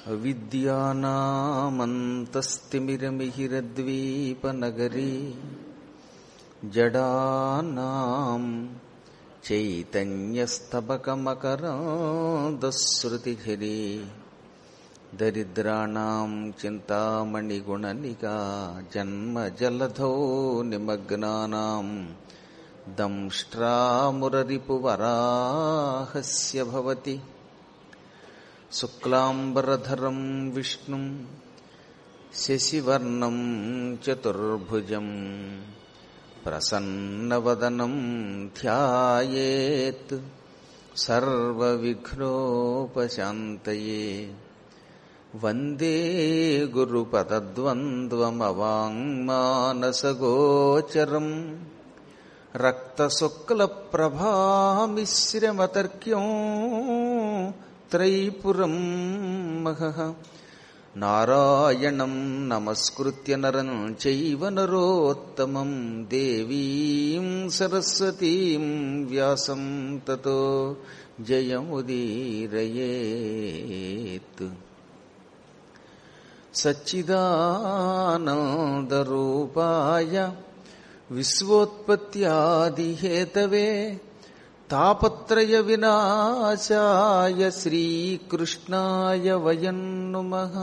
విద్యానామంతస్తిమిరమిహిరద్వీపనగరీ జడానాం చైతన్యస్తబకమకరాదశ్రుతిఝరీ దరిద్రాణం చింతామణిగుణనికా జన్మజలధో నిమగ్నానాం దంష్ట్రామురరిపువరాహస్య భవతి శుక్లాంబరధరం విష్ణుం శశివర్ణం చతుర్భుజం ప్రసన్నవదనం ధ్యాయేత్ సర్వవిఘ్నోపశాంతయే వందే గురుపదద్వంద్వమవాङ्మానసగోచరం రక్తశుక్లప్రభామిశ్రమతర్క్యం త్రైపురం మహః నారాయణం నమస్కృత్య నరం చైవ నరోత్తమం దేవీం సరస్వతీం వ్యాసం తతో జయముదీరయేత్ సచ్చిదానందరూపాయ విశ్వోత్పత్యాదిహేతవే తాపత్రయ వినాశాయ శ్రీకృష్ణాయ వయం నుమః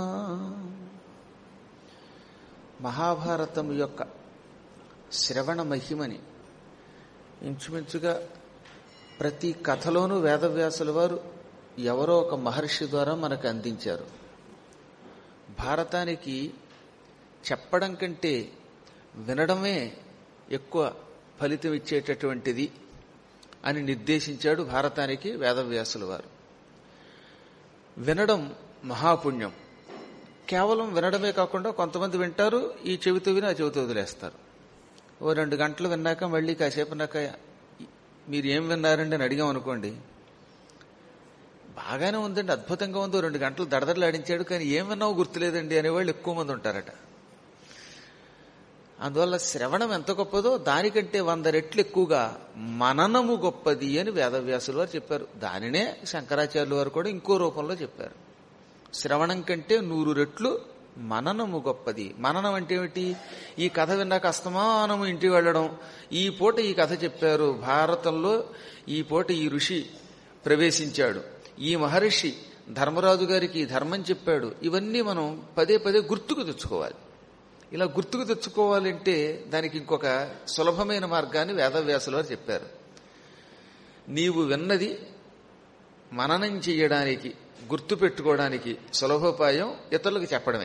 మహాభారతం యొక్క శ్రవణ మహిమని ఇంచుమించుగా ప్రతి కథలోనూ వేదవ్యాసుల వారు ఎవరో ఒక మహర్షి ద్వారా మనకు అందించారు భారతానికి చెప్పడం కంటే వినడమే ఎక్కువ ఫలితం ఇచ్చేటటువంటిది అని నిర్దేశించాడు భారతానికి వేదవ్యాసుల వారు వినడం మహాపుణ్యం కేవలం వినడమే కాకుండా కొంతమంది వింటారు ఈ చెవితో విని ఆ చెవితో వదిలేస్తారు ఓ రెండు గంటలు విన్నాక మళ్ళీ కాసేపు నాక మీరు ఏం విన్నారండి అని అడిగాం అనుకోండి బాగానే ఉందండి అద్భుతంగా ఉందో రెండు గంటలు దడదడలాడించాడు కానీ ఏం విన్నావో గుర్తులేదండి అనేవాళ్ళు ఎక్కువ మంది ఉంటారట అందువల్ల శ్రవణం ఎంత గొప్పదో దానికంటే వంద రెట్లు ఎక్కువగా మననము గొప్పది అని వేదవ్యాసులు వారు చెప్పారు దానినే శంకరాచార్యులు వారు కూడా ఇంకో రూపంలో చెప్పారు శ్రవణం కంటే నూరు రెట్లు మననము గొప్పది మననం అంటే ఏమిటి ఈ కథ విన్నాక అస్తమానము ఇంటికి వెళ్ళడం ఈ పూట ఈ కథ చెప్పారు భారతంలో ఈ పూట ఈ ఋషి ప్రవేశించాడు ఈ మహర్షి ధర్మరాజు గారికి ధర్మం చెప్పాడు ఇవన్నీ మనం పదే పదే గుర్తుకు తెచ్చుకోవాలి ఇలా గుర్తుకు తెచ్చుకోవాలంటే దానికి ఇంకొక సులభమైన మార్గాన్ని వేదవ్యాసులు వారు చెప్పారు నీవు విన్నది మననం చెయ్యడానికి గుర్తు పెట్టుకోవడానికి సులభోపాయం ఇతరులకు చెప్పడమే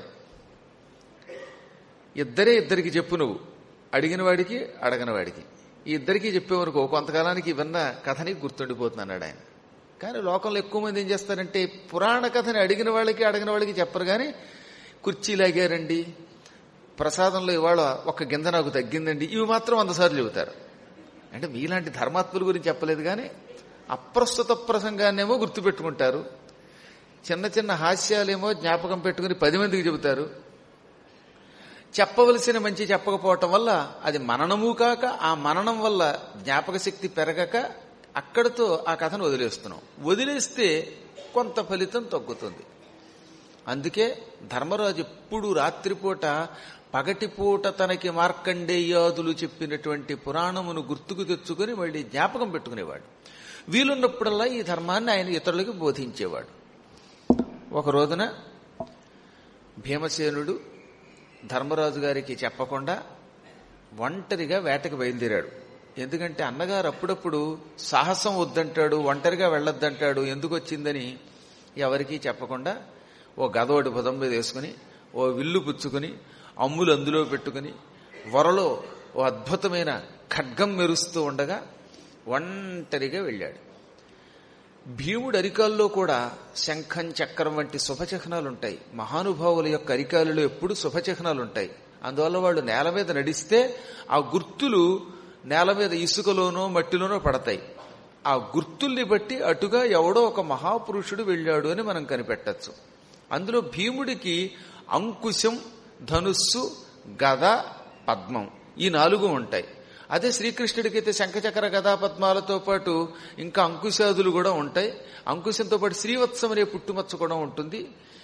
ఇద్దరే ఇద్దరికి చెప్పు నువ్వు అడిగిన వాడికి అడగని వాడికి ఈ ఇద్దరికి చెప్పేవనుకో కొంతకాలానికి విన్న కథని గుర్తుండిపోతుంది అన్నాడు ఆయన కానీ లోకంలో ఎక్కువ మంది ఏం చేస్తారంటే పురాణ కథని అడిగిన వాళ్ళకి అడగిన వాళ్ళకి చెప్పరు కానీ కుర్చీ లాగారండి ప్రసాదంలో ఇవాళ ఒక గింజ నాకు తగ్గిందండి ఇవి మాత్రం వంద సార్లు చెబుతారు అంటే మీలాంటి ధర్మాత్ముల గురించి చెప్పలేదు కానీ అప్రస్తుత ప్రసంగాన్నేమో గుర్తుపెట్టుకుంటారు చిన్న చిన్న హాస్యాలేమో జ్ఞాపకం పెట్టుకుని పది మందికి చెబుతారు చెప్పవలసిన మంచి చెప్పకపోవటం వల్ల అది మననము కాక ఆ మననం వల్ల జ్ఞాపక శక్తి పెరగక అక్కడితో ఆ కథను వదిలేస్తున్నాం వదిలేస్తే కొంత ఫలితం తగ్గుతుంది అందుకే ధర్మరాజు ఎప్పుడు రాత్రిపూట పగటిపూట తనకి మార్కండేయాదులు చెప్పినటువంటి పురాణమును గుర్తుకు తెచ్చుకుని మళ్ళీ జ్ఞాపకం పెట్టుకునేవాడు వీలున్నప్పుడల్లా ఈ ధర్మాన్ని ఆయన ఇతరులకు బోధించేవాడు ఒక రోజున భీమసేనుడు ధర్మరాజు గారికి చెప్పకుండా ఒంటరిగా వేటకు బయలుదేరాడు ఎందుకంటే అన్నగారు అప్పుడప్పుడు సాహసం వద్దంటాడు ఒంటరిగా వెళ్ళొద్దంటాడు ఎందుకు వచ్చిందని ఎవరికీ చెప్పకుండా ఓ గదోడి భుజం మీద వేసుకుని ఓ విల్లు పుచ్చుకుని అమ్ములు అందులో పెట్టుకుని వరలో ఓ అద్భుతమైన ఖడ్గం మెరుస్తూ ఉండగా ఒంటరిగా వెళ్ళాడు భీముడు అరికాల్లో కూడా శంఖం చక్రం వంటి శుభచిహ్నాలు ఉంటాయి మహానుభావుల యొక్క అరికాలలో ఎప్పుడు శుభచిహ్నాలు ఉంటాయి అందువల్ల వాళ్ళు నేల మీద నడిస్తే ఆ గుర్తులు నేల మీద ఇసుకలోనో మట్టిలోనో పడతాయి ఆ గుర్తుల్ని బట్టి అటుగా ఎవడో ఒక మహాపురుషుడు వెళ్ళాడు అని మనం కనిపెట్టచ్చు అందులో భీముడికి అంకుశం ధనుస్సు గద పద్మం ఈ నాలుగు ఉంటాయి అదే శ్రీకృష్ణుడికైతే శంఖచక్ర గదా పద్మాలతో పాటు ఇంకా అంకుశాదులు కూడా ఉంటాయి అంకుశంతో పాటు శ్రీవత్సం అనే పుట్టుమచ్చ కూడా ఉంటుంది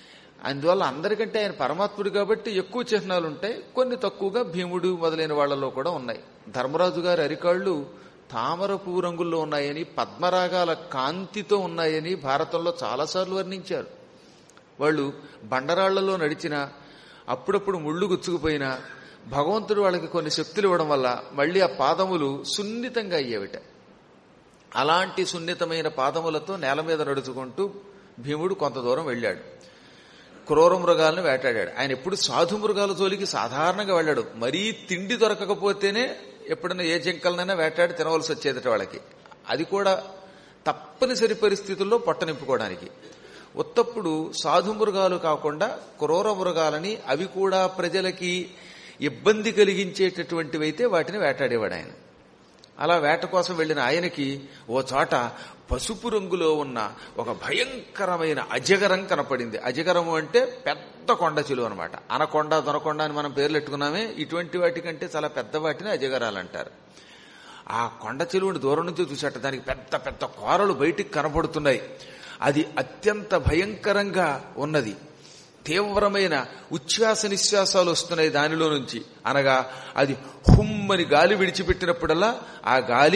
అందువల్ల అందరికంటే ఆయన పరమాత్ముడు కాబట్టి ఎక్కువ చిహ్నాలు ఉంటాయి కొన్ని తక్కువగా భీముడు మొదలైన వాళ్ళలో కూడా ఉన్నాయి ధర్మరాజు గారి అరికాళ్ళు తామర పువ్వు రంగుల్లో ఉన్నాయని పద్మరాగాల కాంతితో ఉన్నాయని భారతంలో చాలాసార్లు వర్ణించారు వాళ్ళు బండరాళ్లలో నడిచినా అప్పుడప్పుడు ముళ్ళు గుచ్చుకుపోయినా భగవంతుడు వాళ్ళకి కొన్ని శక్తులు ఇవ్వడం వల్ల మళ్ళీ ఆ పాదములు సున్నితంగా అయ్యేవిట అలాంటి సున్నితమైన పాదములతో నేల మీద నడుచుకుంటూ భీముడు కొంత దూరం వెళ్ళాడు క్రూర మృగాలను వేటాడాడు ఆయన ఎప్పుడు సాధు మృగాల జోలికి సాధారణంగా వెళ్ళాడు మరీ తిండి దొరకకపోతేనే ఎప్పుడైనా ఏ జింకలనైనా వేటాడి తినవలసి వచ్చేదట వాళ్ళకి అది కూడా తప్పనిసరి పరిస్థితుల్లో పొట్ట నింపుకోవడానికి ఉత్తప్పుడు సాధు మృగాలు కాకుండా క్రూర మృగాలని అవి కూడా ప్రజలకి ఇబ్బంది కలిగించేటటువంటివైతే వాటిని వేటాడేవాడు ఆయన అలా వేట కోసం వెళ్లిన ఆయనకి ఓ చోట పసుపు రంగులో ఉన్న ఒక భయంకరమైన అజగరం కనపడింది అజగరము అంటే పెద్ద కొండ చిలువ అనమాట అనకొండ దొనకొండ అని మనం పేర్లు పెట్టుకున్నామే ఇటువంటి వాటికంటే చాలా పెద్ద వాటిని అజగరాలు అంటారు ఆ కొండ చెలువుని దూరం నుంచి చూసేట దానికి పెద్ద పెద్ద కోరలు బయటికి కనపడుతున్నాయి అది అత్యంత భయంకరంగా ఉన్నది తీవ్రమైన ఉచ్ఛ్వాస నిశ్వాసాలు వస్తున్నాయి దానిలో నుంచి అనగా అది హుమ్మని గాలి విడిచిపెట్టినప్పుడల్లా ఆ గాలి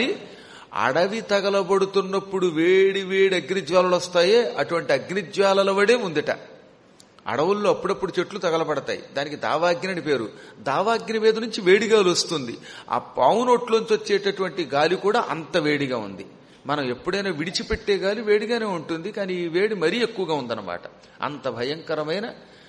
అడవి తగలబడుతున్నప్పుడు వేడి వేడి అగ్నిజ్వాలలు వస్తాయే అటువంటి అగ్నిజ్వాలల వడే ఉందిట అడవుల్లో అప్పుడప్పుడు చెట్లు తగలబడతాయి దానికి దావాగ్ని అని పేరు దావాగ్ని మీద నుంచి వేడిగాలు వస్తుంది ఆ పావు నోట్లోంచి వచ్చేటటువంటి గాలి కూడా అంత వేడిగా ఉంది మనం ఎప్పుడైనా విడిచిపెట్టే గాలి వేడిగానే ఉంటుంది కానీ ఈ వేడి మరీ ఎక్కువగా ఉందన్నమాట అంత భయంకరమైన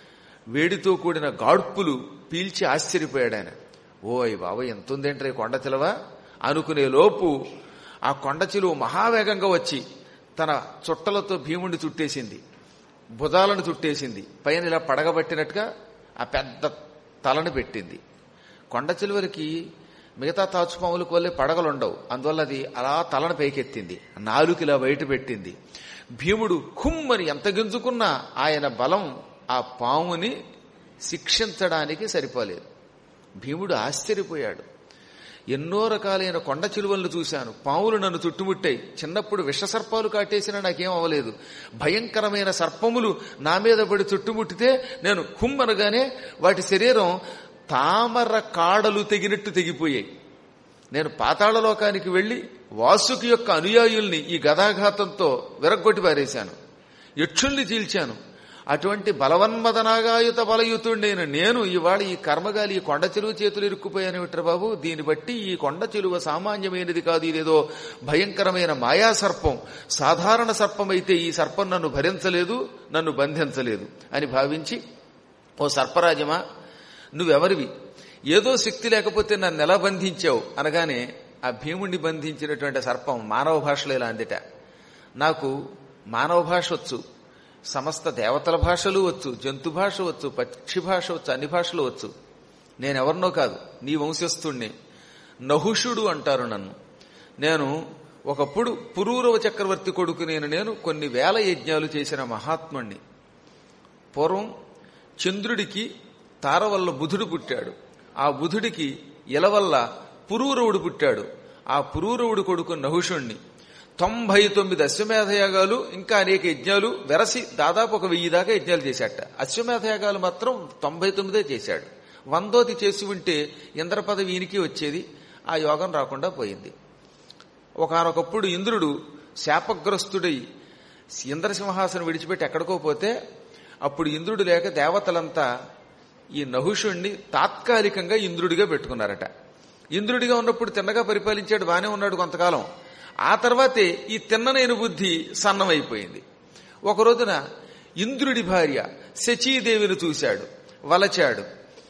వేడితో కూడిన గాడ్పులు పీల్చి ఆశ్చర్యపోయాడు ఆయన ఓయ్ బాబు ఎంత ఉందేంట్రే కొండ చిలవ అనుకునే లోపు ఆ కొండ చిలువ మహావేగంగా వచ్చి తన చుట్టలతో భీముడిని చుట్టేసింది భుజాలను చుట్టేసింది పైన ఇలా పడగబట్టినట్టుగా ఆ పెద్ద తలను పెట్టింది కొండ చిలువలకి మిగతా తాచుపాములకు వల్లే పడగలుండవు అందువల్ల అది అలా తలను పైకెత్తింది నాలుగు ఇలా బయట పెట్టింది భీముడు కుమ్మని ఎంత గింజుకున్నా ఆయన బలం ఆ పాముని శిక్షించడానికి సరిపోలేదు భీముడు ఆశ్చర్యపోయాడు ఎన్నో రకాలైన కొండ చిలువలను చూశాను పాములు నన్ను చుట్టుముట్టాయి చిన్నప్పుడు విషసర్పాలు కాటేసినా నాకేం అవ్వలేదు భయంకరమైన సర్పములు నా మీద పడి చుట్టుముట్టితే నేను హుమ్మనగానే వాటి శరీరం తామర కాడలు తెగినట్టు తెగిపోయాయి నేను పాతాళలోకానికి వెళ్లి వాసుకి యొక్క అనుయాయుల్ని ఈ గదాఘాతంతో విరగ్గొట్టి పారేశాను యక్షుల్ని చీల్చాను అటువంటి బలవన్మదనాగాయుత బలయుతుడైన నేను ఇవాళ ఈ కర్మగాలి ఈ కొండ చెలువ చేతులు ఇరుక్కుపోయాను బాబు దీన్ని బట్టి ఈ కొండ చెలువ సామాన్యమైనది కాదు ఇదేదో భయంకరమైన మాయా సర్పం సాధారణ సర్పం అయితే ఈ సర్పం నన్ను భరించలేదు నన్ను బంధించలేదు అని భావించి ఓ సర్పరాజమా నువ్వెవరివి ఏదో శక్తి లేకపోతే నన్ను ఎలా బంధించావు అనగానే ఆ భీముణ్ణి బంధించినటువంటి సర్పం మానవ భాషలో ఇలా అందిట నాకు మానవ భాష వచ్చు సమస్త దేవతల భాషలు వచ్చు జంతు భాష వచ్చు పక్షి భాష వచ్చు అన్ని భాషలు వచ్చు నేనెవరినో కాదు నీ వంశస్థుణ్ణి నహుషుడు అంటారు నన్ను నేను ఒకప్పుడు పురూరవ చక్రవర్తి కొడుకు నేను నేను కొన్ని వేల యజ్ఞాలు చేసిన మహాత్ముణ్ణి పూర్వం చంద్రుడికి తార వల్ల బుధుడు పుట్టాడు ఆ బుధుడికి ఇల వల్ల పురూరవుడు పుట్టాడు ఆ పురూరవుడు కొడుకు నహుషుణ్ణి తొంభై తొమ్మిది అశ్వమేధయాగాలు ఇంకా అనేక యజ్ఞాలు వెరసి దాదాపు ఒక వెయ్యి దాకా యజ్ఞాలు చేశాట అశ్వమేధయాగాలు మాత్రం తొంభై తొమ్మిదే చేశాడు వందోది చేసి ఉంటే ఇంద్ర పదవి ఈయనకి వచ్చేది ఆ యోగం రాకుండా పోయింది ఒకనొకప్పుడు ఇంద్రుడు శాపగ్రస్తుడై ఇంద్రసింహాసనం విడిచిపెట్టి ఎక్కడికో పోతే అప్పుడు ఇంద్రుడు లేక దేవతలంతా ఈ నహుషుణ్ణి తాత్కాలికంగా ఇంద్రుడిగా పెట్టుకున్నారట ఇంద్రుడిగా ఉన్నప్పుడు తిన్నగా పరిపాలించాడు బానే ఉన్నాడు కొంతకాలం ఆ తర్వాతే ఈ తిన్ననైన బుద్ధి సన్నమైపోయింది ఒక రోజున ఇంద్రుడి భార్య శచీదేవిని చూశాడు వలచాడు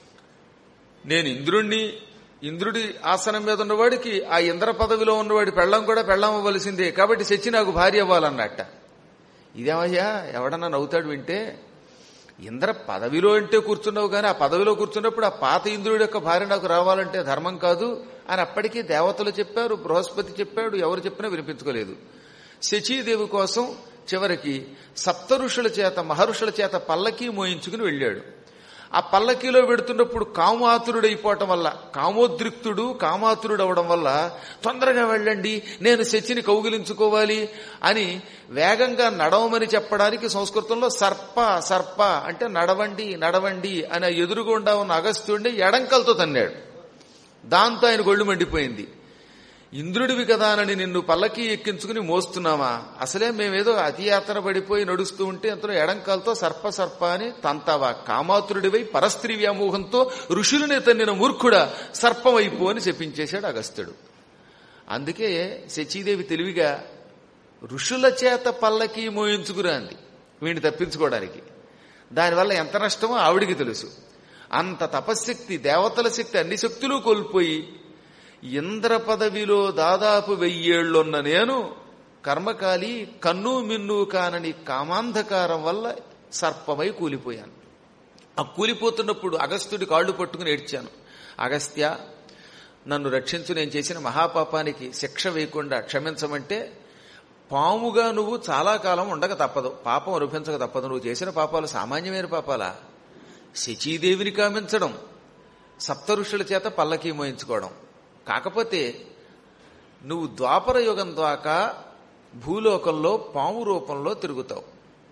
నేను ఇంద్రుణ్ణి ఇంద్రుడి ఆసనం మీద ఉన్నవాడికి ఆ ఇంద్ర పదవిలో ఉన్నవాడి పెళ్ళం కూడా పెళ్ళం అవ్వవలసిందే కాబట్టి శచి నాకు భార్య అవ్వాలన్నట్ట ఇదేమయ్యా ఎవడన్నా నవ్వుతాడు వింటే ఇంద్ర పదవిలో అంటే కూర్చున్నావు కానీ ఆ పదవిలో కూర్చున్నప్పుడు ఆ పాత ఇంద్రుడి యొక్క భార్య నాకు రావాలంటే ధర్మం కాదు అని అప్పటికీ దేవతలు చెప్పారు బృహస్పతి చెప్పాడు ఎవరు చెప్పినా వినిపించుకోలేదు శచీదేవి కోసం చివరికి సప్త ఋషుల చేత మహర్షుల చేత పల్లకి మోయించుకుని వెళ్ళాడు ఆ పల్లకీలో పెడుతున్నప్పుడు కామాతురుడైపోవటం వల్ల కామోద్రిక్తుడు కామాతురుడు అవడం వల్ల తొందరగా వెళ్ళండి నేను శచిని కౌగిలించుకోవాలి అని వేగంగా నడవమని చెప్పడానికి సంస్కృతంలో సర్ప సర్ప అంటే నడవండి నడవండి అని ఎదురుగుండా ఉన్న అగస్త్యుడిని ఎడంకలతో తన్నాడు దాంతో ఆయన గొళ్ళు మండిపోయింది ఇంద్రుడివి కదా అని నిన్ను పల్లకి ఎక్కించుకుని మోస్తున్నావా అసలే మేమేదో అతియాత్ర పడిపోయి నడుస్తూ ఉంటే అంతలో ఎడంకాలతో సర్ప సర్ప అని తంతావా కామాతురుడివై పరస్త్రీ వ్యామోహంతో ఋషులనే తన్నిన మూర్ఖుడా సర్పమైపో అని చెప్పించేశాడు అగస్త్యుడు అందుకే శచీదేవి తెలివిగా ఋషుల చేత పల్లకి మోయించుకురా అంది వీడిని తప్పించుకోవడానికి దానివల్ల ఎంత నష్టమో ఆవిడికి తెలుసు అంత తపశ్శక్తి దేవతల శక్తి అన్ని శక్తులు కోల్పోయి ఇంద్ర పదవిలో దాదాపు వెయ్యేళ్లున్న నేను కర్మకాలి కన్ను మిన్ను కానని కామాంధకారం వల్ల సర్పమై కూలిపోయాను ఆ కూలిపోతున్నప్పుడు అగస్త్యుడి కాళ్ళు పట్టుకుని ఏడ్చాను అగస్త్య నన్ను రక్షించు నేను చేసిన మహాపాపానికి శిక్ష వేయకుండా క్షమించమంటే పాముగా నువ్వు చాలా కాలం ఉండక తప్పదు పాపం అనుభవించక తప్పదు నువ్వు చేసిన పాపాలు సామాన్యమైన పాపాలా శచీదేవిని కామించడం సప్త ఋషుల చేత పల్లకీ మోయించుకోవడం కాకపోతే నువ్వు ద్వాపర యుగం దాకా భూలోకంలో పాము రూపంలో తిరుగుతావు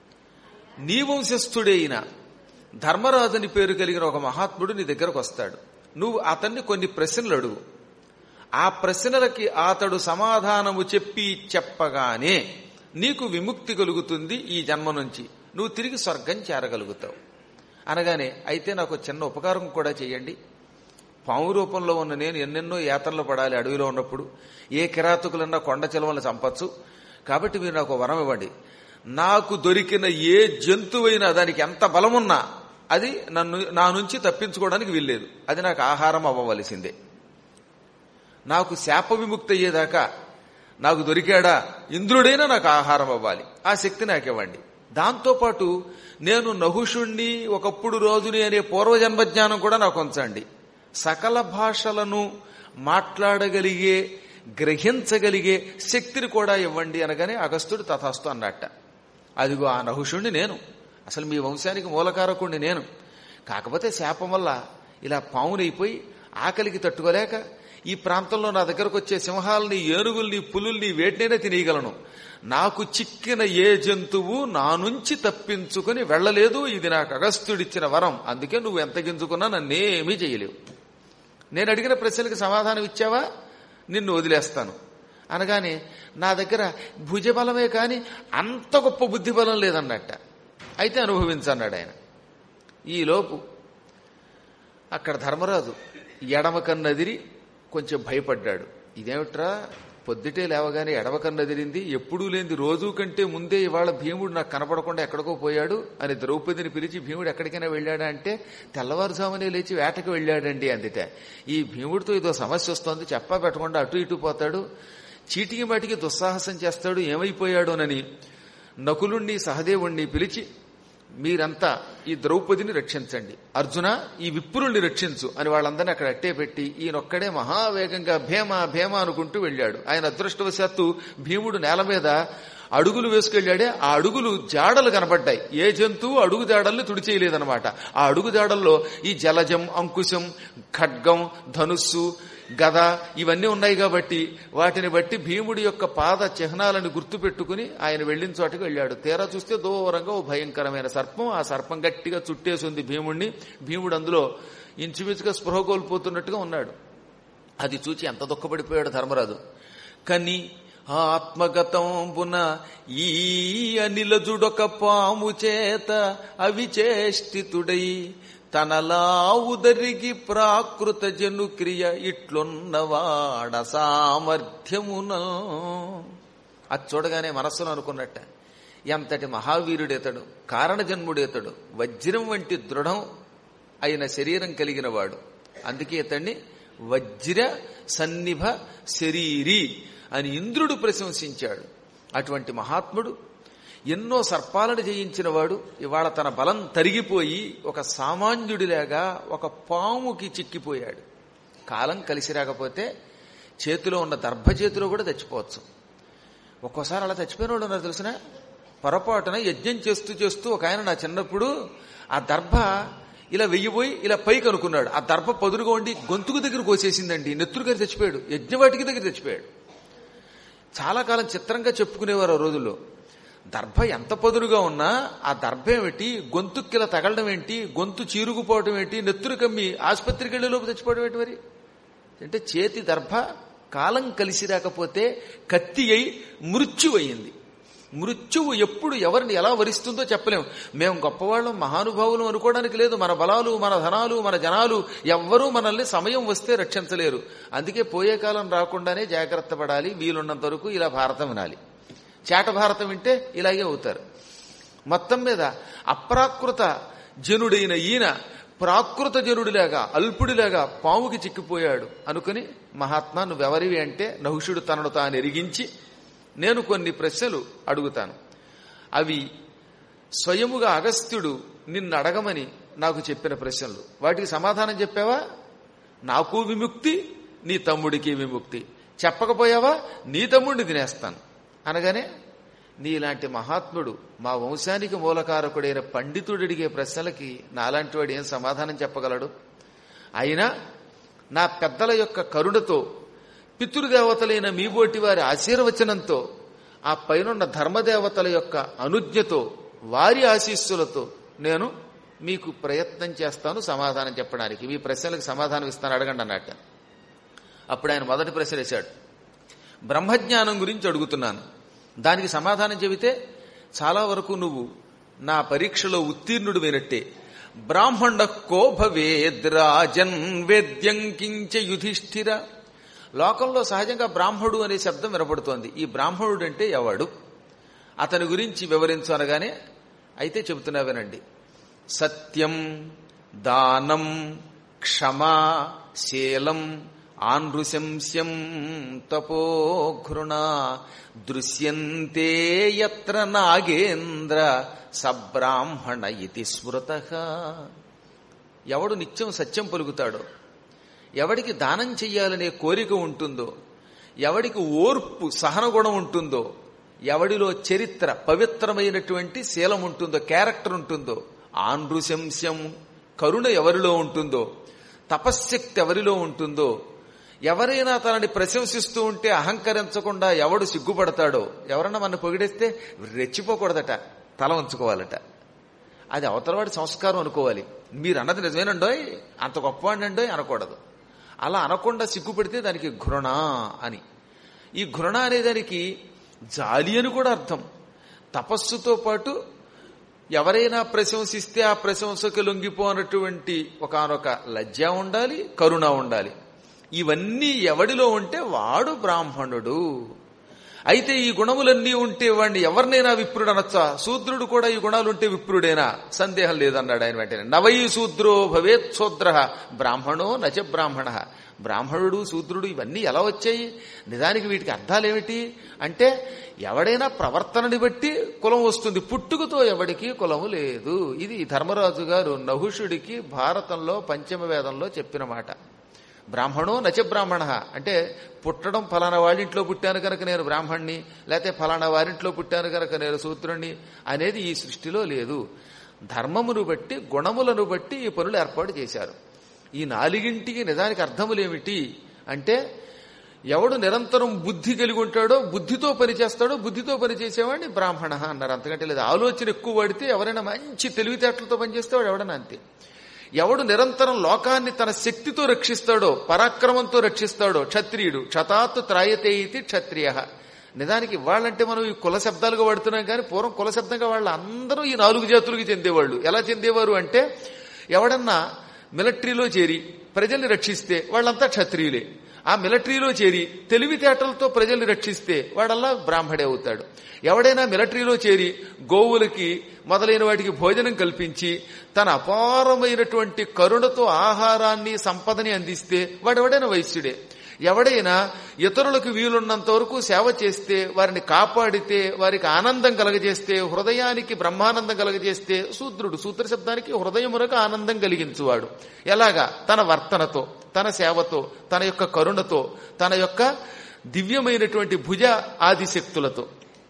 నీ వంశస్థుడైన ధర్మరాజుని పేరు కలిగిన ఒక మహాత్ముడు నీ దగ్గరకు వస్తాడు నువ్వు అతన్ని కొన్ని ప్రశ్నలు అడుగు ఆ ప్రశ్నలకి అతడు సమాధానము చెప్పి చెప్పగానే నీకు విముక్తి కలుగుతుంది ఈ జన్మ నుంచి నువ్వు తిరిగి స్వర్గం చేరగలుగుతావు అనగానే అయితే నాకు చిన్న ఉపకారం కూడా చేయండి పాము రూపంలో ఉన్న నేను ఎన్నెన్నో యాత్రలు పడాలి అడవిలో ఉన్నప్పుడు ఏ కిరాతకులన్నా కొండ చిలవలను చంపచ్చు కాబట్టి మీరు నాకు వరం ఇవ్వండి నాకు దొరికిన ఏ జంతువైనా దానికి ఎంత బలమున్నా అది నన్ను నా నుంచి తప్పించుకోవడానికి వీల్లేదు అది నాకు ఆహారం అవ్వవలసిందే నాకు శాప విముక్తి అయ్యేదాకా నాకు దొరికాడా ఇంద్రుడైనా నాకు ఆహారం అవ్వాలి ఆ శక్తి నాకు ఇవ్వండి దాంతోపాటు నేను నహుషుణ్ణి ఒకప్పుడు రోజుని అనే పూర్వజన్మ జ్ఞానం కూడా నాకు ఉంచండి సకల భాషలను మాట్లాడగలిగే గ్రహించగలిగే శక్తిని కూడా ఇవ్వండి అనగానే అగస్త్యుడు తథాస్తు అన్నట్ట అదిగో ఆ నహుషుణ్ణి నేను అసలు మీ వంశానికి మూలకారకుణ్ణి నేను కాకపోతే శాపం వల్ల ఇలా పావునైపోయి ఆకలికి తట్టుకోలేక ఈ ప్రాంతంలో నా దగ్గరకు వచ్చే సింహాలని ఏనుగుల్ని పులుల్ని వేటినైనా తినేయగలను నాకు చిక్కిన ఏ జంతువు నా నుంచి తప్పించుకుని వెళ్ళలేదు ఇది నాకు అగస్త్యుడిచ్చిన వరం అందుకే నువ్వు ఎంత గింజుకున్నా నన్నేమీ చేయలేవు నేను అడిగిన ప్రశ్నలకు సమాధానం ఇచ్చావా నిన్ను వదిలేస్తాను అనగానే నా దగ్గర భుజబలమే కాని అంత గొప్ప బుద్ధిబలం లేదన్నట్ట అయితే అనుభవించన్నాడు ఆయన ఈలోపు అక్కడ ధర్మరాజు ఎడమ కన్నదిరి కొంచెం భయపడ్డాడు ఇదేమిట్రా పొద్దుటే లేవగానే ఎడమ కన్నదిరింది ఎప్పుడూ లేనిది రోజు కంటే ముందే ఇవాళ భీముడు నాకు కనపడకుండా ఎక్కడికో పోయాడు అని ద్రౌపదిని పిలిచి భీముడు ఎక్కడికైనా వెళ్ళాడా అంటే తెల్లవారుజామునే లేచి వేటకు వెళ్ళాడండి అందుట ఈ భీముడితో ఏదో సమస్య వస్తోంది చెప్పా పెట్టకుండా అటు ఇటు పోతాడు చీటికి మాటికి దుస్సాహసం చేస్తాడు ఏమైపోయాడోనని నకులుణ్ణి సహదేవుణ్ణి పిలిచి మీరంతా ఈ ద్రౌపదిని రక్షించండి అర్జున ఈ విప్రుల్ని రక్షించు అని వాళ్ళందరినీ అక్కడ అట్టే పెట్టి ఈయనొక్కడే మహావేగంగా భీమ భీమ అనుకుంటూ వెళ్ళాడు ఆయన అదృష్టవశాత్తు భీముడు నేల మీద అడుగులు వేసుకెళ్లాడే ఆ అడుగులు జాడలు కనబడ్డాయి ఏ జంతువు అడుగు జాడల్ని తుడిచేయలేదనమాట ఆ అడుగు జాడల్లో ఈ జలజం అంకుశం ఖడ్గం ధనుస్సు గద ఇవన్నీ ఉన్నాయి కాబట్టి వాటిని బట్టి భీముడి యొక్క పాద చిహ్నాలను గుర్తుపెట్టుకుని ఆయన వెళ్ళిన చోటకి వెళ్ళాడు తీరా చూస్తే దూరంగా ఓ భయంకరమైన సర్పం ఆ సర్పం గట్టిగా చుట్టేసింది భీముడిని భీముడు అందులో ఇంచుమించుగా స్పృహ కోల్పోతున్నట్టుగా ఉన్నాడు అది చూచి ఎంత దుఃఖపడిపోయాడు ధర్మరాజు కని ఆత్మగతంబున ఈ అనిలజుడొక పాము చేత అవిచేష్టితుడై తనలా ఉదరిగి ప్రాకృత జనుక్రియ ఇట్లున్నవాడ సామర్థ్యమున అది చూడగానే మనస్సులో అనుకున్నట్ట ఎంతటి మహావీరుడేతడు కారణజన్ముడేతడు వజ్రం వంటి దృఢం అయిన శరీరం కలిగిన వాడు అందుకే ఇతన్ని వజ్ర సన్నిభ శరీరి అని ఇంద్రుడు ప్రశంసించాడు అటువంటి మహాత్ముడు ఎన్నో సర్పాలను జయించిన వాడు ఇవాళ తన బలం తరిగిపోయి ఒక సామాన్యుడిలాగా ఒక పాముకి చిక్కిపోయాడు కాలం కలిసి రాకపోతే చేతిలో ఉన్న దర్భ చేతిలో కూడా చచ్చిపోవచ్చు ఒక్కోసారి అలా చచ్చిపోయిన వాడు ఉన్నారు తెలిసిన పొరపాటున యజ్ఞం చేస్తూ చేస్తూ ఒక ఆయన నా చిన్నప్పుడు ఆ దర్భ ఇలా వెయ్యిపోయి ఇలా పైకి అనుకున్నాడు ఆ దర్భ పదురుగా ఉండి గొంతుకు దగ్గర కోసేసిందండి నెత్తురు గారు చచ్చిపోయాడు యజ్ఞవాటికి దగ్గర చచ్చిపోయాడు చాలా కాలం చిత్రంగా చెప్పుకునేవారు ఆ రోజుల్లో దర్భ ఎంత పదురుగా ఉన్నా ఆ దర్భ ఏమిటి గొంతుక్కిల తగలడం ఏంటి గొంతు చీరుకుపోవడం ఏంటి నెత్తురు కమ్మి ఆసుపత్రికి వెళ్ళే లోపు చచ్చిపోవడం ఏంటి మరి అంటే చేతి దర్భ కాలం కలిసి రాకపోతే కత్తి అయి మృత్యు అయింది మృత్యువు ఎప్పుడు ఎవరిని ఎలా వరిస్తుందో చెప్పలేము మేము గొప్పవాళ్ళం మహానుభావులు అనుకోవడానికి లేదు మన బలాలు మన ధనాలు మన జనాలు ఎవ్వరూ మనల్ని సమయం వస్తే రక్షించలేరు అందుకే పోయే కాలం రాకుండానే జాగ్రత్త పడాలి వీలున్నంత వరకు ఇలా భారతం వినాలి చేట భారతం వింటే ఇలాగే అవుతారు మొత్తం మీద అప్రాకృత జనుడైన ఈయన ప్రాకృత జనుడిలాగా అల్పుడిలాగా పాముకి చిక్కిపోయాడు అనుకుని మహాత్మా నువ్వెవరివి అంటే నహుషుడు తనను తాను ఎరిగించి నేను కొన్ని ప్రశ్నలు అడుగుతాను అవి స్వయముగా అగస్త్యుడు నిన్ను అడగమని నాకు చెప్పిన ప్రశ్నలు వాటికి సమాధానం చెప్పావా నాకు విముక్తి నీ తమ్ముడికి విముక్తి చెప్పకపోయావా నీ తమ్ముడిని తినేస్తాను అనగానే నీలాంటి మహాత్ముడు మా వంశానికి మూలకారకుడైన పండితుడు అడిగే ప్రశ్నలకి నాలాంటి వాడు ఏం సమాధానం చెప్పగలడు అయినా నా పెద్దల యొక్క కరుణతో పితృదేవతలైన మీబోటి వారి ఆశీర్వచనంతో ఆ పైనున్న ధర్మదేవతల యొక్క అనుజ్ఞతో వారి ఆశీస్సులతో నేను మీకు ప్రయత్నం చేస్తాను సమాధానం చెప్పడానికి మీ ప్రశ్నలకు సమాధానం ఇస్తాను అడగండి అన్నట్ట అప్పుడు ఆయన మొదటి ప్రశ్న వేశాడు బ్రహ్మజ్ఞానం గురించి అడుగుతున్నాను దానికి సమాధానం చెబితే చాలా వరకు నువ్వు నా పరీక్షలో ఉత్తీర్ణుడు వినట్టే బ్రాహ్మణ కో భవేద్రాజన్ వేద్యం కించ యుధిష్ఠిర లోకంలో సహజంగా బ్రాహ్మడు అనే శబ్దం వినపడుతోంది ఈ బ్రాహ్మణుడు అంటే ఎవడు అతని గురించి వివరించు అనగానే అయితే చెబుతున్నా వినండి సత్యం దానం క్షమా శీలం ఆనృశంస్యం తపోఘృణ దృశ్యంతే యత్ర నాగేంద్ర సబ్రాహ్మణ ఇది స్మృత ఎవడు నిత్యం సత్యం పలుకుతాడో ఎవడికి దానం చెయ్యాలనే కోరిక ఉంటుందో ఎవడికి ఓర్పు సహనగుణం ఉంటుందో ఎవడిలో చరిత్ర పవిత్రమైనటువంటి శీలం ఉంటుందో క్యారెక్టర్ ఉంటుందో ఆనృశంస్యం కరుణ ఎవరిలో ఉంటుందో తపశ్శక్తి ఎవరిలో ఉంటుందో ఎవరైనా తనని ప్రశంసిస్తూ ఉంటే అహంకరించకుండా ఎవడు సిగ్గుపడతాడో ఎవరన్నా మన పొగిడేస్తే రెచ్చిపోకూడదట తల ఉంచుకోవాలట అది అవతలవాడి సంస్కారం అనుకోవాలి మీరు అన్నది నిజమేనండోయ్ అంత గొప్పవాడినండోయ్ అనకూడదు అలా అనకుండా సిగ్గుపడితే దానికి ఘృణ అని ఈ ఘృణ అనేదానికి జాలి అని కూడా అర్థం తపస్సుతో పాటు ఎవరైనా ప్రశంసిస్తే ఆ ప్రశంసకు లొంగిపోనటువంటి ఒకనొక లజ్జ ఉండాలి కరుణ ఉండాలి ఇవన్నీ ఎవడిలో ఉంటే వాడు బ్రాహ్మణుడు అయితే ఈ గుణములన్నీ ఉంటే వాడిని ఎవరినైనా విప్రుడు అనొచ్చా శూద్రుడు కూడా ఈ గుణాలు ఉంటే విప్రుడేనా సందేహం లేదన్నాడు ఆయన వెంటనే నవై శూద్రో భవేత్ శూద్ర బ్రాహ్మణో నచ బ్రాహ్మణ బ్రాహ్మణుడు శూద్రుడు ఇవన్నీ ఎలా వచ్చాయి నిజానికి వీటికి అర్థాలేమిటి అంటే ఎవడైనా ప్రవర్తనని బట్టి కులం వస్తుంది పుట్టుకతో ఎవడికి కులము లేదు ఇది ధర్మరాజు గారు నహుషుడికి భారతంలో పంచమ వేదంలో చెప్పిన మాట బ్రాహ్మణో నచ బ్రాహ్మణ అంటే పుట్టడం ఫలానా వాడింట్లో పుట్టాను కనుక నేను బ్రాహ్మణ్ణి లేకపోతే ఫలానా వారింట్లో పుట్టాను కనుక నేను శూద్రుణ్ణి అనేది ఈ సృష్టిలో లేదు ధర్మమును బట్టి గుణములను బట్టి ఈ పనులు ఏర్పాటు చేశారు ఈ నాలుగింటికి నిజానికి అర్థములేమిటి అంటే ఎవడు నిరంతరం బుద్ధి కలిగి ఉంటాడో బుద్ధితో పనిచేస్తాడో బుద్ధితో పనిచేసేవాడిని బ్రాహ్మణ అన్నారు అంతకంటే లేదు ఆలోచన ఎక్కువ పడితే ఎవరైనా మంచి తెలివితేటలతో పనిచేస్తే వాడు ఎవడన్నా అంతే ఎవడు నిరంతరం లోకాన్ని తన శక్తితో రక్షిస్తాడో పరాక్రమంతో రక్షిస్తాడో క్షత్రియుడు క్షతాత్తు త్రాయతే ఇది క్షత్రియ నిజానికి వాళ్ళంటే మనం ఈ కుల శబ్దాలుగా వాడుతున్నాం కానీ పూర్వం కుల శబ్దంగా వాళ్ళు అందరూ ఈ నాలుగు జాతులకు చెందేవాళ్ళు ఎలా చెందేవారు అంటే ఎవడన్నా మిలిటరీలో చేరి ప్రజల్ని రక్షిస్తే వాళ్ళంతా క్షత్రియులే ఆ మిలిటరీలో చేరి తెలివితేటలతో ప్రజల్ని రక్షిస్తే వాడల్లా బ్రాహ్మడే అవుతాడు ఎవడైనా మిలిటరీలో చేరి గోవులకి మొదలైన వాటికి భోజనం కల్పించి తన అపారమైనటువంటి కరుణతో ఆహారాన్ని సంపదని అందిస్తే వాడెవడైనా వైశ్యుడే ఎవడైనా ఇతరులకు వీలున్నంత వరకు సేవ చేస్తే వారిని కాపాడితే వారికి ఆనందం కలగజేస్తే హృదయానికి బ్రహ్మానందం కలగజేస్తే శూద్రుడు సూత్ర శబ్దానికి హృదయమునకు ఆనందం కలిగించువాడు ఎలాగా తన వర్తనతో తన సేవతో తన యొక్క కరుణతో తన యొక్క దివ్యమైనటువంటి భుజ ఆది శక్తులతో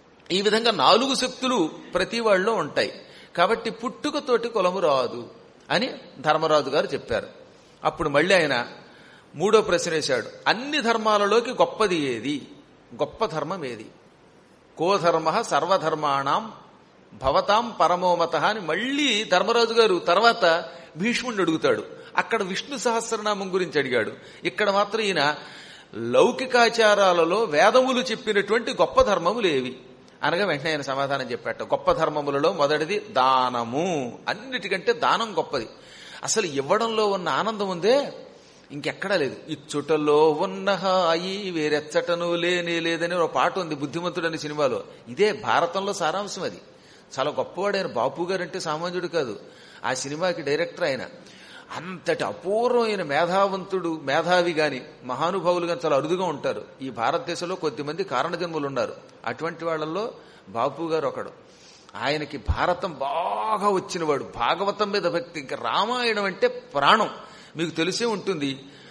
ఈ విధంగా నాలుగు శక్తులు ప్రతి వాళ్ళలో ఉంటాయి కాబట్టి పుట్టుకతోటి కులము రాదు అని ధర్మరాజు గారు చెప్పారు అప్పుడు మళ్ళీ ఆయన మూడో ప్రశ్న వేశాడు అన్ని ధర్మాలలోకి గొప్పది ఏది గొప్ప ధర్మం ఏది కో ధర్మ సర్వధర్మాణం భవతాం పరమోమత అని మళ్ళీ ధర్మరాజు గారు తర్వాత భీష్ముడిని అడుగుతాడు అక్కడ విష్ణు సహస్రనామం గురించి అడిగాడు ఇక్కడ మాత్రం ఈయన లౌకికాచారాలలో వేదములు చెప్పినటువంటి గొప్ప ధర్మములు ఏవి అనగా వెంటనే ఆయన సమాధానం చెప్పాట గొప్ప ధర్మములలో మొదటిది దానము అన్నిటికంటే దానం గొప్పది అసలు ఇవ్వడంలో ఉన్న ఆనందం ఉందే ఇంకెక్కడా లేదు ఇచ్చుటలో ఉన్న హాయి వేరెచ్చటను లేనే లేదని ఒక పాట ఉంది బుద్ధిమంతుడు అనే సినిమాలో ఇదే భారతంలో సారాంశం అది చాలా గొప్పవాడైన బాపు గారు అంటే సామాన్యుడు కాదు ఆ సినిమాకి డైరెక్టర్ ఆయన అంతటి అపూర్వమైన మేధావంతుడు మేధావి గాని మహానుభావులు గాని చాలా అరుదుగా ఉంటారు ఈ భారతదేశంలో కొద్దిమంది కారణజన్ములు ఉన్నారు అటువంటి వాళ్ళల్లో బాపు గారు ఒకడు ఆయనకి భారతం బాగా వచ్చినవాడు భాగవతం మీద భక్తి ఇంకా రామాయణం అంటే ప్రాణం మీకు తెలిసే ఉంటుంది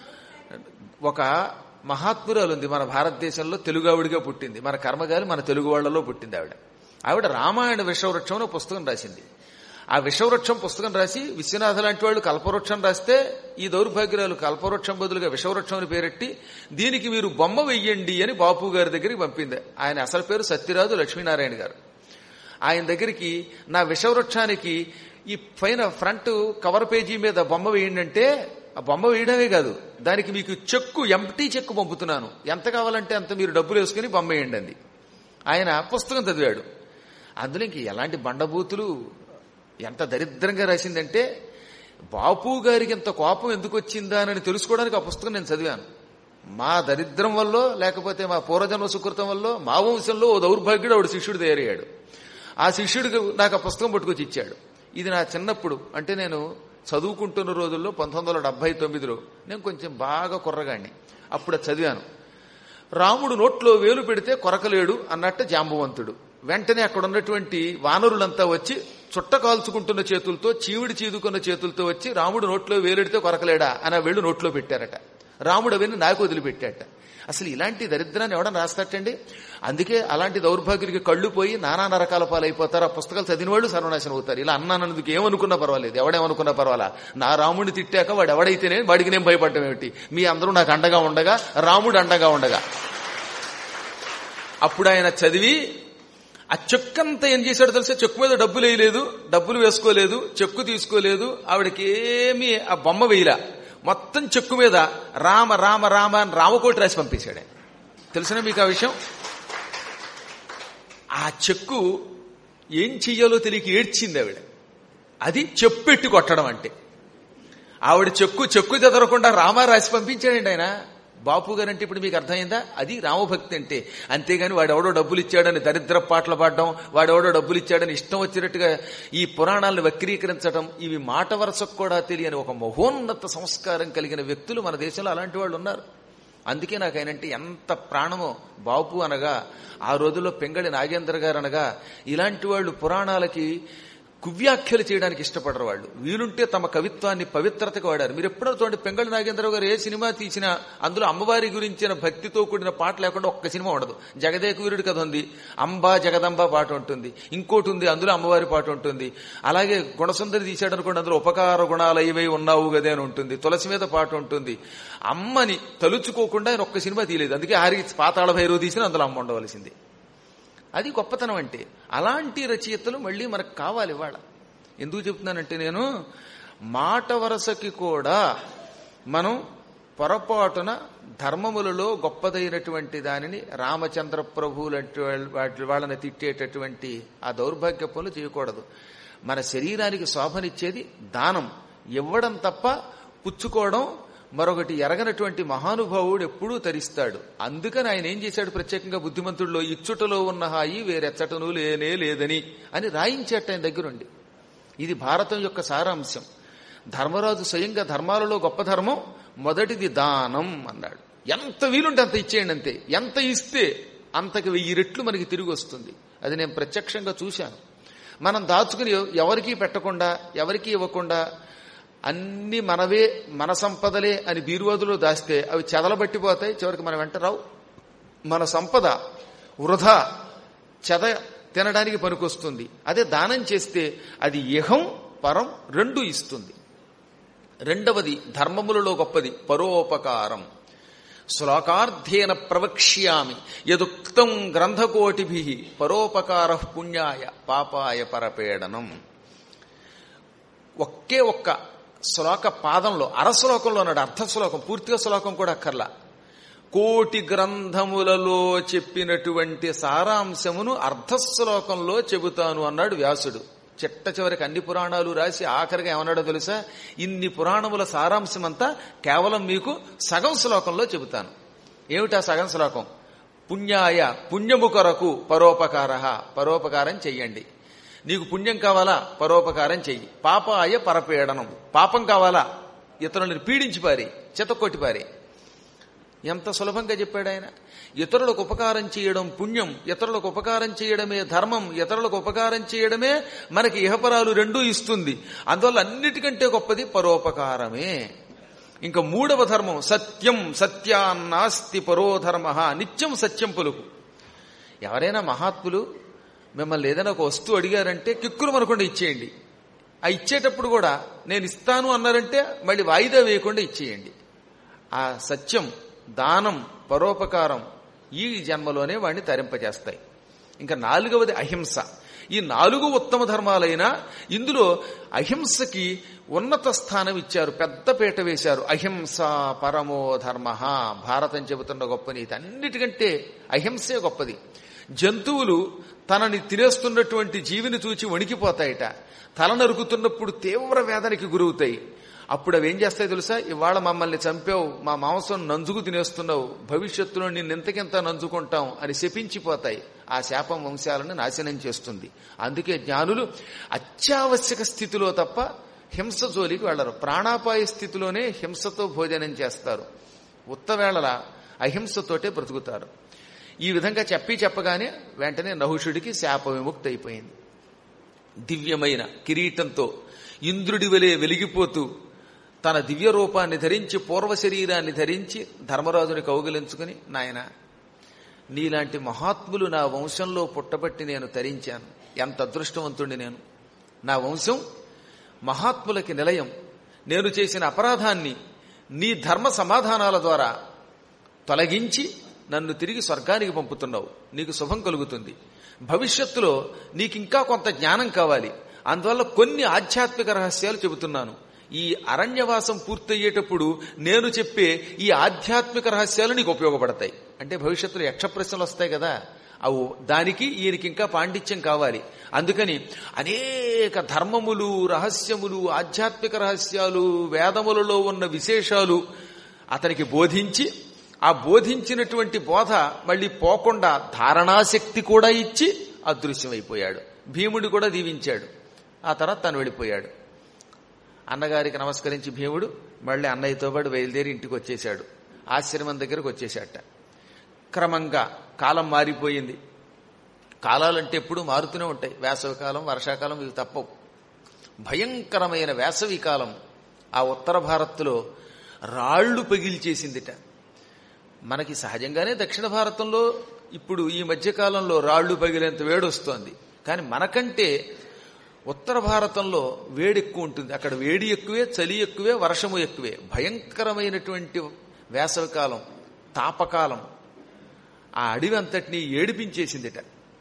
ఒక మహాత్మురాలు ఉంది మన భారతదేశంలో తెలుగు ఆవిడిగా పుట్టింది మన కర్మగాలి మన తెలుగు వాళ్లలో పుట్టింది ఆవిడ ఆవిడ రామాయణ విషవృక్షం అనే పుస్తకం రాసింది ఆ విషవృక్షం పుస్తకం రాసి విశ్వనాథ లాంటి వాళ్ళు కల్పవృక్షం రాస్తే ఈ దౌర్భాగ్యురాలు కల్పవృక్షం బదులుగా విషవృక్షం అని పేరెట్టి దీనికి మీరు బొమ్మ వెయ్యండి అని బాపు గారి దగ్గరికి పంపింది ఆయన అసలు పేరు సత్యరాజు లక్ష్మీనారాయణ గారు ఆయన దగ్గరికి నా విషవృక్షానికి ఈ పైన ఫ్రంట్ కవర్ పేజీ మీద బొమ్మ వేయండి అంటే ఆ బొమ్మ వేయడమే కాదు దానికి మీకు చెక్కు ఎంటీ చెక్కు పంపుతున్నాను ఎంత కావాలంటే అంత మీరు డబ్బులు వేసుకుని బొమ్మ వేయండి అంది ఆయన పుస్తకం చదివాడు అందులో ఇంక ఎలాంటి బండబూతులు ఎంత దరిద్రంగా రాసిందంటే బాపు గారికి ఇంత కోపం ఎందుకు వచ్చిందా అని తెలుసుకోవడానికి ఆ పుస్తకం నేను చదివాను మా దరిద్రం వల్ల లేకపోతే మా పూర్వజన్మ సుకృతం వల్ల మా వంశంలో ఓ దౌర్భాగ్యుడు ఆవిడ శిష్యుడు తయారయ్యాడు ఆ శిష్యుడికి నాకు ఆ పుస్తకం పట్టుకొచ్చి ఇచ్చాడు ఇది నా చిన్నప్పుడు అంటే నేను చదువుకుంటున్న రోజుల్లో పంతొమ్మిది వందల డెబ్బై తొమ్మిదిలో నేను కొంచెం బాగా కుర్రగాడిని అప్పుడు అది చదివాను రాముడు నోట్లో వేలు పెడితే కొరకలేడు అన్నట్టు జాంబవంతుడు వెంటనే అక్కడ ఉన్నటువంటి వానరులంతా వచ్చి చుట్ట కాల్చుకుంటున్న చేతులతో చీవిడి చీదుకున్న చేతులతో వచ్చి రాముడు నోట్లో వేలెడితే కొరకలేడా అని ఆ వేళ్ళు నోట్లో పెట్టారట రాముడు అవన్నీ నాకు వదిలిపెట్టాట అసలు ఇలాంటి దరిద్రాన్ని ఎవడని రాస్తాటండి అందుకే అలాంటి దౌర్భాగ్యులకి కళ్ళు పోయి నానా నరకాల పాలైపోతారు ఆ పుస్తకాలు చదివిన వాళ్ళు సర్వనాశనం అవుతారు ఇలా అన్నానందుకు ఏమనుకున్నా పర్వాలేదు ఎవడేమనుకున్నా పర్వాలా నా రాముడిని తిట్టాక వాడు ఎవడైతేనే వాడికి నేను భయపడటం ఏమిటి మీ అందరూ నాకు అండగా ఉండగా రాముడు అండగా ఉండగా అప్పుడు ఆయన చదివి ఆ చెక్కంతా ఏం చేశాడు తెలిసే చెక్కు మీద డబ్బులు వేయలేదు డబ్బులు వేసుకోలేదు చెక్కు తీసుకోలేదు ఆవిడకి ఏమీ ఆ బొమ్మ వేయలా మొత్తం చెక్కు మీద రామ రామ రామ అని రామకోటి రాసి పంపించాడు ఆయన తెలిసిన మీకు ఆ విషయం ఆ చెక్కు ఏం చెయ్యాలో తెలియక ఏడ్చింది ఆవిడ అది చెప్పెట్టి కొట్టడం అంటే ఆవిడ చెక్కు చెక్కు చెదరకుండా రామ రాసి పంపించాడండి ఆయన బాపు గారు అంటే ఇప్పుడు మీకు అర్థమైందా అది రామభక్తి అంటే అంతేగాని వాడెవడో డబ్బులు ఇచ్చాడని దరిద్ర పాటలు పాడడం వాడెవడో డబ్బులు ఇచ్చాడని ఇష్టం వచ్చినట్టుగా ఈ పురాణాలను వక్రీకరించడం ఇవి మాట వరసకు కూడా తెలియని ఒక మహోన్నత సంస్కారం కలిగిన వ్యక్తులు మన దేశంలో అలాంటి వాళ్ళు ఉన్నారు అందుకే నాకు ఆయనంటే ఎంత ప్రాణమో బాపు అనగా ఆ రోజుల్లో పెంగళి నాగేంద్ర గారు అనగా ఇలాంటి వాళ్ళు పురాణాలకి కువ్యాఖ్యలు చేయడానికి ఇష్టపడరు వాళ్ళు వీలుంటే తమ కవిత్వాన్ని పవిత్రతకు వాడారు మీరు ఎప్పుడో చూడండి పెంగళి నాగేంద్రరావు గారు ఏ సినిమా తీసినా అందులో అమ్మవారి గురించిన భక్తితో కూడిన పాట లేకుండా ఒక్క సినిమా ఉండదు జగదేక వీరుడి కథ ఉంది అంబా జగదంబ పాట ఉంటుంది ఇంకోటి ఉంది అందులో అమ్మవారి పాట ఉంటుంది అలాగే గుణసుందరి తీశాడు అనుకోండి అందులో ఉపకార గుణాలు ఇవై ఉన్నావు గదే అని ఉంటుంది తులసి మీద పాట ఉంటుంది అమ్మని తలుచుకోకుండా ఆయన ఒక్క సినిమా తీయలేదు అందుకే హారి పాతాళ భైరవ తీసిన అందులో అమ్మ ఉండవలసింది అది గొప్పతనం అంటే అలాంటి రచయితలు మళ్ళీ మనకు కావాలి ఇవాళ ఎందుకు చెప్తున్నానంటే నేను మాట వరసకి కూడా మనం పొరపాటున ధర్మములలో గొప్పదైనటువంటి దానిని రామచంద్ర ప్రభు లాంటి వాటి వాళ్ళని తిట్టేటటువంటి ఆ దౌర్భాగ్య పనులు చేయకూడదు మన శరీరానికి శోభనిచ్చేది దానం ఇవ్వడం తప్ప పుచ్చుకోవడం మరొకటి ఎరగనటువంటి మహానుభావుడు ఎప్పుడూ తరిస్తాడు అందుకని ఆయన ఏం చేశాడు ప్రత్యేకంగా బుద్ధిమంతుల్లో ఇచ్చుటలో ఉన్న హాయి వేరెచ్చటను లేనే లేదని అని రాయించేట ఆయన దగ్గరుండి ఇది భారతం యొక్క సారాంశం ధర్మరాజు స్వయంగా ధర్మాలలో గొప్ప ధర్మం మొదటిది దానం అన్నాడు ఎంత వీలుంటే అంత ఇచ్చేయండి అంతే ఎంత ఇస్తే అంతకి వెయ్యి రెట్లు మనకి తిరిగి వస్తుంది అది నేను ప్రత్యక్షంగా చూశాను మనం దాచుకుని ఎవరికీ పెట్టకుండా ఎవరికీ ఇవ్వకుండా అన్ని మనవే మన సంపదలే అని బీరువాదులో దాస్తే అవి చెదలబట్టిపోతాయి చివరికి మన వెంట రావు మన సంపద వృధా చెద తినడానికి పనికొస్తుంది అదే దానం చేస్తే అది ఇహం పరం రెండు ఇస్తుంది రెండవది ధర్మములలో గొప్పది పరోపకారం శ్లోకార్థేన ప్రవక్ష్యామి యదుక్తం గ్రంథకోటిభి పరోపకార పుణ్యాయ పాపాయ పరపీడనం ఒకే ఒక్క శ్లోక పాదంలో అర శ్లోకంలో ఉన్నాడు అర్ధ శ్లోకం పూర్తిగా శ్లోకం కూడా అక్కర్లా కోటి గ్రంథములలో చెప్పినటువంటి సారాంశమును అర్ధ శ్లోకంలో చెబుతాను అన్నాడు వ్యాసుడు చిట్ట చివరికి అన్ని పురాణాలు రాసి ఆఖరిగా ఏమన్నాడో తెలుసా ఇన్ని పురాణముల సారాంశం అంతా కేవలం మీకు సగం శ్లోకంలో చెబుతాను ఏమిటా సగం శ్లోకం పుణ్యాయ పుణ్యము కొరకు పరోపకార పరోపకారం చెయ్యండి నీకు పుణ్యం కావాలా పరోపకారం చెయ్యి పాపాయ పరపీడనం పాపం కావాలా ఇతరులను పీడించి పారి చెతకొట్టి పారి ఎంత సులభంగా చెప్పాడు ఆయన ఇతరులకు ఉపకారం చేయడం పుణ్యం ఇతరులకు ఉపకారం చేయడమే ధర్మం ఇతరులకు ఉపకారం చేయడమే మనకి ఇహపరాలు రెండూ ఇస్తుంది అందువల్ల అన్నిటికంటే గొప్పది పరోపకారమే ఇంకా మూడవ ధర్మం సత్యం సత్యాన్నాస్తి పరోధర్మ నిత్యం సత్యం పలుకు ఎవరైనా మహాత్ములు మిమ్మల్ని ఏదైనా ఒక వస్తువు అడిగారంటే కిక్కులు మనకుండా ఇచ్చేయండి ఆ ఇచ్చేటప్పుడు కూడా నేను ఇస్తాను అన్నారంటే మళ్ళీ వాయిదా వేయకుండా ఇచ్చేయండి ఆ సత్యం దానం పరోపకారం ఈ జన్మలోనే వాడిని తరింపజేస్తాయి ఇంకా నాలుగవది అహింస ఈ నాలుగు ఉత్తమ ధర్మాలైన ఇందులో అహింసకి ఉన్నత స్థానం ఇచ్చారు పెద్ద పీట వేశారు అహింస పరమో ధర్మ భారతం చెబుతున్న గొప్ప నీతి అన్నిటికంటే అహింసే గొప్పది జంతువులు తనని తినేస్తున్నటువంటి జీవిని చూచి వణికిపోతాయిట తల నరుకుతున్నప్పుడు తీవ్ర వేదనకి గురవుతాయి అప్పుడు అవి ఏం చేస్తాయి తెలుసా ఇవాళ మమ్మల్ని చంపావు మా మాంసం నంజుకు తినేస్తున్నావు భవిష్యత్తులో నిన్ను ఎంతకెంత నంజుకుంటాం అని శపించిపోతాయి ఆ శాపం వంశాలను నాశనం చేస్తుంది అందుకే జ్ఞానులు అత్యావశ్యక స్థితిలో తప్ప హింస జోలికి వెళ్లరు ప్రాణాపాయ స్థితిలోనే హింసతో భోజనం చేస్తారు ఉత్తవేళల అహింసతోటే బ్రతుకుతారు ఈ విధంగా చెప్పి చెప్పగానే వెంటనే నహుషుడికి శాప విముక్తి అయిపోయింది దివ్యమైన కిరీటంతో ఇంద్రుడి వలె వెలిగిపోతూ తన దివ్య రూపాన్ని ధరించి పూర్వ శరీరాన్ని ధరించి ధర్మరాజుని కౌగిలించుకుని నాయన నీలాంటి మహాత్ములు నా వంశంలో పుట్టబట్టి నేను తరించాను ఎంత అదృష్టవంతుణ్ణి నేను నా వంశం మహాత్ములకి నిలయం నేను చేసిన అపరాధాన్ని నీ ధర్మ సమాధానాల ద్వారా తొలగించి నన్ను తిరిగి స్వర్గానికి పంపుతున్నావు నీకు శుభం కలుగుతుంది భవిష్యత్తులో నీకింకా కొంత జ్ఞానం కావాలి అందువల్ల కొన్ని ఆధ్యాత్మిక రహస్యాలు చెబుతున్నాను ఈ అరణ్యవాసం పూర్తయ్యేటప్పుడు నేను చెప్పే ఈ ఆధ్యాత్మిక రహస్యాలు నీకు ఉపయోగపడతాయి అంటే భవిష్యత్తులో యక్ష ప్రశ్నలు వస్తాయి కదా అవు దానికి ఈయనకి ఇంకా పాండిత్యం కావాలి అందుకని అనేక ధర్మములు రహస్యములు ఆధ్యాత్మిక రహస్యాలు వేదములలో ఉన్న విశేషాలు అతనికి బోధించి ఆ బోధించినటువంటి బోధ మళ్ళీ పోకుండా ధారణాశక్తి కూడా ఇచ్చి అదృశ్యమైపోయాడు భీముడు కూడా దీవించాడు ఆ తర్వాత తను వెళ్ళిపోయాడు అన్నగారికి నమస్కరించి భీముడు మళ్ళీ అన్నయ్యతో పాటు బయలుదేరి ఇంటికి వచ్చేశాడు ఆశ్రమం దగ్గరకు వచ్చేశాట క్రమంగా కాలం మారిపోయింది కాలాలంటే ఎప్పుడు మారుతూనే ఉంటాయి వేసవికాలం వర్షాకాలం ఇవి తప్పవు భయంకరమైన వేసవి కాలం ఆ ఉత్తర భారత్లో రాళ్లు పగిల్చేసిందిట మనకి సహజంగానే దక్షిణ భారతంలో ఇప్పుడు ఈ మధ్యకాలంలో రాళ్లు పగిలేంత వేడొస్తోంది కానీ మనకంటే ఉత్తర భారతంలో వేడి ఎక్కువ ఉంటుంది అక్కడ వేడి ఎక్కువే చలి ఎక్కువే వర్షము ఎక్కువే భయంకరమైనటువంటి వేసవికాలం తాపకాలం ఆ అడవి అంతటినీ ఏడిపించేసిందిట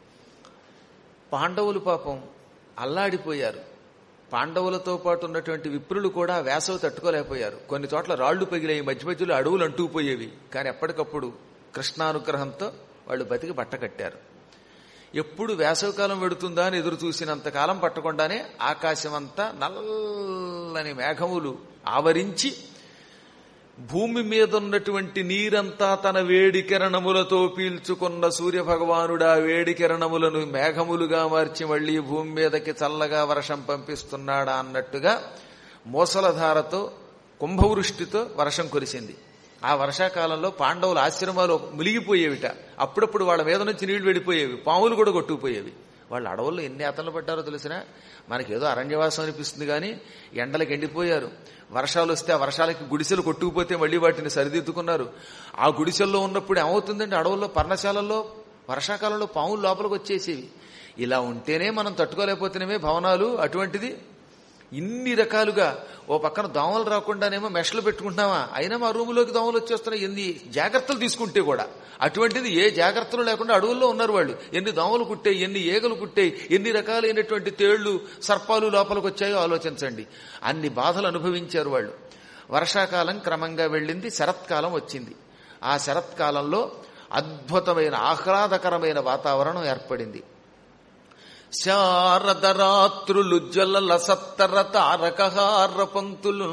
పాండవులు పాపం అల్లాడిపోయారు పాండవులతో పాటు ఉన్నటువంటి విప్రులు కూడా వేసవి తట్టుకోలేకపోయారు కొన్ని చోట్ల రాళ్లు పగిలాయి మధ్య మధ్యలో అడవులు అంటుకుపోయేవి కానీ ఎప్పటికప్పుడు కృష్ణానుగ్రహంతో వాళ్ళు బతికి బట్ట కట్టారు ఎప్పుడు వేసవికాలం వెడుతుందా అని ఎదురు చూసినంతకాలం పట్టకుండానే ఆకాశం అంతా నల్లని మేఘములు ఆవరించి భూమి మీద ఉన్నటువంటి నీరంతా తన వేడి కిరణములతో పీల్చుకున్న సూర్య భగవానుడా వేడి కిరణములను మేఘములుగా మార్చి మళ్లీ భూమి మీదకి చల్లగా వర్షం పంపిస్తున్నాడా అన్నట్టుగా మూసలధారతో కుంభవృష్టితో వర్షం కురిసింది ఆ వర్షాకాలంలో పాండవుల ఆశ్రమాలు మునిగిపోయేవిట అప్పుడప్పుడు వాళ్ళ మీద నుంచి నీళ్లు వెళ్ళిపోయేవి పాములు కూడా కొట్టుకుపోయేవి వాళ్ళు అడవుల్లో ఎన్ని అతలు పడ్డారో తెలిసినా మనకేదో అరణ్యవాసం అనిపిస్తుంది కానీ ఎండలకు ఎండిపోయారు వర్షాలు వస్తే ఆ వర్షాలకి గుడిసెలు కొట్టుకుపోతే మళ్ళీ వాటిని సరిదిద్దుకున్నారు ఆ గుడిసెల్లో ఉన్నప్పుడు ఏమవుతుందంటే అడవుల్లో పర్ణశాలల్లో వర్షాకాలంలో పాములు లోపలికి వచ్చేసేవి ఇలా ఉంటేనే మనం తట్టుకోలేకపోతేనేమే భవనాలు అటువంటిది ఇన్ని రకాలుగా ఓ పక్కన దోమలు రాకుండానేమో మెషలు పెట్టుకుంటున్నావా అయినా మా రూములోకి దోమలు వచ్చేస్తున్నాయి ఎన్ని జాగ్రత్తలు తీసుకుంటే కూడా అటువంటిది ఏ జాగ్రత్తలు లేకుండా అడవుల్లో ఉన్నారు వాళ్ళు ఎన్ని దోమలు కుట్టాయి ఎన్ని ఏగలు కుట్టాయి ఎన్ని రకాలైనటువంటి తేళ్లు సర్పాలు లోపలికి వచ్చాయో ఆలోచించండి అన్ని బాధలు అనుభవించారు వాళ్ళు వర్షాకాలం క్రమంగా వెళ్ళింది శరత్కాలం వచ్చింది ఆ శరత్కాలంలో అద్భుతమైన ఆహ్లాదకరమైన వాతావరణం ఏర్పడింది శారదరాత్రులు జ్వలల సత్తర తారకహార పంక్తులు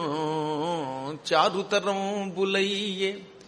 చారుతరంబులయ్యే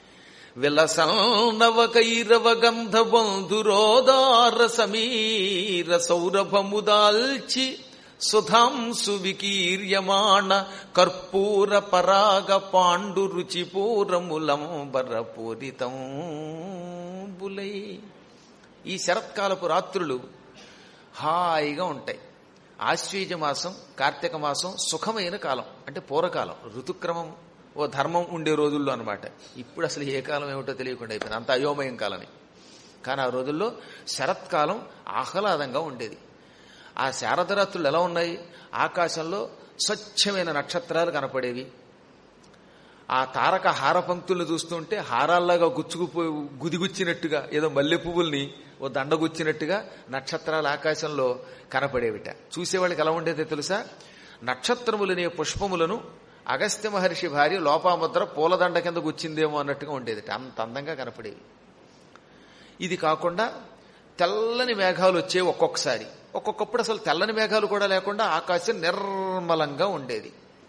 విలసనవకైరవ గంధ బంధురోదార సమీర సౌరభముదాల్చి సుధాంసు వికీర్యమాణ కర్పూర పరాగ పాండు రుచి పూరములంబర పూరితం బులై ఈ శరత్కాలపు రాత్రులు హాయిగా ఉంటాయి ఆశ్వీజ మాసం కార్తీక మాసం సుఖమైన కాలం అంటే పూర్వకాలం ఋతుక్రమం ఓ ధర్మం ఉండే రోజుల్లో అనమాట ఇప్పుడు అసలు ఏ కాలం ఏమిటో తెలియకుండా అయిపోయింది అంత అయోమయం కాలమే కానీ ఆ రోజుల్లో శరత్కాలం ఆహ్లాదంగా ఉండేది ఆ శారదరాత్రులు ఎలా ఉన్నాయి ఆకాశంలో స్వచ్ఛమైన నక్షత్రాలు కనపడేవి ఆ తారక హార పంక్తులను చూస్తుంటే హారాల్లాగా గుచ్చుకుపోయి గుదిగుచ్చినట్టుగా ఏదో మల్లె పువ్వుల్ని ఓ దండగుచ్చినట్టుగా నక్షత్రాలు ఆకాశంలో కనపడేవిట చూసేవాళ్ళకి ఎలా ఉండేదో తెలుసా నక్షత్రములనే పుష్పములను అగస్త్య మహర్షి భార్య లోపాముద్ర పూలదండ కింద గుచ్చిందేమో అన్నట్టుగా ఉండేదిట అంత అందంగా కనపడేవి ఇది కాకుండా తెల్లని మేఘాలు వచ్చేవి ఒక్కొక్కసారి ఒక్కొక్కప్పుడు అసలు తెల్లని మేఘాలు కూడా లేకుండా ఆకాశం నిర్మలంగా ఉండేది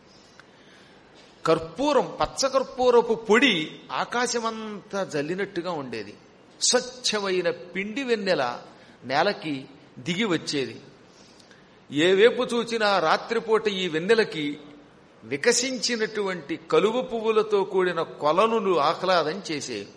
కర్పూరం పచ్చ కర్పూరపు పొడి ఆకాశమంతా జల్లినట్టుగా ఉండేది స్వచ్ఛమైన పిండి వెన్నెల నేలకి దిగి వచ్చేది ఏ వైపు చూచినా రాత్రిపూట ఈ వెన్నెలకి వికసించినటువంటి కలువ పువ్వులతో కూడిన కొలనులు ఆహ్లాదం చేసేవి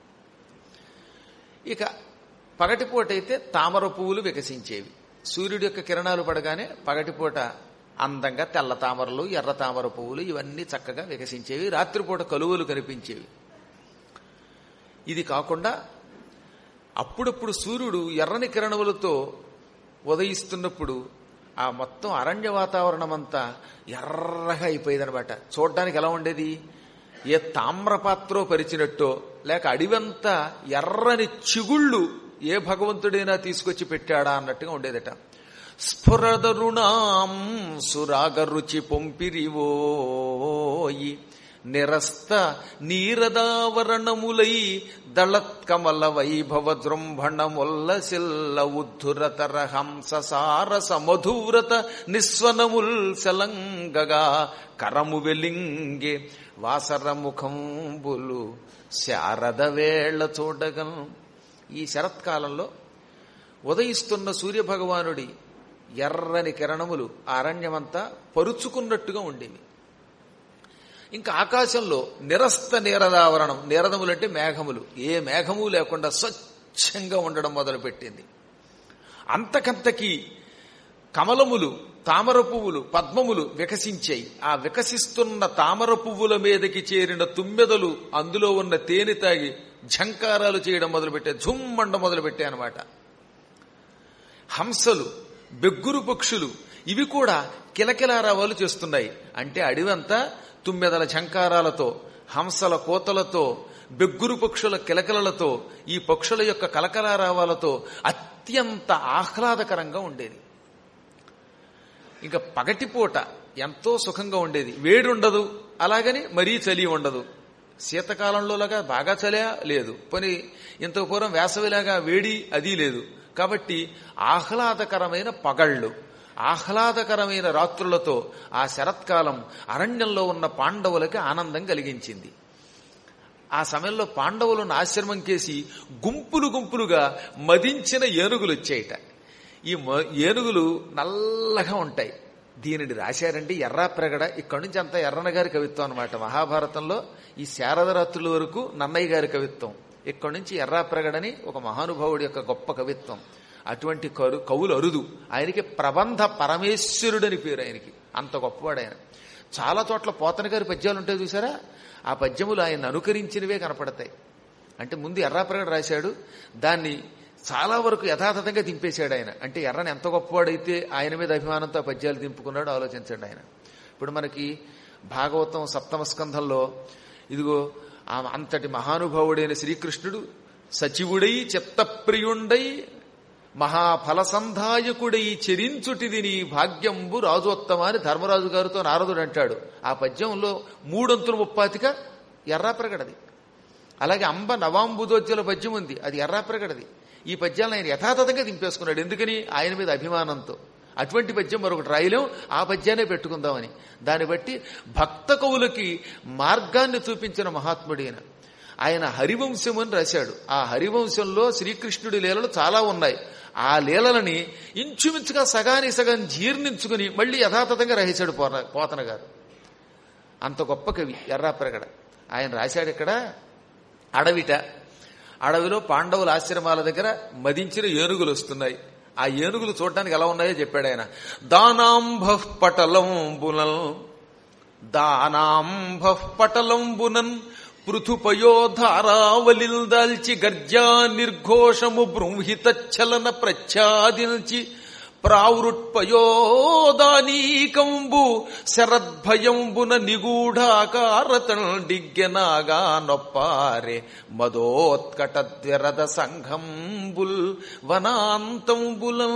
ఇక పగటిపూట అయితే తామర పువ్వులు వికసించేవి సూర్యుడి యొక్క కిరణాలు పడగానే పగటిపూట అందంగా తెల్ల తామరలు ఎర్ర తామర పువ్వులు ఇవన్నీ చక్కగా వికసించేవి రాత్రిపూట కలువలు కనిపించేవి ఇది కాకుండా అప్పుడప్పుడు సూర్యుడు ఎర్రని కిరణములతో ఉదయిస్తున్నప్పుడు ఆ మొత్తం అరణ్య వాతావరణం అంతా ఎర్రగా అయిపోయేదనమాట చూడడానికి ఎలా ఉండేది ఏ తామ్రపాత్రో పరిచినట్టో లేక అడివంతా ఎర్రని చిగుళ్ళు ఏ భగవంతుడైనా తీసుకొచ్చి పెట్టాడా అన్నట్టుగా ఉండేదట స్ఫురదరుణాం సురాగరుచి పొంపిరివోయి నిరస్త నీరదావరణములై దళత్కమల వైభవ జృంభణముల్ల సిల్ల ఉద్ధురతర హంస సారస మధువ్రత నిస్వనముల్ సలంగగా కరము వెలింగే వాసరముఖంబులు శారద వేళ చూడగం ఈ శరత్కాలంలో ఉదయిస్తున్న సూర్యభగవానుడి ఎర్రని కిరణములు ఆ అరణ్యమంతా పరుచుకున్నట్టుగా ఉండేవి ఇంకా ఆకాశంలో నిరస్త నీరదావరణం నీరదములంటే మేఘములు ఏ మేఘము లేకుండా స్వచ్ఛంగా ఉండడం మొదలుపెట్టింది అంతకంతకి కమలములు తామర పువ్వులు పద్మములు వికసించాయి ఆ వికసిస్తున్న తామర పువ్వుల మీదకి చేరిన తుమ్మెదలు అందులో ఉన్న తేనె తాగి ఝంకారాలు చేయడం మొదలుపెట్టాయి ఝుమ్మండ మొదలుపెట్టాయి అనమాట హంసలు బెగ్గురు పక్షులు ఇవి కూడా కిలకిలారావాలు చేస్తున్నాయి అంటే అడివంతా తుమ్మెదల ఝంకారాలతో హంసల కోతలతో బెగ్గురు పక్షుల కిలకిలలతో ఈ పక్షుల యొక్క కలకలారావాలతో అత్యంత ఆహ్లాదకరంగా ఉండేది ఇంకా పగటిపూట ఎంతో సుఖంగా ఉండేది వేడి ఉండదు అలాగని మరీ చలి ఉండదు శీతకాలంలోలాగా బాగా చలే లేదు పని ఇంత పూర్వం వేసవిలాగా వేడి అది లేదు కాబట్టి ఆహ్లాదకరమైన పగళ్ళు ఆహ్లాదకరమైన రాత్రులతో ఆ శరత్కాలం అరణ్యంలో ఉన్న పాండవులకి ఆనందం కలిగించింది ఆ సమయంలో పాండవులను ఆశ్రమం కేసి గుంపులు గుంపులుగా మదించిన ఏనుగులు వచ్చాయిట ఈ ఏనుగులు నల్లగా ఉంటాయి దీనిని రాశారండి ఎర్రా ప్రగడ ఇక్కడి నుంచి అంతా ఎర్రన గారి కవిత్వం అనమాట మహాభారతంలో ఈ శారదరాత్రుల వరకు నన్నయ్య గారి కవిత్వం ఇక్కడి నుంచి ఎర్రా ప్రగడని ఒక మహానుభావుడి యొక్క గొప్ప కవిత్వం అటువంటి కరు కవులు అరుదు ఆయనకి ప్రబంధ పరమేశ్వరుడని పేరు ఆయనకి అంత గొప్పవాడు ఆయన చాలా చోట్ల పోతన గారి పద్యాలు ఉంటాయి చూసారా ఆ పద్యములు ఆయన అనుకరించినవే కనపడతాయి అంటే ముందు ఎర్రాప్రగడ రాశాడు దాన్ని చాలా వరకు యథాతథంగా దింపేశాడు ఆయన అంటే ఎర్రని ఎంత గొప్పవాడైతే ఆయన మీద అభిమానంతో ఆ పద్యాలు దింపుకున్నాడో ఆలోచించండి ఆయన ఇప్పుడు మనకి భాగవతం సప్తమ స్కంధంలో ఇదిగో ఆ అంతటి మహానుభావుడైన శ్రీకృష్ణుడు సచివుడై చిత్తప్రియుండై మహాఫలసంధాయకుడై చెరించుటిది నీ భాగ్యంబు రాజోత్తమ అని ధర్మరాజు గారితో నారదుడు అంటాడు ఆ పద్యంలో మూడొంతులు ముప్పాతిక ఎర్రాప్రగడది అలాగే అంబ నవాంబుదోజ్జల పద్యం ఉంది అది ఎర్రాప్రగడది ఈ పద్యాలను ఆయన యథాతథంగా దింపేసుకున్నాడు ఎందుకని ఆయన మీద అభిమానంతో అటువంటి పద్యం మరొకటి రాయలేం ఆ పద్యాన్ని పెట్టుకుందామని దాన్ని బట్టి భక్త కవులకి మార్గాన్ని చూపించిన మహాత్ముడైన ఆయన హరివంశం అని రాశాడు ఆ హరివంశంలో శ్రీకృష్ణుడి లీలలు చాలా ఉన్నాయి ఆ లీలలని ఇంచుమించుగా సగానికి సగం జీర్ణించుకుని మళ్ళీ యథాతథంగా రహించాడు పోన పోతన గారు అంత గొప్ప కవి ఎర్రాప్రగడ ఆయన రాశాడు ఇక్కడ అడవిట అడవిలో పాండవుల ఆశ్రమాల దగ్గర మదించిన ఏనుగులు వస్తున్నాయి ఆ ఏనుగులు చూడటానికి ఎలా ఉన్నాయో చెప్పాడు ఆయన దానాంభ పటలంబునల్ దానాంభ పటలంబునన్ పృథుపయోధారావలిల్ దాల్చి గర్జా నిర్ఘోషము బృంహితచ్చలన ప్రచ్ఛాదిల్చి ప్రావృట్పయోదానీకంబు శరద్భయంబున నిగూఢాకారతండిగ్గెనాగా నొప్పారే మదోత్కటద్విరద సంఘంబుల్ వనాంతంబులం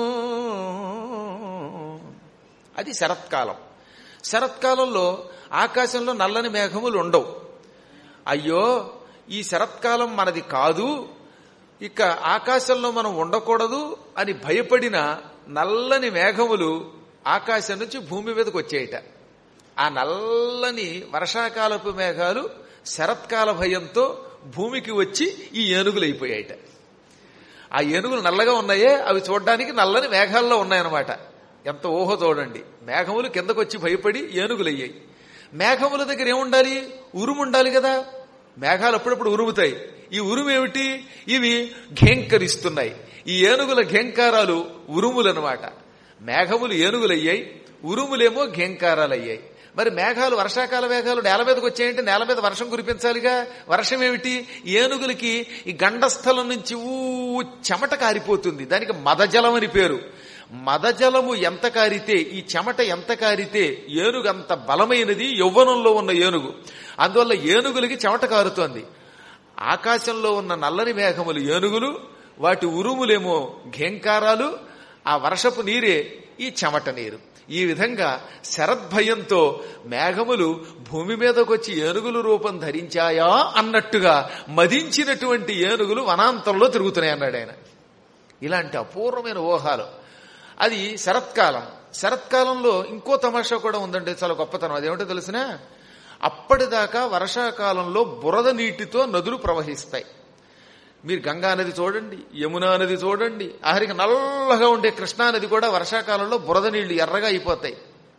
అది శరత్కాలం శరత్కాలంలో ఆకాశంలో నల్లని మేఘములు ఉండవు అయ్యో ఈ శరత్కాలం మనది కాదు ఇక ఆకాశంలో మనం ఉండకూడదు అని భయపడిన నల్లని మేఘములు ఆకాశం నుంచి భూమి మీదకి వచ్చేయట ఆ నల్లని వర్షాకాలపు మేఘాలు శరత్కాల భయంతో భూమికి వచ్చి ఈ ఏనుగులు అయిపోయాయట ఆ ఏనుగులు నల్లగా ఉన్నాయే అవి చూడడానికి నల్లని మేఘాల్లో ఉన్నాయన్నమాట ఎంత ఊహ చూడండి మేఘములు కిందకొచ్చి భయపడి ఏనుగులయ్యాయి మేఘముల దగ్గర ఏముండాలి ఉరుము ఉండాలి కదా మేఘాలు అప్పుడప్పుడు ఉరుముతాయి ఈ ఉరుము ఏమిటి ఇవి ఘేంకరిస్తున్నాయి ఈ ఏనుగుల ఘేంకారాలు ఉరుములనమాట మేఘములు ఏనుగులయ్యాయి ఉరుములేమో ఘేంకారాలయ్యాయి మరి మేఘాలు వర్షాకాల మేఘాలు నేల మీదకి వచ్చాయంటే నేల మీద వర్షం కురిపించాలిగా వర్షం ఏమిటి ఏనుగులకి ఈ గండస్థలం నుంచి ఊ చెమట కారిపోతుంది దానికి మదజలం అని పేరు మదజలము ఎంత కారితే ఈ చెమట ఎంత కారితే ఏనుగు అంత బలమైనది యౌవనంలో ఉన్న ఏనుగు అందువల్ల ఏనుగులకి చెమట కారుతోంది ఆకాశంలో ఉన్న నల్లని మేఘములు ఏనుగులు వాటి ఉరుములేమో ఘేంకారాలు ఆ వర్షపు నీరే ఈ చెమట నీరు ఈ విధంగా శరద్భయంతో మేఘములు భూమి మీదకొచ్చి ఏనుగులు రూపం ధరించాయా అన్నట్టుగా మదించినటువంటి ఏనుగులు వనాంతంలో తిరుగుతున్నాయి అన్నాడు ఆయన ఇలాంటి అపూర్వమైన ఊహాలు అది శరత్కాలం శరత్కాలంలో ఇంకో తమాషా కూడా ఉందండి చాలా గొప్పతనం అదేమిటో తెలిసిన అప్పటిదాకా వర్షాకాలంలో బురద నీటితో నదులు ప్రవహిస్తాయి మీరు గంగా నది చూడండి యమునా నది చూడండి ఆఖరికి నల్లగా ఉండే కృష్ణా నది కూడా వర్షాకాలంలో బురద నీళ్లు ఎర్రగా అయిపోతాయి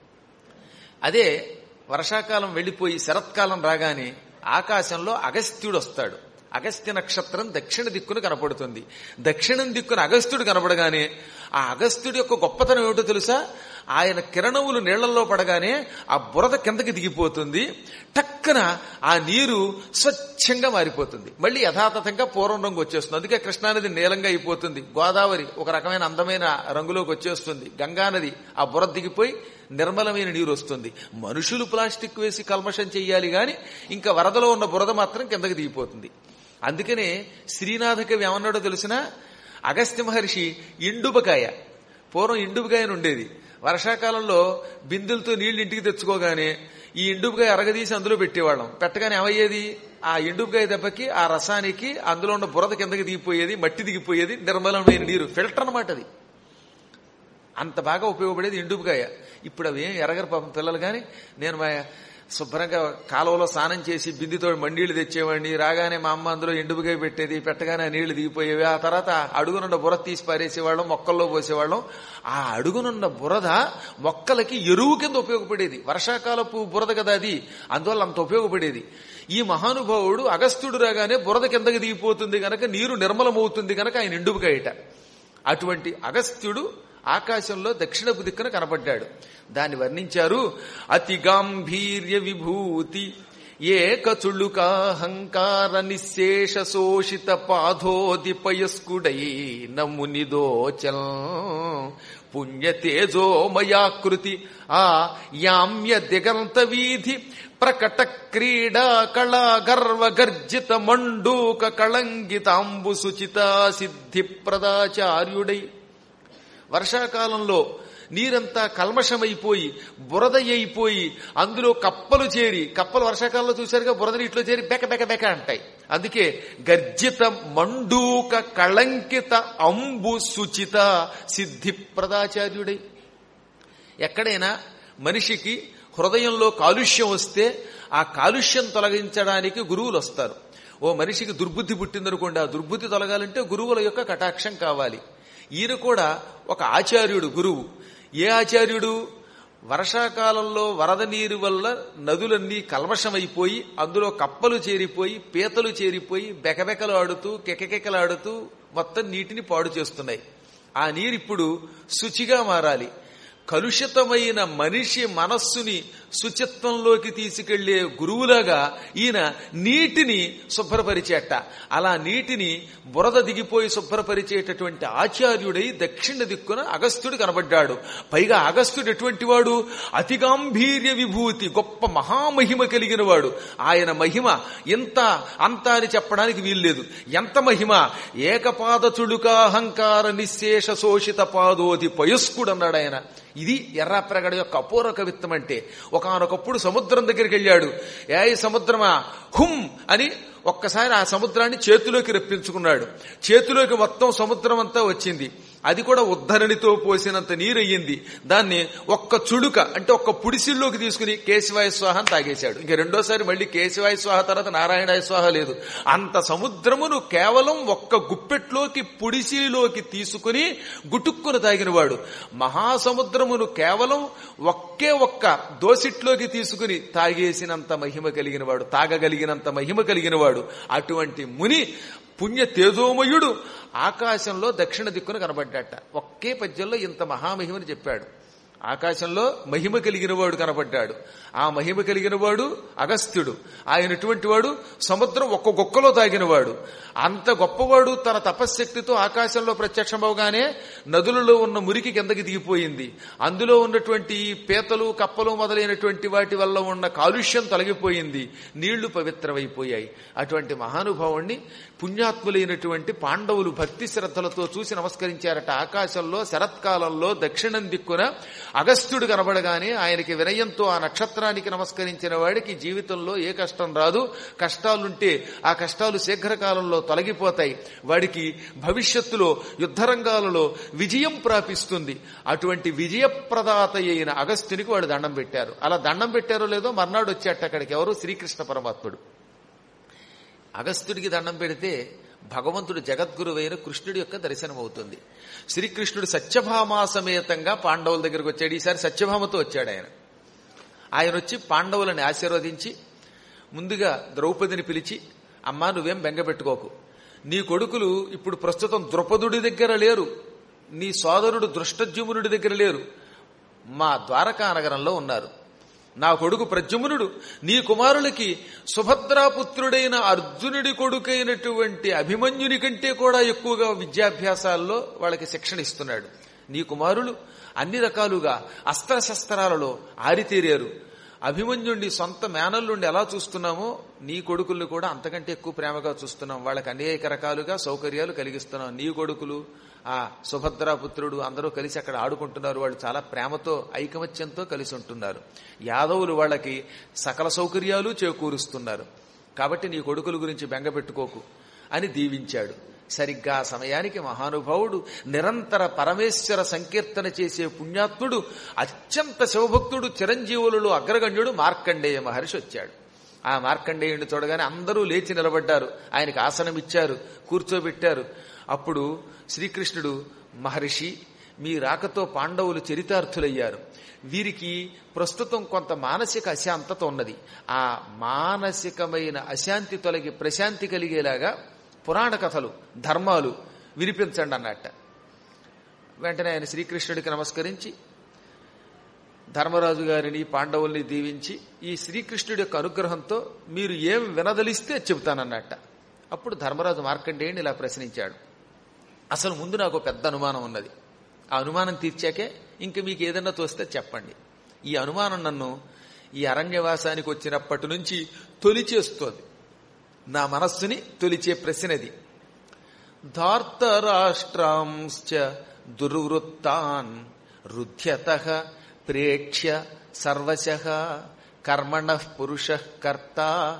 అదే వర్షాకాలం వెళ్ళిపోయి శరత్కాలం రాగానే ఆకాశంలో అగస్త్యుడు వస్తాడు అగస్త్య నక్షత్రం దక్షిణ దిక్కును కనపడుతుంది దక్షిణం దిక్కున అగస్త్యుడు కనపడగానే ఆ అగస్త్యుడి యొక్క గొప్పతనం ఏమిటో తెలుసా ఆయన కిరణములు నీళ్లలో పడగానే ఆ బురద కిందకి దిగిపోతుంది టక్కన ఆ నీరు స్వచ్ఛంగా మారిపోతుంది మళ్ళీ యథాతథంగా పూర్వం రంగు వచ్చేస్తుంది అందుకే కృష్ణానది నీలంగా అయిపోతుంది గోదావరి ఒక రకమైన అందమైన రంగులోకి వచ్చేస్తుంది గంగానది ఆ బురద దిగిపోయి నిర్మలమైన నీరు వస్తుంది మనుషులు ప్లాస్టిక్ వేసి కల్మషం చెయ్యాలి గాని ఇంకా వరదలో ఉన్న బురద మాత్రం కిందకి దిగిపోతుంది అందుకనే శ్రీనాథ కవి ఏమన్నాడో తెలిసిన అగస్త్య మహర్షి ఇండుబకాయ పూర్వం ఇండుబకాయని ఉండేది వర్షాకాలంలో బిందులతో నీళ్లు ఇంటికి తెచ్చుకోగానే ఈ ఇండుబకాయ అరగదీసి అందులో పెట్టేవాళ్ళం పెట్టగానే ఏమయ్యేది ఆ ఇండుబకాయ దెబ్బకి ఆ రసానికి అందులో ఉన్న బురద కిందకి దిగిపోయేది మట్టి దిగిపోయేది నిర్మలమైన నీరు ఫిల్టర్ అనమాట అది అంత బాగా ఉపయోగపడేది ఇండుపుకాయ ఇప్పుడు అవి ఏం ఎరగరు పాపం పిల్లలు కానీ నేను మా శుభ్రంగా కాలువలో స్నానం చేసి బిందితో మండీళ్ళు తెచ్చేవాడిని రాగానే మా అమ్మ అందులో ఎండుపుకాయ పెట్టేది పెట్టగానే ఆ నీళ్లు దిగిపోయేవి ఆ తర్వాత అడుగునున్న బురద తీసి పారేసేవాళ్ళం మొక్కల్లో పోసేవాళ్ళం ఆ అడుగునున్న బురద మొక్కలకి ఎరువు కింద ఉపయోగపడేది వర్షాకాలపు బురద కదా అది అందువల్ల అంత ఉపయోగపడేది ఈ మహానుభావుడు అగస్త్యుడు రాగానే బురద కిందకి దిగిపోతుంది గనక నీరు నిర్మలమవుతుంది గనక ఆయన ఎండుపుకాయట అటువంటి అగస్త్యుడు ఆకాశంలో దక్షిణపు దిక్కున కనపడ్డాడు దాన్ని వర్ణించారు అతి గాంభీర్య విభూతి ఏకచుళుకాహంకార నిశేష శోషిత పాధోదిపయస్కుడై నమునిదోచల్ పుణ్యతేజోమయాకృతి ఆ యామ్య దిగంత వీధి ప్రకట క్రీడా కళా గర్వ గర్జిత మండూక కళంగితాంబు సుచిత సిద్ధి ప్రదాచార్యుడై వర్షాకాలంలో నీరంతా కల్మషమైపోయి బురద అయిపోయి అందులో కప్పలు చేరి కప్పలు వర్షాకాలంలో చూశారుగా బురద నీటిలో చేరి బెక బెక బెక అంటాయి అందుకే గర్జిత మండూక కళంకిత అంబు సుచిత సిద్ధి ప్రదాచార్యుడై ఎక్కడైనా మనిషికి హృదయంలో కాలుష్యం వస్తే ఆ కాలుష్యం తొలగించడానికి గురువులు వస్తారు ఓ మనిషికి దుర్బుద్ధి పుట్టిందనుకోండి ఆ దుర్బుద్ధి తొలగాలంటే గురువుల యొక్క కటాక్షం కావాలి ఈయన కూడా ఒక ఆచార్యుడు గురువు ఏ ఆచార్యుడు వర్షాకాలంలో వరద నీరు వల్ల నదులన్నీ కల్మషమైపోయి అందులో కప్పలు చేరిపోయి పీతలు చేరిపోయి బెకబెకలు ఆడుతూ కెకకెకలాడుతూ మొత్తం నీటిని పాడు చేస్తున్నాయి ఆ నీరు ఇప్పుడు శుచిగా మారాలి కలుషితమైన మనిషి మనస్సుని శుచిత్వంలోకి తీసుకెళ్లే గురువులాగా ఈయన నీటిని శుభ్రపరిచేట అలా నీటిని బురద దిగిపోయి శుభ్రపరిచేటటువంటి ఆచార్యుడై దక్షిణ దిక్కున అగస్త్యుడు కనబడ్డాడు పైగా అగస్త్యుడు ఎటువంటి వాడు అతిగాంభీర్య విభూతి గొప్ప మహామహిమ కలిగిన వాడు ఆయన మహిమ ఇంత అంత అని చెప్పడానికి వీల్లేదు ఎంత మహిమ ఏకపాద చుడుకాహంకార నిశేష శోషిత పాదోది పయస్కుడు అన్నాడు ఆయన ఇది ఎర్రాప్రగడ యొక్క అపూర్వ కవిత్వం అంటే ఒకనొకప్పుడు సముద్రం దగ్గరికి వెళ్ళాడు ఏ సముద్రమా హుం అని ఒక్కసారి ఆ సముద్రాన్ని చేతిలోకి రప్పించుకున్నాడు చేతిలోకి మొత్తం సముద్రం అంతా వచ్చింది అది కూడా ఉద్ధరణితో పోసినంత నీరయ్యింది దాన్ని ఒక్క చుడుక అంటే ఒక్క పుడిసిల్లోకి తీసుకుని కేశవాయ స్వాహ అని తాగేశాడు ఇంక రెండోసారి మళ్ళీ కేశవాయ స్వాహ తర్వాత నారాయణాయ స్వాహ లేదు అంత సముద్రమును కేవలం ఒక్క గుప్పెట్లోకి పుడిసిలోకి తీసుకుని గుటుక్కును తాగినవాడు మహాసముద్రమును కేవలం ఒక్కే ఒక్క దోసిట్లోకి తీసుకుని తాగేసినంత మహిమ కలిగినవాడు తాగగలిగినంత మహిమ కలిగినవాడు అటువంటి ముని పుణ్య తేజోమయుడు ఆకాశంలో దక్షిణ దిక్కున కనబడ్డట ఒక్కే పద్యంలో ఇంత మహామహిమని చెప్పాడు ఆకాశంలో మహిమ కలిగిన వాడు కనబడ్డాడు ఆ మహిమ కలిగిన వాడు అగస్త్యుడు ఆయనటువంటి వాడు సముద్రం ఒక్క గొక్కలో తాగినవాడు అంత గొప్పవాడు తన తపశ్శక్తితో ఆకాశంలో ప్రత్యక్షమవగానే నదులలో ఉన్న మురికి కిందకి దిగిపోయింది అందులో ఉన్నటువంటి పీతలు కప్పలు మొదలైనటువంటి వాటి వల్ల ఉన్న కాలుష్యం తొలగిపోయింది నీళ్లు పవిత్రమైపోయాయి అటువంటి మహానుభావుణ్ణి పుణ్యాత్ములైనటువంటి పాండవులు భక్తి శ్రద్ధలతో చూసి నమస్కరించారట ఆకాశంలో శరత్కాలంలో దక్షిణం దిక్కున అగస్త్యుడు కనబడగానే ఆయనకి వినయంతో ఆ నక్షత్రానికి నమస్కరించిన వాడికి జీవితంలో ఏ కష్టం రాదు కష్టాలుంటే ఆ కష్టాలు శీఘ్రకాలంలో తొలగిపోతాయి వాడికి భవిష్యత్తులో యుద్ధరంగాలలో విజయం ప్రాపిస్తుంది అటువంటి విజయప్రదాత అయిన అగస్త్యునికి వాడు దండం పెట్టారు అలా దండం పెట్టారో లేదో మర్నాడు వచ్చాట అక్కడికి ఎవరు శ్రీకృష్ణ పరమాత్ముడు అగస్త్యుడికి దండం పెడితే భగవంతుడు జగద్గురువైన కృష్ణుడి యొక్క దర్శనం అవుతుంది శ్రీకృష్ణుడు సత్యభామా సమేతంగా పాండవుల దగ్గరకు వచ్చాడు ఈసారి సత్యభామతో వచ్చాడు ఆయన ఆయన వచ్చి పాండవులని ఆశీర్వదించి ముందుగా ద్రౌపదిని పిలిచి అమ్మా నువ్వేం బెంగపెట్టుకోకు నీ కొడుకులు ఇప్పుడు ప్రస్తుతం ద్రుపదుడి దగ్గర లేరు నీ సోదరుడు దృష్టజ్యుమునుడి దగ్గర లేరు మా ద్వారకా నగరంలో ఉన్నారు నా కొడుకు ప్రద్యుమ్నుడు నీ కుమారులకి సుభద్రాపుత్రుడైన అర్జునుడి కొడుకైనటువంటి అభిమన్యుని కంటే కూడా ఎక్కువగా విద్యాభ్యాసాల్లో వాళ్ళకి శిక్షణ ఇస్తున్నాడు నీ కుమారులు అన్ని రకాలుగా అస్త్రశస్త్రాలలో ఆరితేరారు అభిమన్యుండి సొంత మేనల్లుండి ఎలా చూస్తున్నామో నీ కొడుకుల్ని కూడా అంతకంటే ఎక్కువ ప్రేమగా చూస్తున్నాం వాళ్ళకి అనేక రకాలుగా సౌకర్యాలు కలిగిస్తున్నాం నీ కొడుకులు ఆ సుభద్రాపుత్రుడు అందరూ కలిసి అక్కడ ఆడుకుంటున్నారు వాళ్ళు చాలా ప్రేమతో ఐకమత్యంతో కలిసి ఉంటున్నారు యాదవులు వాళ్ళకి సకల సౌకర్యాలు చేకూరుస్తున్నారు కాబట్టి నీ కొడుకుల గురించి బెంగపెట్టుకోకు అని దీవించాడు సరిగ్గా ఆ సమయానికి మహానుభావుడు నిరంతర పరమేశ్వర సంకీర్తన చేసే పుణ్యాత్ముడు అత్యంత శివభక్తుడు చిరంజీవులలో అగ్రగణ్యుడు మార్కండేయ మహర్షి వచ్చాడు ఆ మార్కండేయుడిని చూడగానే అందరూ లేచి నిలబడ్డారు ఆయనకి ఆసనం ఇచ్చారు కూర్చోబెట్టారు అప్పుడు శ్రీకృష్ణుడు మహర్షి మీ రాకతో పాండవులు చరితార్థులయ్యారు వీరికి ప్రస్తుతం కొంత మానసిక అశాంతత ఉన్నది ఆ మానసికమైన అశాంతి తొలగి ప్రశాంతి కలిగేలాగా పురాణ కథలు ధర్మాలు వినిపించండి అన్నట్ట వెంటనే ఆయన శ్రీకృష్ణుడికి నమస్కరించి ధర్మరాజు గారిని పాండవుల్ని దీవించి ఈ శ్రీకృష్ణుడి యొక్క అనుగ్రహంతో మీరు ఏం వినదలిస్తే అది చెబుతానన్నట్ట అప్పుడు ధర్మరాజు మార్కండేయుని ఇలా ప్రశ్నించాడు అసలు ముందు నాకు పెద్ద అనుమానం ఉన్నది ఆ అనుమానం తీర్చాకే ఇంక మీకు ఏదన్నా తోస్తే చెప్పండి ఈ అనుమానం నన్ను ఈ అరణ్యవాసానికి వచ్చినప్పటి నుంచి తొలిచేస్తోంది నా మనస్సుని తొలిచే ప్రశ్నది ధార్తరాష్ట్రాంశ్చ దుర్వృత్తాన్ రుధ్యత ప్రేక్ష్య సర్వశ కర్మణ పురుష కర్త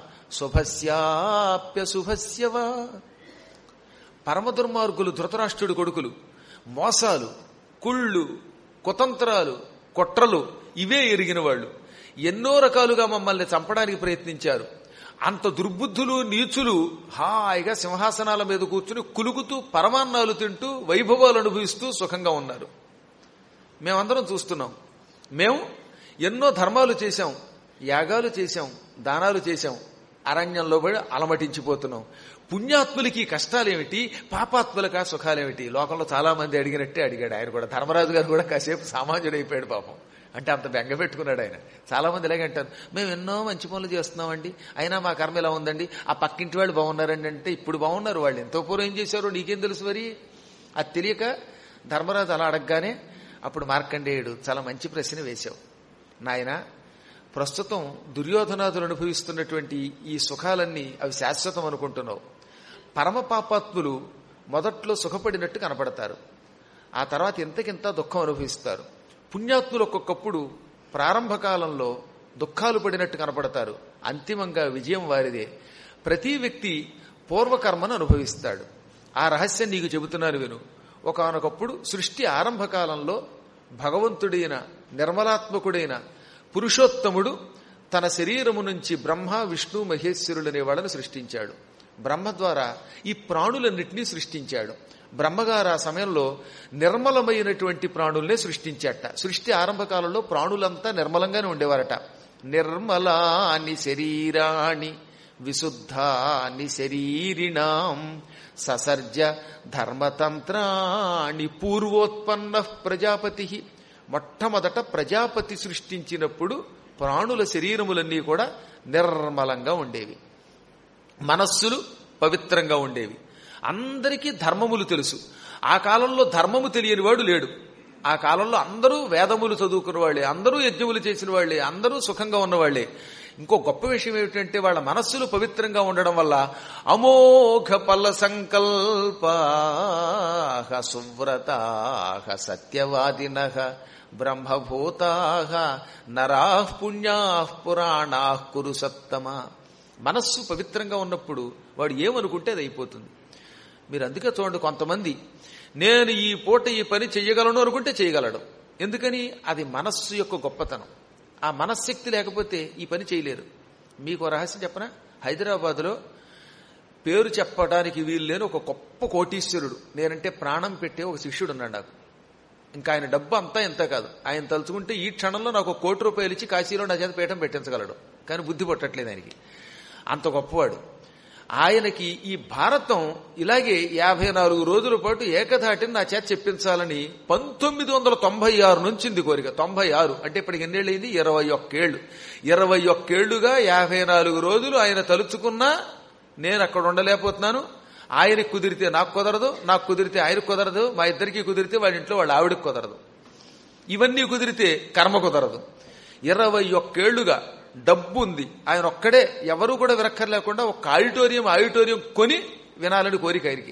శుభస్యాప్యశుభస్య వా పరమదుర్మార్గులు ధృతరాష్ట్రుడు కొడుకులు మోసాలు కుళ్ళు కుతంత్రాలు కుట్రలు ఇవే ఎరిగిన వాళ్ళు ఎన్నో రకాలుగా మమ్మల్ని చంపడానికి ప్రయత్నించారు అంత దుర్బుద్ధులు నీచులు హాయిగా సింహాసనాల మీద కూర్చుని కులుగుతూ పరమాన్నాలు తింటూ వైభవాలు అనుభవిస్తూ సుఖంగా ఉన్నారు మేమందరం చూస్తున్నాం మేము ఎన్నో ధర్మాలు చేశాం యాగాలు చేశాం దానాలు చేశాం అరణ్యంలో పడి అలమటించిపోతున్నాం పుణ్యాత్ములకి కష్టాలేమిటి పాపాత్ములకి సుఖాలేమిటి లోకంలో చాలా మంది అడిగినట్టే అడిగాడు ఆయన కూడా ధర్మరాజు గారు కూడా కాసేపు సామాన్యుడు అయిపోయాడు పాపం అంటే అంత బెంగ పెట్టుకున్నాడు ఆయన చాలా మంది ఇలాగే అంటారు మేము ఎన్నో మంచి పనులు చేస్తున్నామండి అయినా మా కర్మ ఇలా ఉందండి ఆ పక్కింటి వాళ్ళు బాగున్నారండి అంటే ఇప్పుడు బాగున్నారు వాళ్ళు ఎంతో పూర్వం ఏం చేశారో నీకేం తెలుసు మరి అది తెలియక ధర్మరాజు అలా అడగగానే అప్పుడు మార్కండేయుడు చాలా మంచి ప్రశ్న వేశావు నాయన ప్రస్తుతం దుర్యోధనాదులు అనుభవిస్తున్నటువంటి ఈ సుఖాలన్నీ అవి శాశ్వతం అనుకుంటున్నావు పరమ పాపాత్ములు మొదట్లో సుఖపడినట్టు కనపడతారు ఆ తర్వాత ఇంతకింత దుఃఖం అనుభవిస్తారు పుణ్యాత్ములు ఒక్కొక్కప్పుడు ప్రారంభ కాలంలో దుఃఖాలు పడినట్టు కనపడతారు అంతిమంగా విజయం వారిదే ప్రతి వ్యక్తి పూర్వకర్మను అనుభవిస్తాడు ఆ రహస్యం నీకు చెబుతున్నాను విను ఒకనొకప్పుడు సృష్టి ఆరంభ కాలంలో భగవంతుడైన నిర్మలాత్మకుడైన పురుషోత్తముడు తన శరీరము నుంచి బ్రహ్మ విష్ణు మహేశ్వరులనే వాళ్ళని సృష్టించాడు బ్రహ్మ ద్వారా ఈ ప్రాణులన్నింటినీ సృష్టించాడు బ్రహ్మగారు ఆ సమయంలో నిర్మలమైనటువంటి ప్రాణుల్నే సృష్టించాట సృష్టి ఆరంభ కాలంలో ప్రాణులంతా నిర్మలంగానే ఉండేవారట నిర్మలాని శరీరాణి విశుద్ధాని శరీరిణాం ససర్జ ధర్మతంత్రాణి పూర్వోత్పన్న ప్రజాపతి మొట్టమొదట ప్రజాపతి సృష్టించినప్పుడు ప్రాణుల శరీరములన్నీ కూడా నిర్మలంగా ఉండేవి మనస్సులు పవిత్రంగా ఉండేవి అందరికీ ధర్మములు తెలుసు ఆ కాలంలో ధర్మము తెలియని వాడు లేడు ఆ కాలంలో అందరూ వేదములు చదువుకున్న వాళ్ళే అందరూ యజ్ఞములు చేసిన వాళ్ళే అందరూ సుఖంగా ఉన్నవాళ్లే ఇంకో గొప్ప విషయం ఏమిటంటే వాళ్ళ మనస్సులు పవిత్రంగా ఉండడం వల్ల అమోఘ పల్ల సంకల్ప సువ్రత సత్యవాదిన బ్రహ్మభూతా నరా పుణ్యా పురాణా కురు సత్తమ మనస్సు పవిత్రంగా ఉన్నప్పుడు వాడు ఏమనుకుంటే అది అయిపోతుంది మీరు అందుకే చూడండి కొంతమంది నేను ఈ పూట ఈ పని చెయ్యగలను అనుకుంటే చేయగలడు ఎందుకని అది మనస్సు యొక్క గొప్పతనం ఆ మనశ్శక్తి లేకపోతే ఈ పని చేయలేరు మీకు రహస్యం చెప్పనా హైదరాబాద్లో పేరు చెప్పడానికి వీలు లేని ఒక గొప్ప కోటీశ్వరుడు నేనంటే ప్రాణం పెట్టే ఒక శిష్యుడు ఉన్నాడు నాకు ఇంకా ఆయన డబ్బు అంతా ఎంత కాదు ఆయన తలుచుకుంటే ఈ క్షణంలో నాకు ఒక కోటి రూపాయలు ఇచ్చి కాశీలో నా చేత పీఠం పెట్టించగలడు కానీ బుద్ధి పట్టట్లేదు ఆయనకి అంత గొప్పవాడు ఆయనకి ఈ భారతం ఇలాగే యాభై నాలుగు రోజుల పాటు ఏకధాటిని నా చేత చెప్పించాలని పంతొమ్మిది వందల తొంభై ఆరు నుంచి ఉంది కోరిక తొంభై ఆరు అంటే ఇప్పటికి ఎన్నేళ్ళైంది ఇరవై ఒక్కేళ్లు ఇరవై ఒక్కేళ్లుగా యాభై నాలుగు రోజులు ఆయన తలుచుకున్నా నేను అక్కడ ఉండలేకపోతున్నాను ఆయనకు కుదిరితే నాకు కుదరదు నాకు కుదిరితే ఆయనకు కుదరదు మా ఇద్దరికి కుదిరితే వాళ్ళ ఇంట్లో వాళ్ళ ఆవిడకి కుదరదు ఇవన్నీ కుదిరితే కర్మ కుదరదు ఇరవై ఒక్కేళ్లుగా డబ్బు ఉంది ఆయన ఒక్కడే ఎవరు కూడా విరక్కర్లేకుండా ఒక ఆడిటోరియం ఆడిటోరియం కొని వినాలని కోరిక ఆయనకి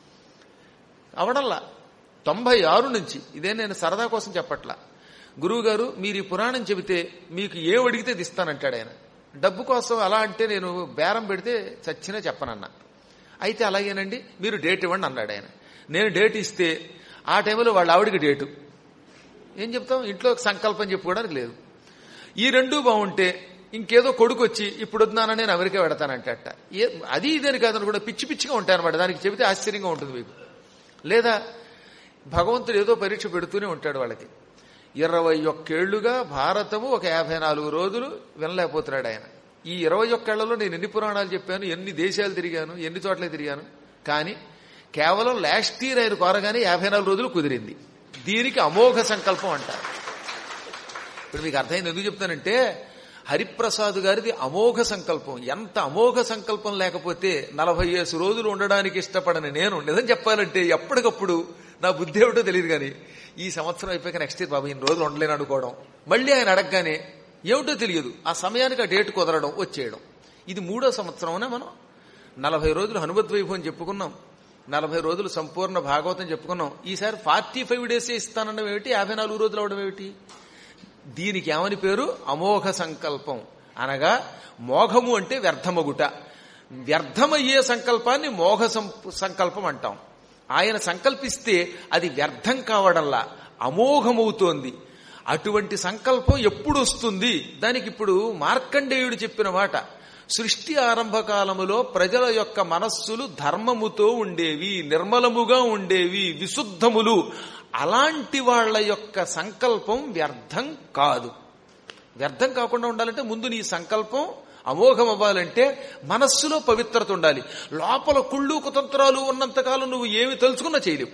అవడల్లా తొంభై ఆరు నుంచి ఇదే నేను సరదా కోసం చెప్పట్లా గురువు గారు మీరు ఈ పురాణం చెబితే మీకు ఏం అడిగితే ఇది ఇస్తానంటాడు ఆయన డబ్బు కోసం అలా అంటే నేను బేరం పెడితే చచ్చినా చెప్పనన్నా అయితే అలాగేనండి మీరు డేట్ ఇవ్వండి అన్నాడు ఆయన నేను డేట్ ఇస్తే ఆ టైంలో వాళ్ళ ఆవిడికి డేటు ఏం చెప్తాం ఇంట్లో సంకల్పం చెప్పుకోవడానికి లేదు ఈ రెండూ బాగుంటే ఇంకేదో కొడుకు వచ్చి ఇప్పుడు వద్దానని నేను అమెరికా పెడతానంటట ఏ అది ఇదేని కాదని కూడా పిచ్చి పిచ్చిగా ఉంటాయన్నమాట దానికి చెబితే ఆశ్చర్యంగా ఉంటుంది మీకు లేదా భగవంతుడు ఏదో పరీక్ష పెడుతూనే ఉంటాడు వాళ్ళకి ఇరవై ఒక్కేళ్లుగా భారతము ఒక యాభై నాలుగు రోజులు వినలేకపోతున్నాడు ఆయన ఈ ఇరవై ఒక్కేళ్లలో నేను ఎన్ని పురాణాలు చెప్పాను ఎన్ని దేశాలు తిరిగాను ఎన్ని చోట్ల తిరిగాను కానీ కేవలం లాస్ట్ ఇయర్ ఆయన కోరగానే యాభై నాలుగు రోజులు కుదిరింది దీనికి అమోఘ సంకల్పం అంటారు ఇప్పుడు మీకు అర్థమైంది ఎందుకు చెప్తానంటే హరిప్రసాద్ గారిది అమోఘ సంకల్పం ఎంత అమోఘ సంకల్పం లేకపోతే నలభై ఏసు రోజులు ఉండడానికి ఇష్టపడని నేను నిజం చెప్పాలంటే ఎప్పటికప్పుడు నా బుద్ధి ఏమిటో తెలియదు కానీ ఈ సంవత్సరం అయిపోయాక నెక్స్ట్ ఇయర్ బాబు ఇన్ని రోజులు ఉండలేను అనుకోవడం మళ్ళీ ఆయన అడగగానే ఏమిటో తెలియదు ఆ సమయానికి ఆ డేట్ కుదరడం వచ్చేయడం ఇది మూడో సంవత్సరమనే మనం నలభై రోజులు హనుమత్ వైభవం చెప్పుకున్నాం నలభై రోజులు సంపూర్ణ భాగవతం చెప్పుకున్నాం ఈసారి ఫార్టీ ఫైవ్ డేసే ఇస్తానడం ఏమిటి యాభై నాలుగు రోజులు అవడం ఏమిటి దీనికి ఏమని పేరు అమోఘ సంకల్పం అనగా మోఘము అంటే వ్యర్థమగుట వ్యర్థమయ్యే సంకల్పాన్ని మోఘ సంకల్పం అంటాం ఆయన సంకల్పిస్తే అది వ్యర్థం కావడంలా అమోఘమవుతోంది అటువంటి సంకల్పం ఎప్పుడు వస్తుంది దానికి ఇప్పుడు మార్కండేయుడు చెప్పిన మాట సృష్టి ఆరంభ కాలములో ప్రజల యొక్క మనస్సులు ధర్మముతో ఉండేవి నిర్మలముగా ఉండేవి విశుద్ధములు అలాంటి వాళ్ళ యొక్క సంకల్పం వ్యర్థం కాదు వ్యర్థం కాకుండా ఉండాలంటే ముందు నీ సంకల్పం అమోఘం అవ్వాలంటే మనస్సులో పవిత్రత ఉండాలి లోపల కుళ్ళు కుతంత్రాలు ఉన్నంతకాలం నువ్వు ఏమి తెలుసుకున్నా చేయలేవు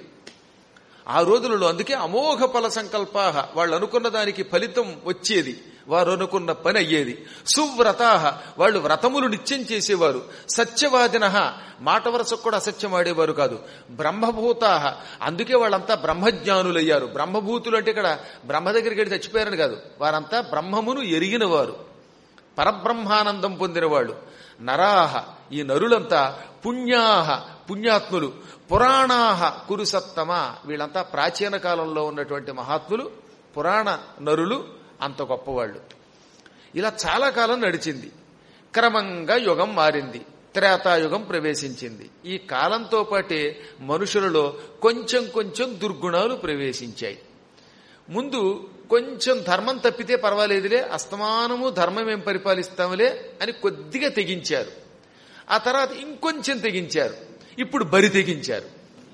ఆ రోజులలో అందుకే అమోఘ ఫల సంకల్పాహ వాళ్ళు అనుకున్న దానికి ఫలితం వచ్చేది వారు అనుకున్న పని అయ్యేది సువ్రతాహ వాళ్ళు వ్రతములు నిత్యం చేసేవారు సత్యవాదిన మాట వరసకు కూడా అసత్యం ఆడేవారు కాదు బ్రహ్మభూతాహ అందుకే వాళ్ళంతా బ్రహ్మజ్ఞానులయ్యారు బ్రహ్మభూతులు అంటే ఇక్కడ బ్రహ్మ దగ్గరికి వెళ్ళి చచ్చిపోయారని కాదు వారంతా బ్రహ్మమును ఎరిగిన వారు పరబ్రహ్మానందం పొందినవాళ్ళు నరాహ ఈ నరులంతా పుణ్యాహ పుణ్యాత్ములు పురాణాహ కురుసత్తమ వీళ్ళంతా ప్రాచీన కాలంలో ఉన్నటువంటి మహాత్ములు పురాణ నరులు అంత గొప్పవాళ్ళు ఇలా చాలా కాలం నడిచింది క్రమంగా యుగం మారింది త్రేతాయుగం ప్రవేశించింది ఈ కాలంతో పాటే మనుషులలో కొంచెం కొంచెం దుర్గుణాలు ప్రవేశించాయి ముందు కొంచెం ధర్మం తప్పితే పర్వాలేదులే అస్తమానము ధర్మం ఏం పరిపాలిస్తాములే అని కొద్దిగా తెగించారు ఆ తర్వాత ఇంకొంచెం తెగించారు ఇప్పుడు బరి తెగించారు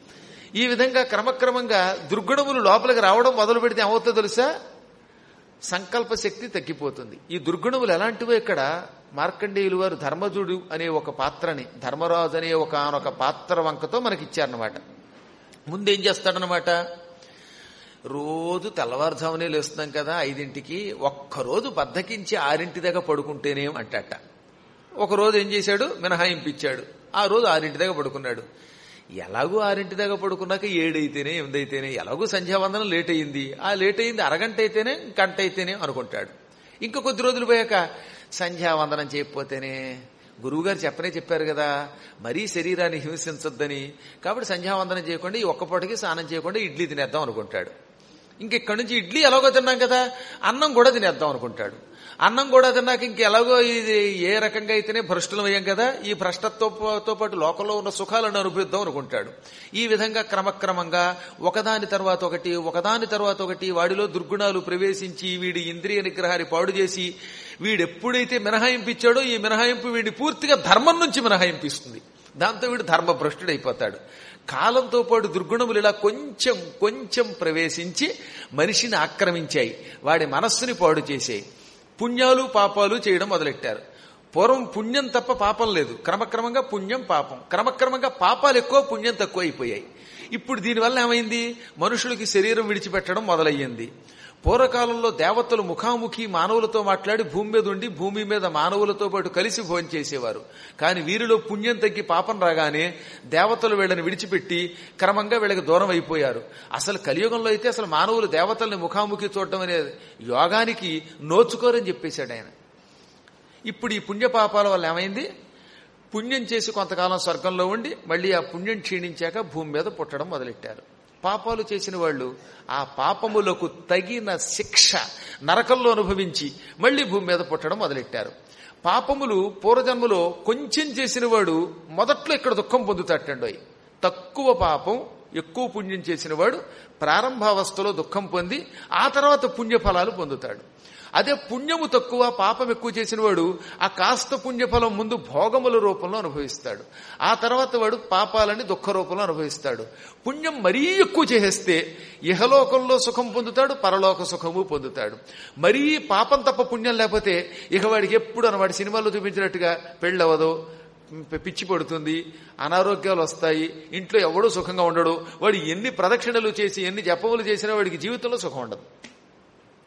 ఈ విధంగా క్రమక్రమంగా దుర్గుణములు లోపలికి రావడం మొదలు పెడితే ఏమవుతుందో తెలుసా సంకల్ప శక్తి తగ్గిపోతుంది ఈ దుర్గుణములు ఎలాంటివో ఇక్కడ మార్కండేయులు వారు ధర్మజుడు అనే ఒక పాత్రని ధర్మరాజు అనే ఒక ఆనొక పాత్ర వంకతో మనకి ఇచ్చారనమాట ముందేం చేస్తాడనమాట రోజు తెల్లవారుజామునే లేస్తున్నాం కదా ఐదింటికి ఒక్కరోజు బద్దకించి ఆరింటి దాకా పడుకుంటేనే అంటట ఒక రోజు ఏం చేశాడు మినహాయింపు ఇచ్చాడు ఆ రోజు ఆరింటి దాకా పడుకున్నాడు ఎలాగూ ఆరింటి దాకా పడుకున్నాక ఏడైతేనే ఎనిమిదైతేనే ఎలాగూ సంధ్యావందనం లేట్ అయింది ఆ లేట్ అయింది అరగంట అయితేనే గంట అయితేనే అనుకుంటాడు ఇంకా కొద్ది రోజులు పోయాక సంధ్యావందనం చేయకపోతేనే గురువుగారు చెప్పనే చెప్పారు కదా మరీ శరీరాన్ని హింసించొద్దని కాబట్టి సంధ్యావందనం చేయకుండా ఈ ఒక్కపూటకి స్నానం చేయకుండా ఇడ్లీ తినేద్దాం అనుకుంటాడు ఇంకెక్కడి నుంచి ఇడ్లీ ఎలాగో తిన్నాం కదా అన్నం కూడా తినేద్దాం అనుకుంటాడు అన్నం కూడా తిన్నాక ఇంకెలాగో ఇది ఏ రకంగా అయితేనే భ్రష్టులం అయ్యాం కదా ఈ భ్రష్టత్వంతో పాటు లోకంలో ఉన్న సుఖాలను అనుభవిద్దాం అనుకుంటాడు ఈ విధంగా క్రమక్రమంగా ఒకదాని తర్వాత ఒకటి ఒకదాని తర్వాత ఒకటి వాడిలో దుర్గుణాలు ప్రవేశించి వీడి ఇంద్రియ నిగ్రహాన్ని పాడు చేసి వీడెప్పుడైతే మినహాయింపు ఇచ్చాడో ఈ మినహాయింపు వీడి పూర్తిగా ధర్మం నుంచి మినహాయింపిస్తుంది దాంతో వీడు ధర్మభ్రష్టుడైపోతాడు కాలంతో పాటు దుర్గుణములు ఇలా కొంచెం కొంచెం ప్రవేశించి మనిషిని ఆక్రమించాయి వాడి మనస్సుని పాడు చేసాయి పుణ్యాలు పాపాలు చేయడం మొదలెట్టారు పూర్వం పుణ్యం తప్ప పాపం లేదు క్రమక్రమంగా పుణ్యం పాపం క్రమక్రమంగా పాపాలు ఎక్కువ పుణ్యం తక్కువ అయిపోయాయి ఇప్పుడు దీనివల్ల ఏమైంది మనుషులకి శరీరం విడిచిపెట్టడం మొదలయ్యింది పూర్వకాలంలో దేవతలు ముఖాముఖి మానవులతో మాట్లాడి భూమి మీద ఉండి భూమి మీద మానవులతో పాటు కలిసి భోజనం చేసేవారు కానీ వీరిలో పుణ్యం తగ్గి పాపం రాగానే దేవతలు వీళ్ళని విడిచిపెట్టి క్రమంగా వీళ్ళకి దూరం అయిపోయారు అసలు కలియుగంలో అయితే అసలు మానవులు దేవతల్ని ముఖాముఖి చూడటం అనే యోగానికి నోచుకోరని చెప్పేశాడు ఆయన ఇప్పుడు ఈ పుణ్యపాపాల వల్ల ఏమైంది పుణ్యం చేసి కొంతకాలం స్వర్గంలో ఉండి మళ్ళీ ఆ పుణ్యం క్షీణించాక భూమి మీద పుట్టడం మొదలెట్టారు పాపాలు చేసిన వాళ్ళు ఆ పాపములకు తగిన శిక్ష నరకంలో అనుభవించి మళ్లీ భూమి మీద పుట్టడం మొదలెట్టారు పాపములు పూర్వజన్మలో కొంచెం చేసిన వాడు మొదట్లో ఇక్కడ దుఃఖం పొందుతాటండోయ్ తక్కువ పాపం ఎక్కువ పుణ్యం చేసిన వాడు ప్రారంభావస్థలో దుఃఖం పొంది ఆ తర్వాత పుణ్యఫలాలు పొందుతాడు అదే పుణ్యము తక్కువ పాపం ఎక్కువ చేసిన వాడు ఆ కాస్త పుణ్యఫలం ముందు భోగముల రూపంలో అనుభవిస్తాడు ఆ తర్వాత వాడు పాపాలని దుఃఖ రూపంలో అనుభవిస్తాడు పుణ్యం మరీ ఎక్కువ చేసేస్తే ఇహలోకంలో సుఖం పొందుతాడు పరలోక సుఖము పొందుతాడు మరీ పాపం తప్ప పుణ్యం లేకపోతే ఇక వాడికి ఎప్పుడు అనవాడి సినిమాల్లో చూపించినట్టుగా పెళ్ళవదు పిచ్చి పడుతుంది అనారోగ్యాలు వస్తాయి ఇంట్లో ఎవడూ సుఖంగా ఉండడు వాడు ఎన్ని ప్రదక్షిణలు చేసి ఎన్ని జపములు చేసినా వాడికి జీవితంలో సుఖం ఉండదు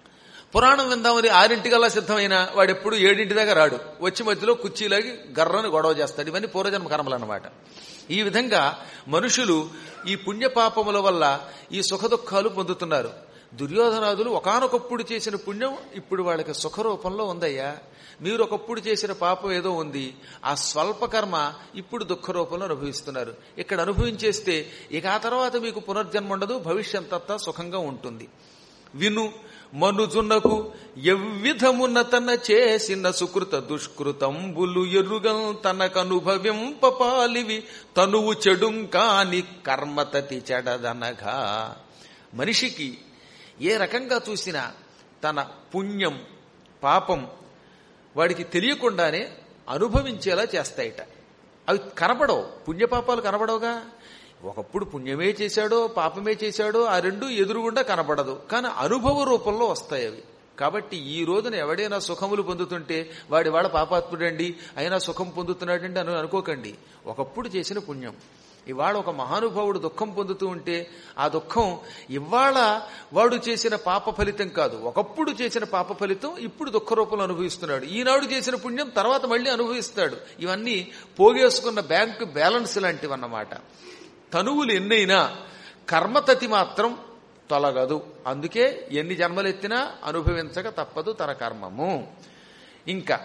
పురాణం విందామని ఆరింటికల్లా సిద్ధమైన వాడు ఎప్పుడు ఏడింటి దాకా రాడు వచ్చి మధ్యలో కుర్చీలాగి గర్రని గొడవ చేస్తాడు ఇవన్నీ పూర్వజన్మ కర్మలు అన్నమాట ఈ విధంగా మనుషులు ఈ పుణ్యపాపముల వల్ల ఈ సుఖ దుఃఖాలు పొందుతున్నారు దుర్యోధనాదులు ఒకనొకప్పుడు చేసిన పుణ్యం ఇప్పుడు వాళ్ళకి సుఖ రూపంలో ఉందయ్యా మీరు ఒకప్పుడు చేసిన పాపం ఏదో ఉంది ఆ స్వల్ప కర్మ ఇప్పుడు దుఃఖ రూపంలో అనుభవిస్తున్నారు ఇక్కడ అనుభవించేస్తే ఇక ఆ తర్వాత మీకు పునర్జన్మ ఉండదు భవిష్యంతంతా సుఖంగా ఉంటుంది విను మనుజునకు ఎవ్విధమున తన చేసిన సుకృత దుష్కృతంబులు ఎరుగం తనకనుభవింపపాలివి తనువు చెడుం కాని కర్మతతి చెడదనగా మనిషికి ఏ రకంగా చూసినా తన పుణ్యం పాపం వాడికి తెలియకుండానే అనుభవించేలా చేస్తాయిట అవి కనపడవు పుణ్యపాపాలు కనపడవుగా ఒకప్పుడు పుణ్యమే చేశాడో పాపమే చేశాడో ఆ రెండు ఎదురుగుండా కనపడదు కానీ అనుభవ రూపంలో వస్తాయి అవి కాబట్టి ఈ రోజున ఎవడైనా సుఖములు పొందుతుంటే వాడి వాళ్ళ పాపాత్ముడండి అయినా సుఖం పొందుతున్నాడండి అని అనుకోకండి ఒకప్పుడు చేసిన పుణ్యం ఇవాళ ఒక మహానుభావుడు దుఃఖం పొందుతూ ఉంటే ఆ దుఃఖం ఇవాళ వాడు చేసిన పాప ఫలితం కాదు ఒకప్పుడు చేసిన పాప ఫలితం ఇప్పుడు దుఃఖ రూపంలో అనుభవిస్తున్నాడు ఈనాడు చేసిన పుణ్యం తర్వాత మళ్ళీ అనుభవిస్తాడు ఇవన్నీ పోగేసుకున్న బ్యాంకు బ్యాలెన్స్ లాంటివన్నమాట తనువులు ఎన్నైనా కర్మతతి మాత్రం తొలగదు అందుకే ఎన్ని జన్మలెత్తినా అనుభవించక తప్పదు తన కర్మము ఇంకా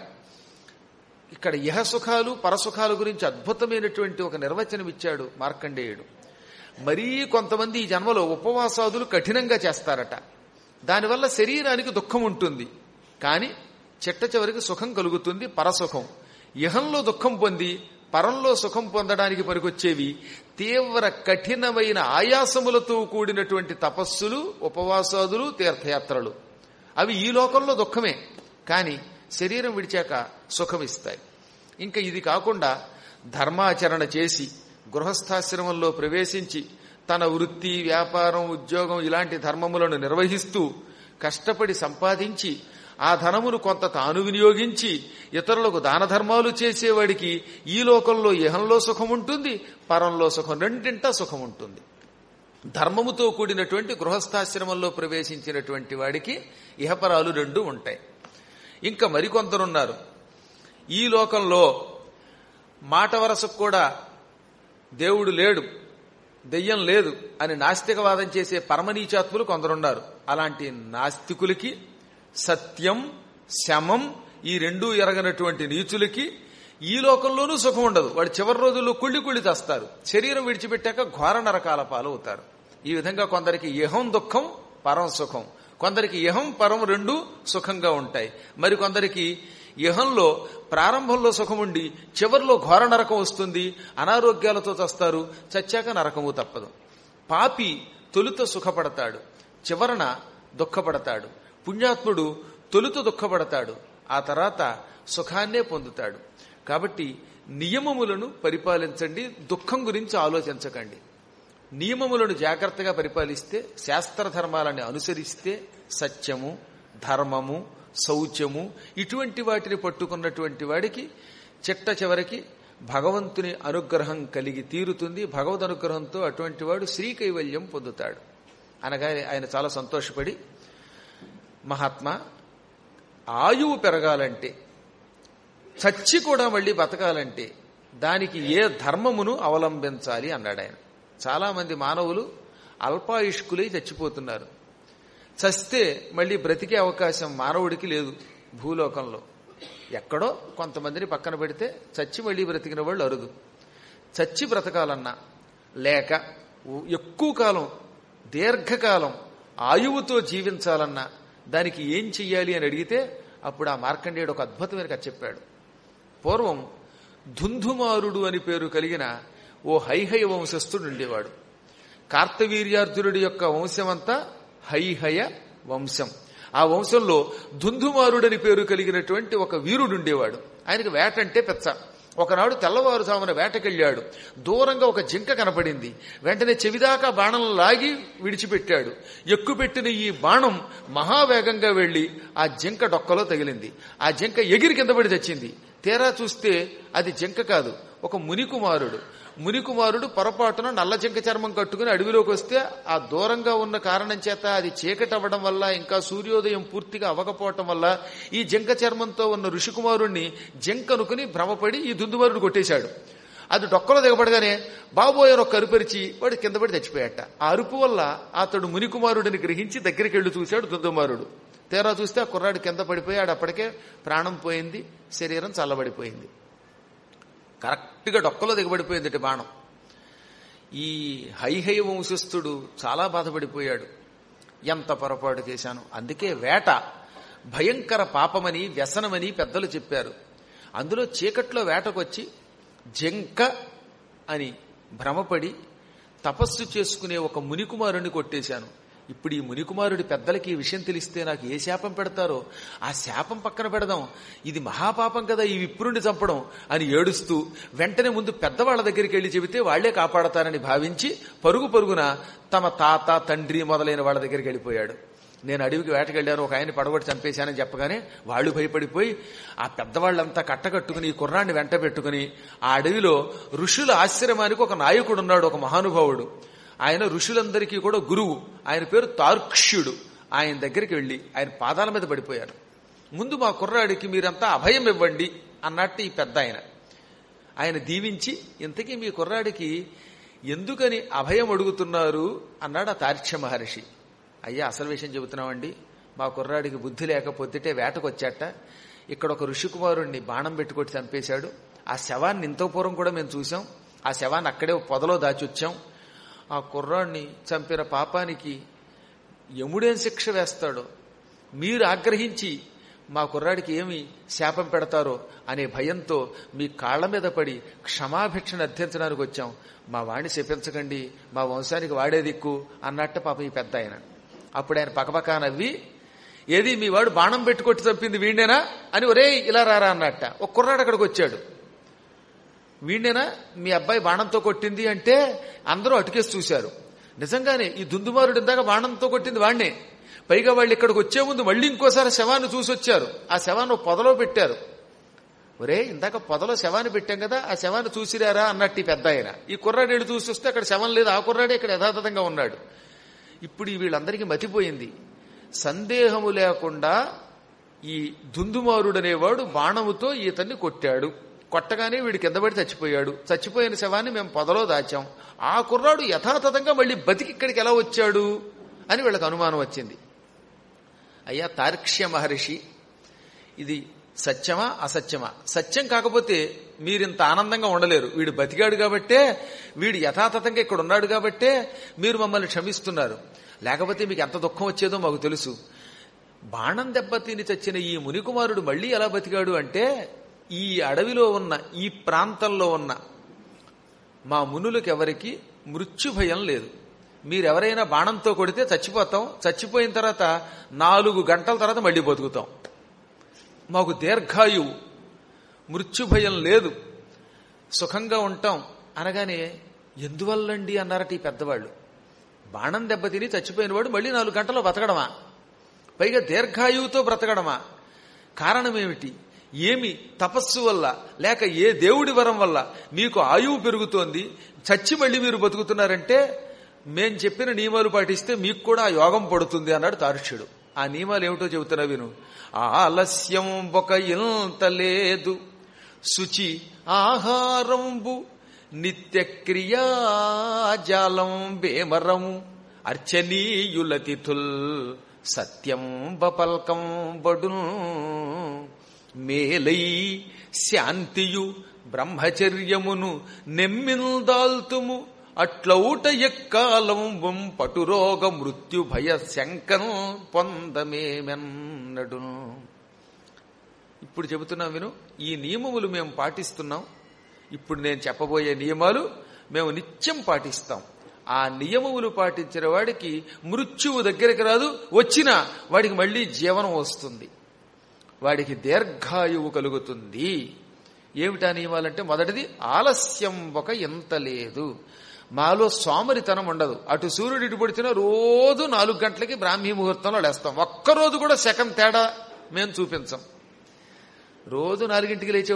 ఇక్కడ ఇహ సుఖాలు పరసుఖాల గురించి అద్భుతమైనటువంటి ఒక నిర్వచనం ఇచ్చాడు మార్కండేయుడు మరీ కొంతమంది ఈ జన్మలో ఉపవాసాదులు కఠినంగా చేస్తారట దానివల్ల శరీరానికి దుఃఖం ఉంటుంది కానీ చిట్ట చివరికి సుఖం కలుగుతుంది పరసుఖం ఇహంలో దుఃఖం పొంది పరంలో సుఖం పొందడానికి పనికొచ్చేవి తీవ్ర కఠినమైన ఆయాసములతో కూడినటువంటి తపస్సులు ఉపవాసాదులు తీర్థయాత్రలు అవి ఈ లోకంలో దుఃఖమే కానీ శరీరం విడిచాక సుఖమిస్తాయి ఇంకా ఇది కాకుండా ధర్మాచరణ చేసి గృహస్థాశ్రమంలో ప్రవేశించి తన వృత్తి వ్యాపారం ఉద్యోగం ఇలాంటి ధర్మములను నిర్వహిస్తూ కష్టపడి సంపాదించి ఆ ధనమును కొంత తాను వినియోగించి ఇతరులకు దాన ధర్మాలు చేసేవాడికి ఈ లోకంలో ఇహంలో సుఖం ఉంటుంది పరంలో సుఖం రెండింటా సుఖం ఉంటుంది ధర్మముతో కూడినటువంటి గృహస్థాశ్రమంలో ప్రవేశించినటువంటి వాడికి ఇహపరాలు రెండు ఉంటాయి ఇంకా మరికొందరున్నారు ఈ లోకంలో మాట వరసకు కూడా దేవుడు లేడు దెయ్యం లేదు అని నాస్తికవాదం చేసే పరమనీచాత్ములు కొందరున్నారు అలాంటి నాస్తికులకి సత్యం శమం ఈ రెండూ ఎరగనటువంటి నీచులకి ఈ లోకంలోనూ సుఖం ఉండదు వాడు చివరి రోజుల్లో కుళ్ళి కుళ్ళి తెస్తారు శరీరం విడిచిపెట్టాక ఘోర నరకాల పాలు అవుతారు ఈ విధంగా కొందరికి ఇహం దుఃఖం పరం సుఖం కొందరికి ఇహం పరం రెండు సుఖంగా ఉంటాయి మరి కొందరికి ఇహంలో ప్రారంభంలో సుఖం ఉండి చివరిలో ఘోర నరకం వస్తుంది అనారోగ్యాలతో చస్తారు చచ్చాక నరకము తప్పదు పాపి తొలుత సుఖపడతాడు చివరన దుఃఖపడతాడు పుణ్యాత్ముడు తొలుత దుఃఖపడతాడు ఆ తర్వాత సుఖాన్నే పొందుతాడు కాబట్టి నియమములను పరిపాలించండి దుఃఖం గురించి ఆలోచించకండి నియమములను జాగ్రత్తగా పరిపాలిస్తే శాస్త్ర ధర్మాలని అనుసరిస్తే సత్యము ధర్మము శౌచము ఇటువంటి వాటిని పట్టుకున్నటువంటి వాడికి చిట్ట చివరికి భగవంతుని అనుగ్రహం కలిగి తీరుతుంది భగవద్ అనుగ్రహంతో అటువంటి వాడు శ్రీ కైవల్యం పొందుతాడు అనగా ఆయన చాలా సంతోషపడి మహాత్మా ఆయువు పెరగాలంటే చచ్చి కూడా మళ్ళీ బతకాలంటే దానికి ఏ ధర్మమును అవలంబించాలి అన్నాడు ఆయన చాలా మంది మానవులు అల్పాయుష్కులై చచ్చిపోతున్నారు చస్తే మళ్ళీ బ్రతికే అవకాశం మానవుడికి లేదు భూలోకంలో ఎక్కడో కొంతమందిని పక్కన పెడితే చచ్చి మళ్ళీ బ్రతికిన వాళ్ళు అరుదు చచ్చి బ్రతకాలన్నా లేక ఎక్కువ కాలం దీర్ఘకాలం ఆయువుతో జీవించాలన్నా దానికి ఏం చెయ్యాలి అని అడిగితే అప్పుడు ఆ మార్కండేయుడు ఒక అద్భుతమైన కథ చెప్పాడు పూర్వం ధుంధుమారుడు అని పేరు కలిగిన ఓ హైహయ వంశస్థుడు ఉండేవాడు కార్తవీర్యార్జునుడి యొక్క వంశమంతా హైహయ వంశం ఆ వంశంలో ధుంధుమారుడని పేరు కలిగినటువంటి ఒక వీరుడు ఉండేవాడు ఆయనకి వేట అంటే పెచ్చ ఒకనాడు తెల్లవారుజామున వేటకెళ్ళాడు దూరంగా ఒక జింక కనపడింది వెంటనే చెవిదాకా బాణం లాగి విడిచిపెట్టాడు ఎక్కుపెట్టిన ఈ బాణం మహావేగంగా వెళ్లి ఆ జింక డొక్కలో తగిలింది ఆ జింక ఎగిరి కింద పడి తెచ్చింది తీరా చూస్తే అది జింక కాదు ఒక మునికుమారుడు మునికుమారుడు పొరపాటున నల్ల జింక చర్మం కట్టుకుని అడవిలోకి వస్తే ఆ దూరంగా ఉన్న కారణం చేత అది చీకటి అవ్వడం వల్ల ఇంకా సూర్యోదయం పూర్తిగా అవ్వకపోవటం వల్ల ఈ జింక చర్మంతో ఉన్న ఋషికుమారుణ్ణి జింక అనుకుని భ్రమపడి ఈ దుందుమారుడు కొట్టేశాడు అది డొక్కలో దిగబడగానే బాబోయ్ అని ఒక అరుపరిచి వాడు కింద పడి చచ్చిపోయాట ఆ అరుపు వల్ల అతడు మునికుమారుడిని గ్రహించి దగ్గరికి వెళ్ళి చూశాడు దుందుమారుడు తీరా చూస్తే ఆ కుర్రాడు కింద పడిపోయాడు అప్పటికే ప్రాణం పోయింది శరీరం చల్లబడిపోయింది కరెక్ట్గా డొక్కలో దిగబడిపోయింది బాణం ఈ హైహై వంశస్థుడు చాలా బాధపడిపోయాడు ఎంత పొరపాటు చేశాను అందుకే వేట భయంకర పాపమని వ్యసనమని పెద్దలు చెప్పారు అందులో చీకట్లో వేటకొచ్చి జంక అని భ్రమపడి తపస్సు చేసుకునే ఒక మునికుమారుని కొట్టేశాను ఇప్పుడు ఈ మునికుమారుడి పెద్దలకి ఈ విషయం తెలిస్తే నాకు ఏ శాపం పెడతారో ఆ శాపం పక్కన పెడదాం ఇది మహాపాపం కదా ఈ విప్రుణ్ణి చంపడం అని ఏడుస్తూ వెంటనే ముందు పెద్దవాళ్ల దగ్గరికి వెళ్లి చెబితే వాళ్లే కాపాడతారని భావించి పరుగు పరుగున తమ తాత తండ్రి మొదలైన వాళ్ళ దగ్గరికి వెళ్ళిపోయాడు నేను అడవికి వేటకెళ్ళాను ఒక ఆయన పడగొట్టి చంపేశానని చెప్పగానే వాళ్ళు భయపడిపోయి ఆ పెద్దవాళ్ళంతా కట్టకట్టుకుని ఈ కుర్రాన్ని వెంట పెట్టుకుని ఆ అడవిలో ఋషుల ఆశ్రమానికి ఒక నాయకుడు ఉన్నాడు ఒక మహానుభావుడు ఆయన ఋషులందరికీ కూడా గురువు ఆయన పేరు తార్క్ష్యుడు ఆయన దగ్గరికి వెళ్ళి ఆయన పాదాల మీద పడిపోయారు ముందు మా కుర్రాడికి మీరంతా అభయం ఇవ్వండి అన్నట్టు ఈ పెద్ద ఆయన ఆయన దీవించి ఇంతకీ మీ కుర్రాడికి ఎందుకని అభయం అడుగుతున్నారు అన్నాడు ఆ తార్క్ష్య మహర్షి అయ్యా అసలు విషయం చెబుతున్నామండి మా కుర్రాడికి బుద్ధి లేకపోతే వేటకొచ్చాట ఇక్కడ ఒక ఋషికుమారుణ్ణి బాణం పెట్టుకొట్టి చంపేశాడు ఆ శవాన్ని ఇంత పూర్వం కూడా మేము చూసాం ఆ శవాన్ని అక్కడే పొదలో దాచొచ్చాం ఆ కుర్రాడిని చంపిన పాపానికి యముడేం శిక్ష వేస్తాడో మీరు ఆగ్రహించి మా కుర్రాడికి ఏమి శాపం పెడతారో అనే భయంతో మీ కాళ్ల మీద పడి క్షమాభిక్షను అర్థించడానికి వచ్చాం మా వాణ్ణి శపించకండి మా వంశానికి వాడే దిక్కు అన్నట్టు పాపం ఈ పెద్ద ఆయన అప్పుడు ఆయన పకపకా నవ్వి ఏది మీ వాడు బాణం పెట్టుకొట్టి చంపింది వీణేనా అని ఒరే ఇలా రారా అన్నట్ట ఒక కుర్రాడు అక్కడికి వచ్చాడు వీణేనా మీ అబ్బాయి బాణంతో కొట్టింది అంటే అందరూ అటుకేసి చూశారు నిజంగానే ఈ దుందుమారుడు ఇందాక బాణంతో కొట్టింది వాణ్ణే పైగా వాళ్ళు ఇక్కడికి వచ్చే ముందు మళ్ళీ ఇంకోసారి శవాన్ని చూసి వచ్చారు ఆ శవాన్ని ఒక పొదలో పెట్టారు ఒరే ఇందాక పొదలో శవాన్ని పెట్టాం కదా ఆ శవాన్ని చూసిరారా అన్నట్టు ఈ పెద్ద ఆయన ఈ కుర్రాడు వెళ్ళి చూసి వస్తే అక్కడ శవం లేదు ఆ కుర్రాడే ఇక్కడ యథాతథంగా ఉన్నాడు ఇప్పుడు ఈ వీళ్ళందరికీ మతిపోయింది సందేహము లేకుండా ఈ దుందుమారుడనేవాడు బాణముతో ఈతన్ని కొట్టాడు కొట్టగానే వీడి కింద పడి చచ్చిపోయాడు చచ్చిపోయిన శవాన్ని మేము పొదలో దాచాం ఆ కుర్రాడు యథాతథంగా మళ్ళీ బతికి ఇక్కడికి ఎలా వచ్చాడు అని వీళ్ళకి అనుమానం వచ్చింది అయ్యా తార్క్ష్య మహర్షి ఇది సత్యమా అసత్యమా సత్యం కాకపోతే మీరింత ఆనందంగా ఉండలేరు వీడు బతికాడు కాబట్టే వీడు యథాతథంగా ఇక్కడ ఉన్నాడు కాబట్టే మీరు మమ్మల్ని క్షమిస్తున్నారు లేకపోతే మీకు ఎంత దుఃఖం వచ్చేదో మాకు తెలుసు బాణం దెబ్బతిని చచ్చిన ఈ మునికుమారుడు మళ్ళీ ఎలా బతికాడు అంటే ఈ అడవిలో ఉన్న ఈ ప్రాంతంలో ఉన్న మా మునులకు ఎవరికి మృత్యు భయం లేదు మీరెవరైనా బాణంతో కొడితే చచ్చిపోతాం చచ్చిపోయిన తర్వాత నాలుగు గంటల తర్వాత మళ్ళీ బతుకుతాం మాకు దీర్ఘాయువు మృత్యు భయం లేదు సుఖంగా ఉంటాం అనగానే ఎందువల్లండి అన్నారట ఈ పెద్దవాళ్ళు బాణం దెబ్బతిని చచ్చిపోయిన వాడు మళ్ళీ నాలుగు గంటల్లో బతకడమా పైగా దీర్ఘాయువుతో బ్రతకడమా కారణమేమిటి ఏమి తపస్సు వల్ల లేక ఏ దేవుడి వరం వల్ల మీకు ఆయువు పెరుగుతోంది చచ్చి మళ్ళీ మీరు బతుకుతున్నారంటే మేం చెప్పిన నియమాలు పాటిస్తే మీకు కూడా ఆ యోగం పడుతుంది అన్నాడు తారుష్యుడు ఆ నియమాలు ఏమిటో చెబుతున్నా విను ఆలస్యం ఒక ఇంత లేదు శుచి ఆహారంబు నిత్యక్రియాజాలం బేమరము అర్చనీయుల తిథుల్ సత్యం బపల్కం బడును మేలై శాంతియు బ్రహ్మచర్యమును నెమ్మిల్దాల్తుము అట్లౌట ఎక్కాలం పటురోగ మృత్యు భయ శంకం పొందమేమెన్నడును ఇప్పుడు చెబుతున్నాం విను ఈ నియమములు మేము పాటిస్తున్నాం ఇప్పుడు నేను చెప్పబోయే నియమాలు మేము నిత్యం పాటిస్తాం ఆ నియమములు పాటించిన వాడికి మృత్యువు దగ్గరికి రాదు వచ్చినా వాడికి మళ్ళీ జీవనం వస్తుంది వాడికి దీర్ఘాయువు కలుగుతుంది ఏమిటా నియమాలంటే మొదటిది ఆలస్యం ఒక ఎంత లేదు మాలో సోమరితనం ఉండదు అటు సూర్యుడు ఇటు పడితేనే రోజు నాలుగు గంటలకి బ్రాహ్మీ ముహూర్తంలో లేస్తాం ఒక్కరోజు కూడా సెకండ్ తేడా మేము చూపించం రోజు నాలుగింటికి లేచేవాడు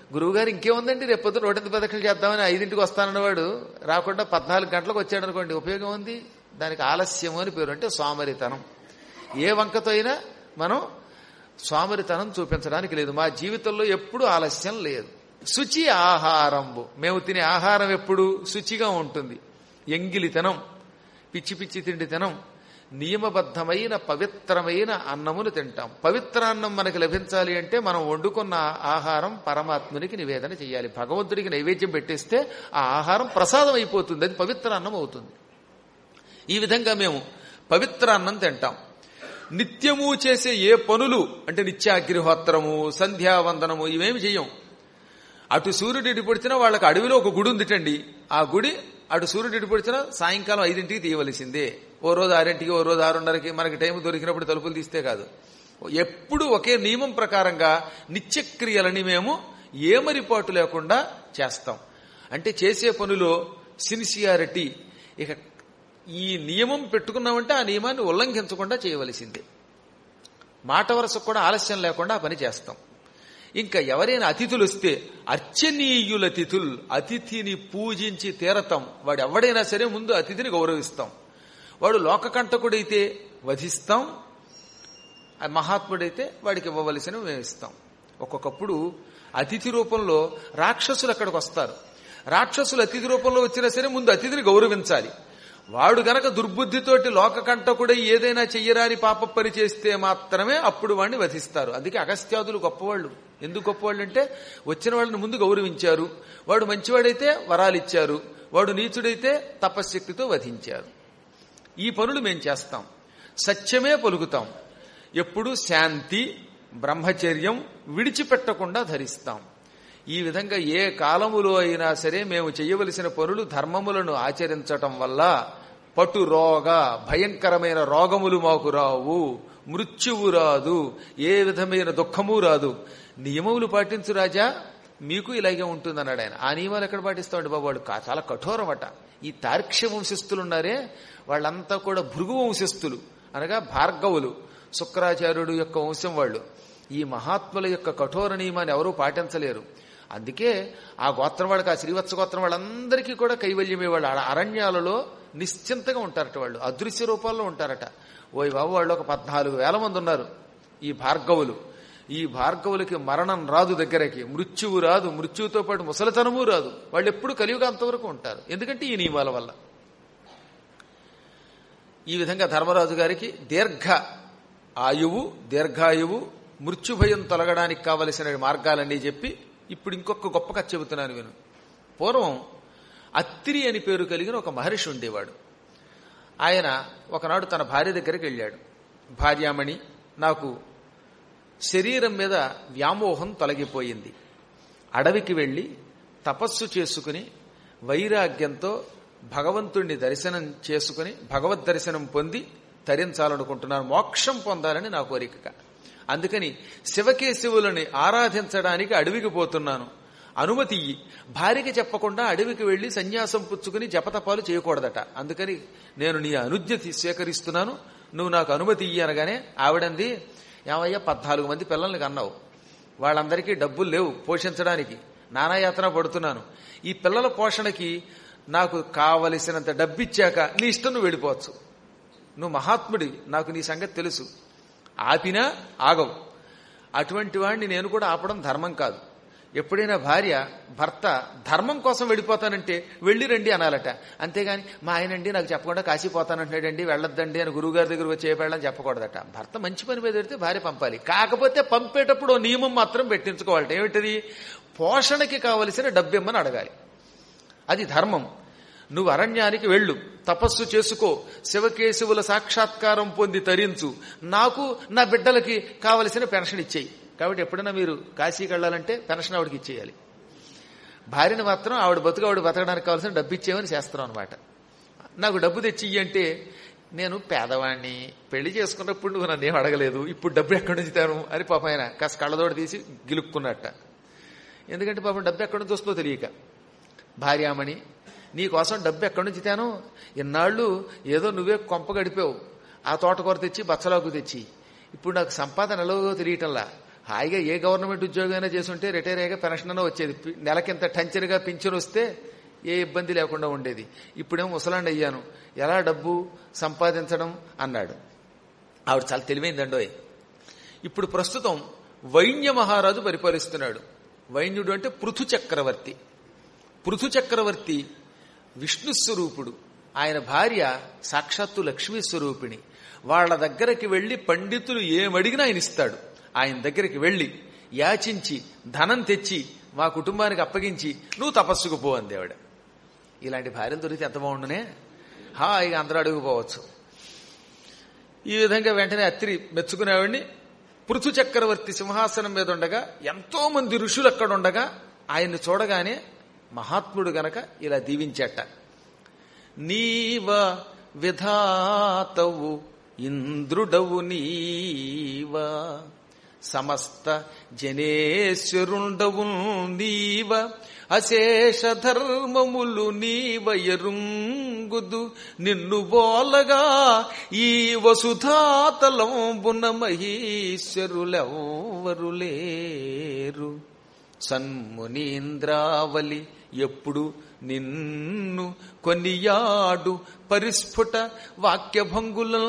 గురువుగారు ఇంకేముందండి రేపు పొద్దున రోడ్డు పథకాలు చేద్దామని ఐదింటికి వస్తానన్నవాడు రాకుండా పద్నాలుగు గంటలకు వచ్చాడు అనుకోండి ఉపయోగం ఉంది దానికి ఆలస్యము అని పేరు అంటే సోమరితనం ఏ వంకతో అయినా మనం సోమరితనం చూపించడానికి లేదు మా జీవితంలో ఎప్పుడు ఆలస్యం లేదు శుచి ఆహారంబు మేము తినే ఆహారం ఎప్పుడు శుచిగా ఉంటుంది ఎంగిలితనం పిచ్చి పిచ్చి తిండి తినం నియమబద్ధమైన పవిత్రమైన అన్నమును తింటాం పవిత్ర అన్నం మనకి లభించాలి అంటే మనం వండుకున్న ఆహారం పరమాత్మునికి నివేదన చేయాలి భగవంతుడికి నైవేద్యం పెట్టేస్తే ఆ ఆహారం ప్రసాదం అయిపోతుంది అది పవిత్ర అన్నం అవుతుంది ఈ విధంగా మేము పవిత్ర అన్నం తింటాం నిత్యము చేసే ఏ పనులు అంటే నిత్యాగ్నిహోత్రము సంధ్యావందనము ఇవేమి చెయ్యం అటు సూర్యుడు ఇటు పొడిచినా వాళ్ళకి అడవిలో ఒక గుడి ఉందిటండి ఆ గుడి అటు సూర్యుడు ఇటు పొడిచినా సాయంకాలం ఐదింటికి తీయవలసిందే ఓ రోజు ఆరింటికి ఓ రోజు ఆరున్నరకి మనకి టైం దొరికినప్పుడు తలుపులు తీస్తే కాదు ఎప్పుడు ఒకే నియమం ప్రకారంగా నిత్యక్రియలని మేము ఏమరిపాటు లేకుండా చేస్తాం అంటే చేసే పనిలో సిన్సియారిటీ ఇక ఈ నియమం పెట్టుకున్నామంటే ఆ నియమాన్ని ఉల్లంఘించకుండా చేయవలసిందే మాట వరసకు కూడా ఆలస్యం లేకుండా ఆ పని చేస్తాం ఇంకా ఎవరైనా అతిథులు వస్తే అర్చనీయుల అతిథులు అతిథిని పూజించి తీరతాం వాడు ఎవడైనా సరే ముందు అతిథిని గౌరవిస్తాం వాడు లోకకంటకుడైతే వధిస్తాం ఆ మహాత్ముడైతే వాడికి ఇవ్వవలసినవి మేము ఇస్తాం ఒక్కొక్కప్పుడు అతిథి రూపంలో రాక్షసులు అక్కడికి వస్తారు రాక్షసులు అతిథి రూపంలో వచ్చినా సరే ముందు అతిథిని గౌరవించాలి వాడు గనక దుర్బుద్ధితోటి లోకకంటకుడై ఏదైనా చెయ్యరాని పాప పని చేస్తే మాత్రమే అప్పుడు వాడిని వధిస్తారు అందుకే అగస్త్యాదులు గొప్పవాళ్ళు ఎందుకు గొప్పవాళ్ళు అంటే వచ్చిన వాళ్ళని ముందు గౌరవించారు వాడు మంచివాడైతే వరాలు ఇచ్చారు వాడు నీచుడైతే తపశ్శక్తితో వధించారు ఈ పనులు మేం చేస్తాం సత్యమే పలుకుతాం ఎప్పుడు శాంతి బ్రహ్మచర్యం విడిచిపెట్టకుండా ధరిస్తాం ఈ విధంగా ఏ కాలములో అయినా సరే మేము చేయవలసిన పనులు ధర్మములను ఆచరించటం వల్ల పటు రోగ భయంకరమైన రోగములు మాకు రావు మృత్యువు రాదు ఏ విధమైన దుఃఖము రాదు నియమములు పాటించు రాజా మీకు ఇలాగే ఉంటుందన్నాడు ఆయన ఆ నియమాలు ఎక్కడ పాటిస్తామండి బాబు వాడు కా- చాలా కఠోరమట ఈ తార్క్ష్య వంశస్థులు ఉన్నారే వాళ్ళంతా కూడా భృగు వంశస్థులు అనగా భార్గవులు శుక్రాచార్యుడు యొక్క వంశం వాళ్ళు ఈ మహాత్ముల యొక్క కఠోర నియమాన్ని ఎవరూ పాటించలేరు అందుకే ఆ గోత్రం వాళ్ళకి ఆ శ్రీవత్స గోత్రం వాళ్ళందరికీ కూడా కైవల్యమే వాళ్ళు ఆ అరణ్యాలలో నిశ్చింతగా ఉంటారట వాళ్ళు అదృశ్య రూపాల్లో ఉంటారట ఓయ్ బాబు వాళ్ళు ఒక పద్నాలుగు వేల మంది ఉన్నారు ఈ భార్గవులు ఈ భార్గవులకి మరణం రాదు దగ్గరకి మృత్యువు రాదు మృత్యువుతో పాటు ముసలితనము రాదు వాళ్ళు ఎప్పుడు కలియుగ అంతవరకు ఉంటారు ఎందుకంటే ఈ నియమాల వల్ల ఈ విధంగా ధర్మరాజు గారికి దీర్ఘ ఆయువు దీర్ఘాయువు మృత్యుభయం తొలగడానికి కావలసిన మార్గాలన్నీ చెప్పి ఇప్పుడు ఇంకొక గొప్ప కథ చెబుతున్నాను విను పూర్వం అత్తిరి అని పేరు కలిగిన ఒక మహర్షి ఉండేవాడు ఆయన ఒకనాడు తన భార్య దగ్గరికి వెళ్ళాడు భార్యామణి నాకు శరీరం మీద వ్యామోహం తొలగిపోయింది అడవికి వెళ్ళి తపస్సు చేసుకుని వైరాగ్యంతో భగవంతుణ్ణి దర్శనం చేసుకుని భగవద్ దర్శనం పొంది తరించాలనుకుంటున్నాను మోక్షం పొందాలని నా కోరిక అందుకని శివకేశవులని ఆరాధించడానికి అడవికి పోతున్నాను అనుమతి ఇయ్యి భార్యకి చెప్పకుండా అడవికి వెళ్లి సన్యాసం పుచ్చుకుని జపతపాలు చేయకూడదట అందుకని నేను నీ అనుజ్ఞ తీ- స్వీకరిస్తున్నాను నువ్వు నాకు అనుమతి ఇయ్యి అనగానే ఆవిడంది ఏమయ్యా పద్నాలుగు మంది పిల్లల్ని కన్నావు వాళ్ళందరికీ డబ్బులు లేవు పోషించడానికి నానాయాతన పడుతున్నాను ఈ పిల్లల పోషణకి నాకు కావలసినంత డబ్బిచ్చాక నీ ఇష్టం నువ్వు వెళ్ళిపోవచ్చు నువ్వు మహాత్ముడి నాకు నీ సంగతి తెలుసు ఆపినా ఆగవు అటువంటి వాడిని నేను కూడా ఆపడం ధర్మం కాదు ఎప్పుడైనా భార్య భర్త ధర్మం కోసం వెళ్ళిపోతానంటే వెళ్ళి రండి అనాలట అంతేగాని మా ఆయనండి నాకు చెప్పకుండా కాశీ పోతానంటున్నాడండి వెళ్ళొద్దండి అని గురువుగారి దగ్గర వచ్చి వెళ్ళని చెప్పకూడదట భర్త మంచి పని మీద పెడితే భార్య పంపాలి కాకపోతే పంపేటప్పుడు ఓ నియమం మాత్రం పెట్టించుకోవాలట ఏమిటది పోషణకి కావలసిన డబ్బిమ్మని అడగాలి అది ధర్మం నువ్వు అరణ్యానికి వెళ్ళు తపస్సు చేసుకో శివకేశవుల సాక్షాత్కారం పొంది తరించు నాకు నా బిడ్డలకి కావలసిన పెన్షన్ ఇచ్చేయి కాబట్టి ఎప్పుడైనా మీరు కాశీకి వెళ్ళాలంటే పెన్షన్ ఆవిడకి ఇచ్చేయాలి భార్యను మాత్రం ఆవిడ బతుకు ఆవిడ బతకడానికి కావాల్సిన డబ్బు ఇచ్చేయమని చేస్తున్నాం అనమాట నాకు డబ్బు తెచ్చి ఇయ్యి అంటే నేను పేదవాణ్ణి పెళ్లి చేసుకున్నప్పుడు నువ్వు నన్ను ఏం అడగలేదు ఇప్పుడు డబ్బు ఎక్కడి నుంచి తేను అని పాపం ఆయన కాస్త కళ్ళదోడు తీసి గిలుక్కున్నట్ట ఎందుకంటే పాపం డబ్బు ఎక్కడి నుంచి వస్తుందో తెలియక భార్యామణి నీ కోసం డబ్బు ఎక్కడి నుంచి తేను ఇన్నాళ్ళు ఏదో నువ్వే కొంప గడిపావు ఆ తోటకూర తెచ్చి బచ్చలాకు తెచ్చి ఇప్పుడు నాకు సంపాదన ఎలాగో తెలియటంలా హాయిగా ఏ గవర్నమెంట్ ఉద్యోగమైనా చేసుంటే రిటైర్ అయ్యాక పెన్షన్ అన్న వచ్చేది పి- నెలకింత టంచరిగా పింఛన్ వస్తే ఏ ఇబ్బంది లేకుండా ఉండేది ఇప్పుడేమో ముసలాండి అయ్యాను ఎలా డబ్బు సంపాదించడం అన్నాడు ఆవిడ చాలా తెలివైందండోయ్ ఇప్పుడు ప్రస్తుతం వైన్య మహారాజు పరిపాలిస్తున్నాడు వైన్యుడు అంటే పృథు చక్రవర్తి పృథు చక్రవర్తి విష్ణు స్వరూపుడు ఆయన భార్య సాక్షాత్తు లక్ష్మీ స్వరూపిణి వాళ్ళ దగ్గరికి వెళ్లి పండితులు ఏమడిగినా ఆయన ఇస్తాడు ఆయన దగ్గరికి వెళ్లి యాచించి ధనం తెచ్చి మా కుటుంబానికి అప్పగించి నువ్వు తపస్సుకు పో అంది ఆవిడ ఇలాంటి భార్యలు దొరికితే ఎంత బాగుండునే హాయిగా అందరూ అడుగుపోవచ్చు ఈ విధంగా వెంటనే అత్రి మెచ్చుకునేవాడిని పృథు చక్రవర్తి సింహాసనం మీద ఉండగా ఎంతో మంది ఋషులు అక్కడ ఉండగా ఆయన్ని చూడగానే మహాత్ముడు గనక ఇలా దీవించేట నీవ విధాతవు ఇంద్రుడవు నీవ సమస్త జనేశ్వరుండవు నీవ అశేష ధర్మములు నీవ ఎరుంగుదు నిన్ను బోలగా ఈ వసుధాతలంబున మహేశ్వరులెవ్వరు లేరు సన్మునీంద్రావలి ఎప్పుడు నిన్ను కొనియాడు పరిస్ఫుట వాక్యభంగులం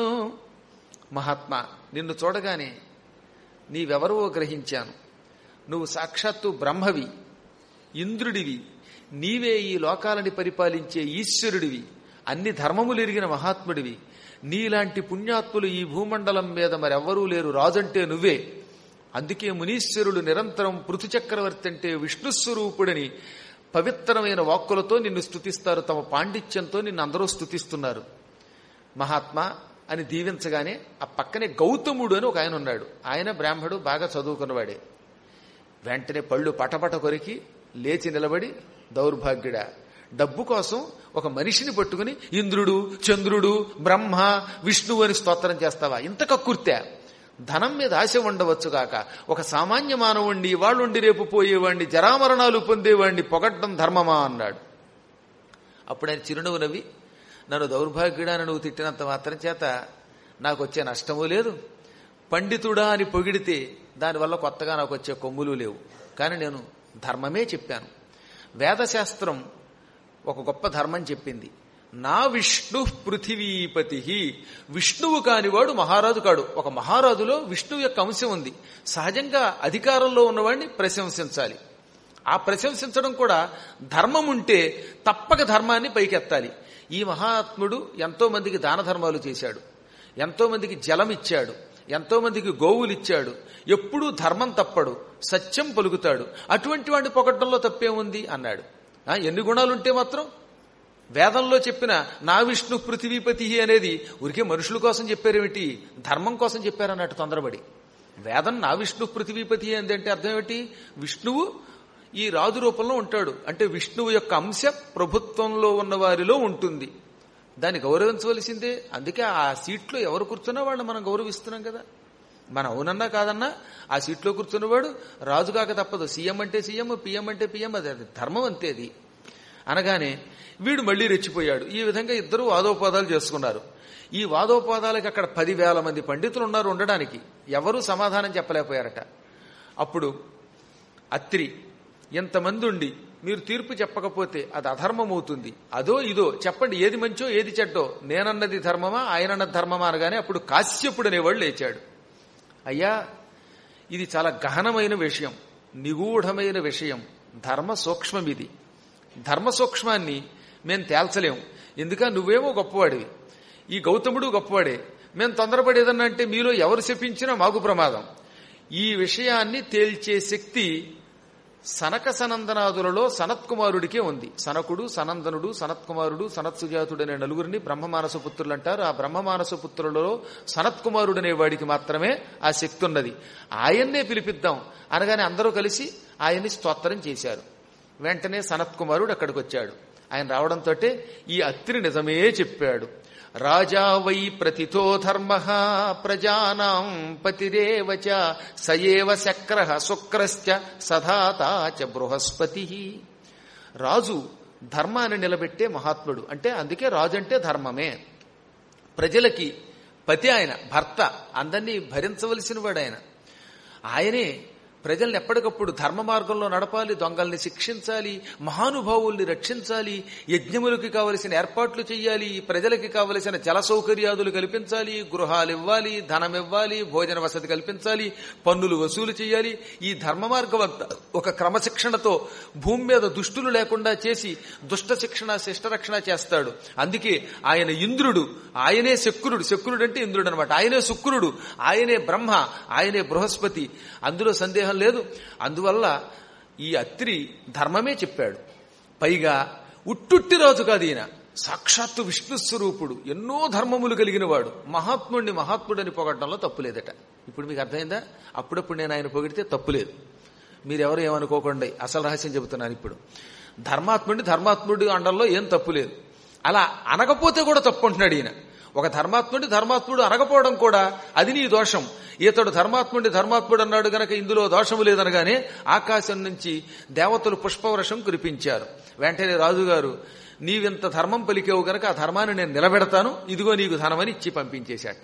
మహాత్మా నిన్ను చూడగానే నీవెవరో గ్రహించాను నువ్వు సాక్షాత్తు బ్రహ్మవి ఇంద్రుడివి నీవే ఈ లోకాలని పరిపాలించే ఈశ్వరుడివి అన్ని ధర్మములు ఎరిగిన మహాత్ముడివి నీలాంటి పుణ్యాత్ములు ఈ భూమండలం మీద మరెవ్వరూ లేరు రాజంటే నువ్వే అందుకే మునీశ్వరులు నిరంతరం పృథు చక్రవర్తి అంటే విష్ణుస్వరూపుడని పవిత్రమైన వాక్కులతో నిన్ను స్తుతిస్తారు తమ పాండిత్యంతో నిన్ను అందరూ స్తుతిస్తున్నారు మహాత్మా అని దీవించగానే ఆ పక్కనే గౌతముడు అని ఒక ఆయన ఉన్నాడు ఆయన బ్రాహ్మడు బాగా చదువుకున్నవాడే వెంటనే పళ్ళు పటపట కొరికి లేచి నిలబడి దౌర్భాగ్యుడా డబ్బు కోసం ఒక మనిషిని పట్టుకుని ఇంద్రుడు చంద్రుడు బ్రహ్మ విష్ణువు అని స్తోత్రం చేస్తావా ఇంత కక్కుర్తే ధనం మీద ఆశ ఉండవచ్చు కాక ఒక సామాన్య మానవుణ్ణి వాళ్ళుండి రేపు పోయేవాణ్ణి జరామరణాలు పొందేవాణ్ణి పొగడ్డం ధర్మమా అన్నాడు అప్పుడు ఆయన చిరునవ్వు నవ్వి నన్ను దౌర్భాగ్యుడాని నువ్వు తిట్టినంత మాత్రం చేత నాకు వచ్చే నష్టమూ లేదు పండితుడా అని పొగిడితే దానివల్ల కొత్తగా నాకు వచ్చే కొమ్ములు లేవు కానీ నేను ధర్మమే చెప్పాను వేదశాస్త్రం ఒక గొప్ప ధర్మం చెప్పింది నా విష్ణు పృథివీపతి విష్ణువు కానివాడు మహారాజు కాడు ఒక మహారాజులో విష్ణువు యొక్క అంశం ఉంది సహజంగా అధికారంలో ఉన్నవాడిని ప్రశంసించాలి ఆ ప్రశంసించడం కూడా ధర్మం ఉంటే తప్పక ధర్మాన్ని పైకెత్తాలి ఈ మహాత్ముడు ఎంతో మందికి దాన ధర్మాలు చేశాడు ఎంతో మందికి జలం ఇచ్చాడు ఎంతో మందికి గోవులు ఇచ్చాడు ఎప్పుడూ ధర్మం తప్పడు సత్యం పలుకుతాడు అటువంటి వాడిని పొగడ్డంలో తప్పేముంది అన్నాడు ఆ, ఎన్ని గుణాలుంటే మాత్రం వేదంలో చెప్పిన నా విష్ణు పృథివీపతి అనేది ఉరికే మనుషుల కోసం చెప్పారేమిటి ధర్మం కోసం చెప్పారన్నట్టు తొందరపడి వేదం నా విష్ణు పృథివీపతి అంది అంటే అర్థం ఏమిటి విష్ణువు ఈ రాజు రూపంలో ఉంటాడు అంటే విష్ణువు యొక్క అంశ ప్రభుత్వంలో ఉన్న వారిలో ఉంటుంది దాన్ని గౌరవించవలసిందే అందుకే ఆ సీట్లో ఎవరు కూర్చున్నా వాళ్ళని మనం గౌరవిస్తున్నాం కదా మన అవునన్నా కాదన్నా ఆ సీట్లో కూర్చున్నవాడు రాజు కాక తప్పదు సీఎం అంటే సీఎం పిఎం అంటే పిఎం అది అది ధర్మం అంతే అది అనగానే వీడు మళ్ళీ రెచ్చిపోయాడు ఈ విధంగా ఇద్దరు వాదోపాదాలు చేసుకున్నారు ఈ వాదోపాదాలకు అక్కడ పదివేల మంది పండితులు ఉన్నారు ఉండడానికి ఎవరూ సమాధానం చెప్పలేకపోయారట అప్పుడు అత్రి ఎంతమంది ఉండి మీరు తీర్పు చెప్పకపోతే అది అధర్మం అవుతుంది అదో ఇదో చెప్పండి ఏది మంచో ఏది చెడ్డో నేనన్నది ధర్మమా ఆయనన్నది ధర్మమా అనగానే అప్పుడు కాశ్యపుడు అనేవాడు లేచాడు అయ్యా ఇది చాలా గహనమైన విషయం నిగూఢమైన విషయం ధర్మ సూక్ష్మం ఇది ధర్మ సూక్ష్మాన్ని మేము తేల్చలేం ఎందుక నువ్వేమో గొప్పవాడివి ఈ గౌతముడు గొప్పవాడే మేము తొందరపడి ఏదన్నా అంటే మీలో ఎవరు శపించినా మాకు ప్రమాదం ఈ విషయాన్ని తేల్చే శక్తి సనక సనందనాదులలో సనత్కుమారుడికే ఉంది సనకుడు సనందనుడు సనత్కుమారుడు సనత్సుజాతుడు అనే నలుగురిని బ్రహ్మమానస పుత్రులు అంటారు ఆ బ్రహ్మమానస పుత్రులలో సనత్కుమారుడు అనే వాడికి మాత్రమే ఆ శక్తి ఉన్నది ఆయన్నే పిలిపిద్దాం అనగానే అందరూ కలిసి ఆయన్ని స్తోత్రం చేశారు వెంటనే సనత్కుమారుడు అక్కడికి వచ్చాడు ఆయన రావడంతో ఈ అత్రి నిజమే చెప్పాడు రాజా వై ప్రతితో ధర్మ ప్రజానాం పతిరేవచ సయేవ శక్ర శుక్రశ్చ సధాతా చ బృహస్పతి రాజు ధర్మాన్ని నిలబెట్టే మహాత్ముడు అంటే అందుకే రాజు అంటే ధర్మమే ప్రజలకి పతి ఆయన భర్త అందరినీ భరించవలసిన వాడు ఆయన ఆయనే ప్రజల్ని ఎప్పటికప్పుడు ధర్మ మార్గంలో నడపాలి దొంగల్ని శిక్షించాలి మహానుభావుల్ని రక్షించాలి యజ్ఞములకి కావలసిన ఏర్పాట్లు చేయాలి ప్రజలకి కావలసిన జల సౌకర్యాదులు కల్పించాలి గృహాలు ఇవ్వాలి ధనం ఇవ్వాలి భోజన వసతి కల్పించాలి పన్నులు వసూలు చేయాలి ఈ ధర్మ మార్గం అంతా ఒక క్రమశిక్షణతో భూమి మీద దుష్టులు లేకుండా చేసి దుష్ట శిక్షణ శిష్టరక్షణ చేస్తాడు అందుకే ఆయన ఇంద్రుడు ఆయనే శక్రుడు శక్రుడు అంటే ఇంద్రుడు అనమాట ఆయనే శుక్రుడు ఆయనే బ్రహ్మ ఆయనే బృహస్పతి అందులో సందేహం లేదు అందువల్ల ఈ అత్రి ధర్మమే చెప్పాడు పైగా ఉట్టుట్టి రాజు కాదు ఈయన సాక్షాత్తు విష్ణు స్వరూపుడు ఎన్నో ధర్మములు కలిగిన వాడు మహాత్ముడిని మహాత్ముడని పొగడంలో తప్పు లేదట ఇప్పుడు మీకు అర్థమైందా అప్పుడప్పుడు నేను ఆయన పొగిడితే తప్పు లేదు మీరెవరు ఏమనుకోకండి అసలు రహస్యం చెబుతున్నాను ఇప్పుడు ధర్మాత్ముడిని ధర్మాత్ముడి అండంలో ఏం తప్పు లేదు అలా అనకపోతే కూడా తప్పు అంటున్నాడు ఈయన ఒక ధర్మాత్ముడి ధర్మాత్ముడు అనకపోవడం కూడా అది నీ దోషం ఇతడు ధర్మాత్ముడి ధర్మాత్ముడు అన్నాడు గనక ఇందులో దోషము లేదనగానే ఆకాశం నుంచి దేవతలు పుష్పవర్షం కురిపించారు వెంటనే రాజుగారు నీవింత ధర్మం పలికేవు గనక ఆ ధర్మాన్ని నేను నిలబెడతాను ఇదిగో నీకు ధనమని ఇచ్చి పంపించేశాట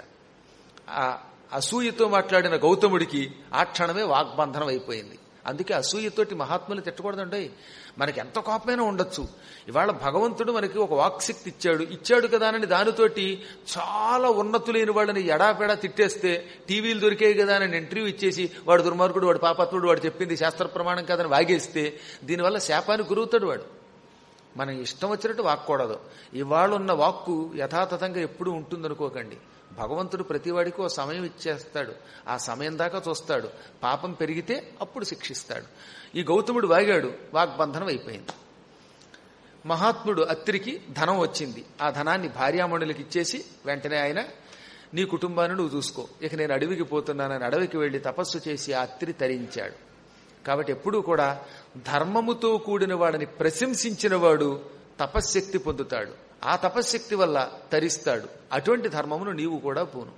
ఆ అసూయతో మాట్లాడిన గౌతముడికి ఆ క్షణమే వాగ్బంధనం అయిపోయింది అందుకే అసూయతోటి మహాత్ములు తిట్టకూడదండి మనకి ఎంత కోపమైనా ఉండొచ్చు ఇవాళ భగవంతుడు మనకి ఒక వాక్శక్తి ఇచ్చాడు ఇచ్చాడు కదా అని దానితోటి చాలా ఉన్నతులైన వాళ్ళని ఎడాపెడా తిట్టేస్తే టీవీలు దొరికాయి కదా అని ఇంటర్వ్యూ ఇచ్చేసి వాడు దుర్మార్గుడు వాడు పాపత్ముడు వాడు చెప్పింది శాస్త్ర ప్రమాణం కాదని వాగేస్తే దీనివల్ల శాపానికి గురవుతాడు వాడు మనం ఇష్టం వచ్చినట్టు వాక్కూడదు ఇవాళ ఉన్న వాక్కు యథాతథంగా ఎప్పుడూ ఉంటుందనుకోకండి భగవంతుడు ప్రతివాడికి ఓ సమయం ఇచ్చేస్తాడు ఆ సమయం దాకా చూస్తాడు పాపం పెరిగితే అప్పుడు శిక్షిస్తాడు ఈ గౌతముడు వాగాడు వాగ్బంధనం అయిపోయింది మహాత్ముడు అత్రికి ధనం వచ్చింది ఆ ధనాన్ని భార్యామణులకి ఇచ్చేసి వెంటనే ఆయన నీ కుటుంబాన్ని నువ్వు చూసుకో ఇక నేను అడవికి పోతున్నానని అడవికి వెళ్లి తపస్సు చేసి ఆ అత్రి తరించాడు కాబట్టి ఎప్పుడూ కూడా ధర్మముతో కూడిన వాడిని ప్రశంసించిన వాడు తపశ్శక్తి పొందుతాడు ఆ తపశ్శక్తి వల్ల తరిస్తాడు అటువంటి ధర్మమును నీవు కూడా పూను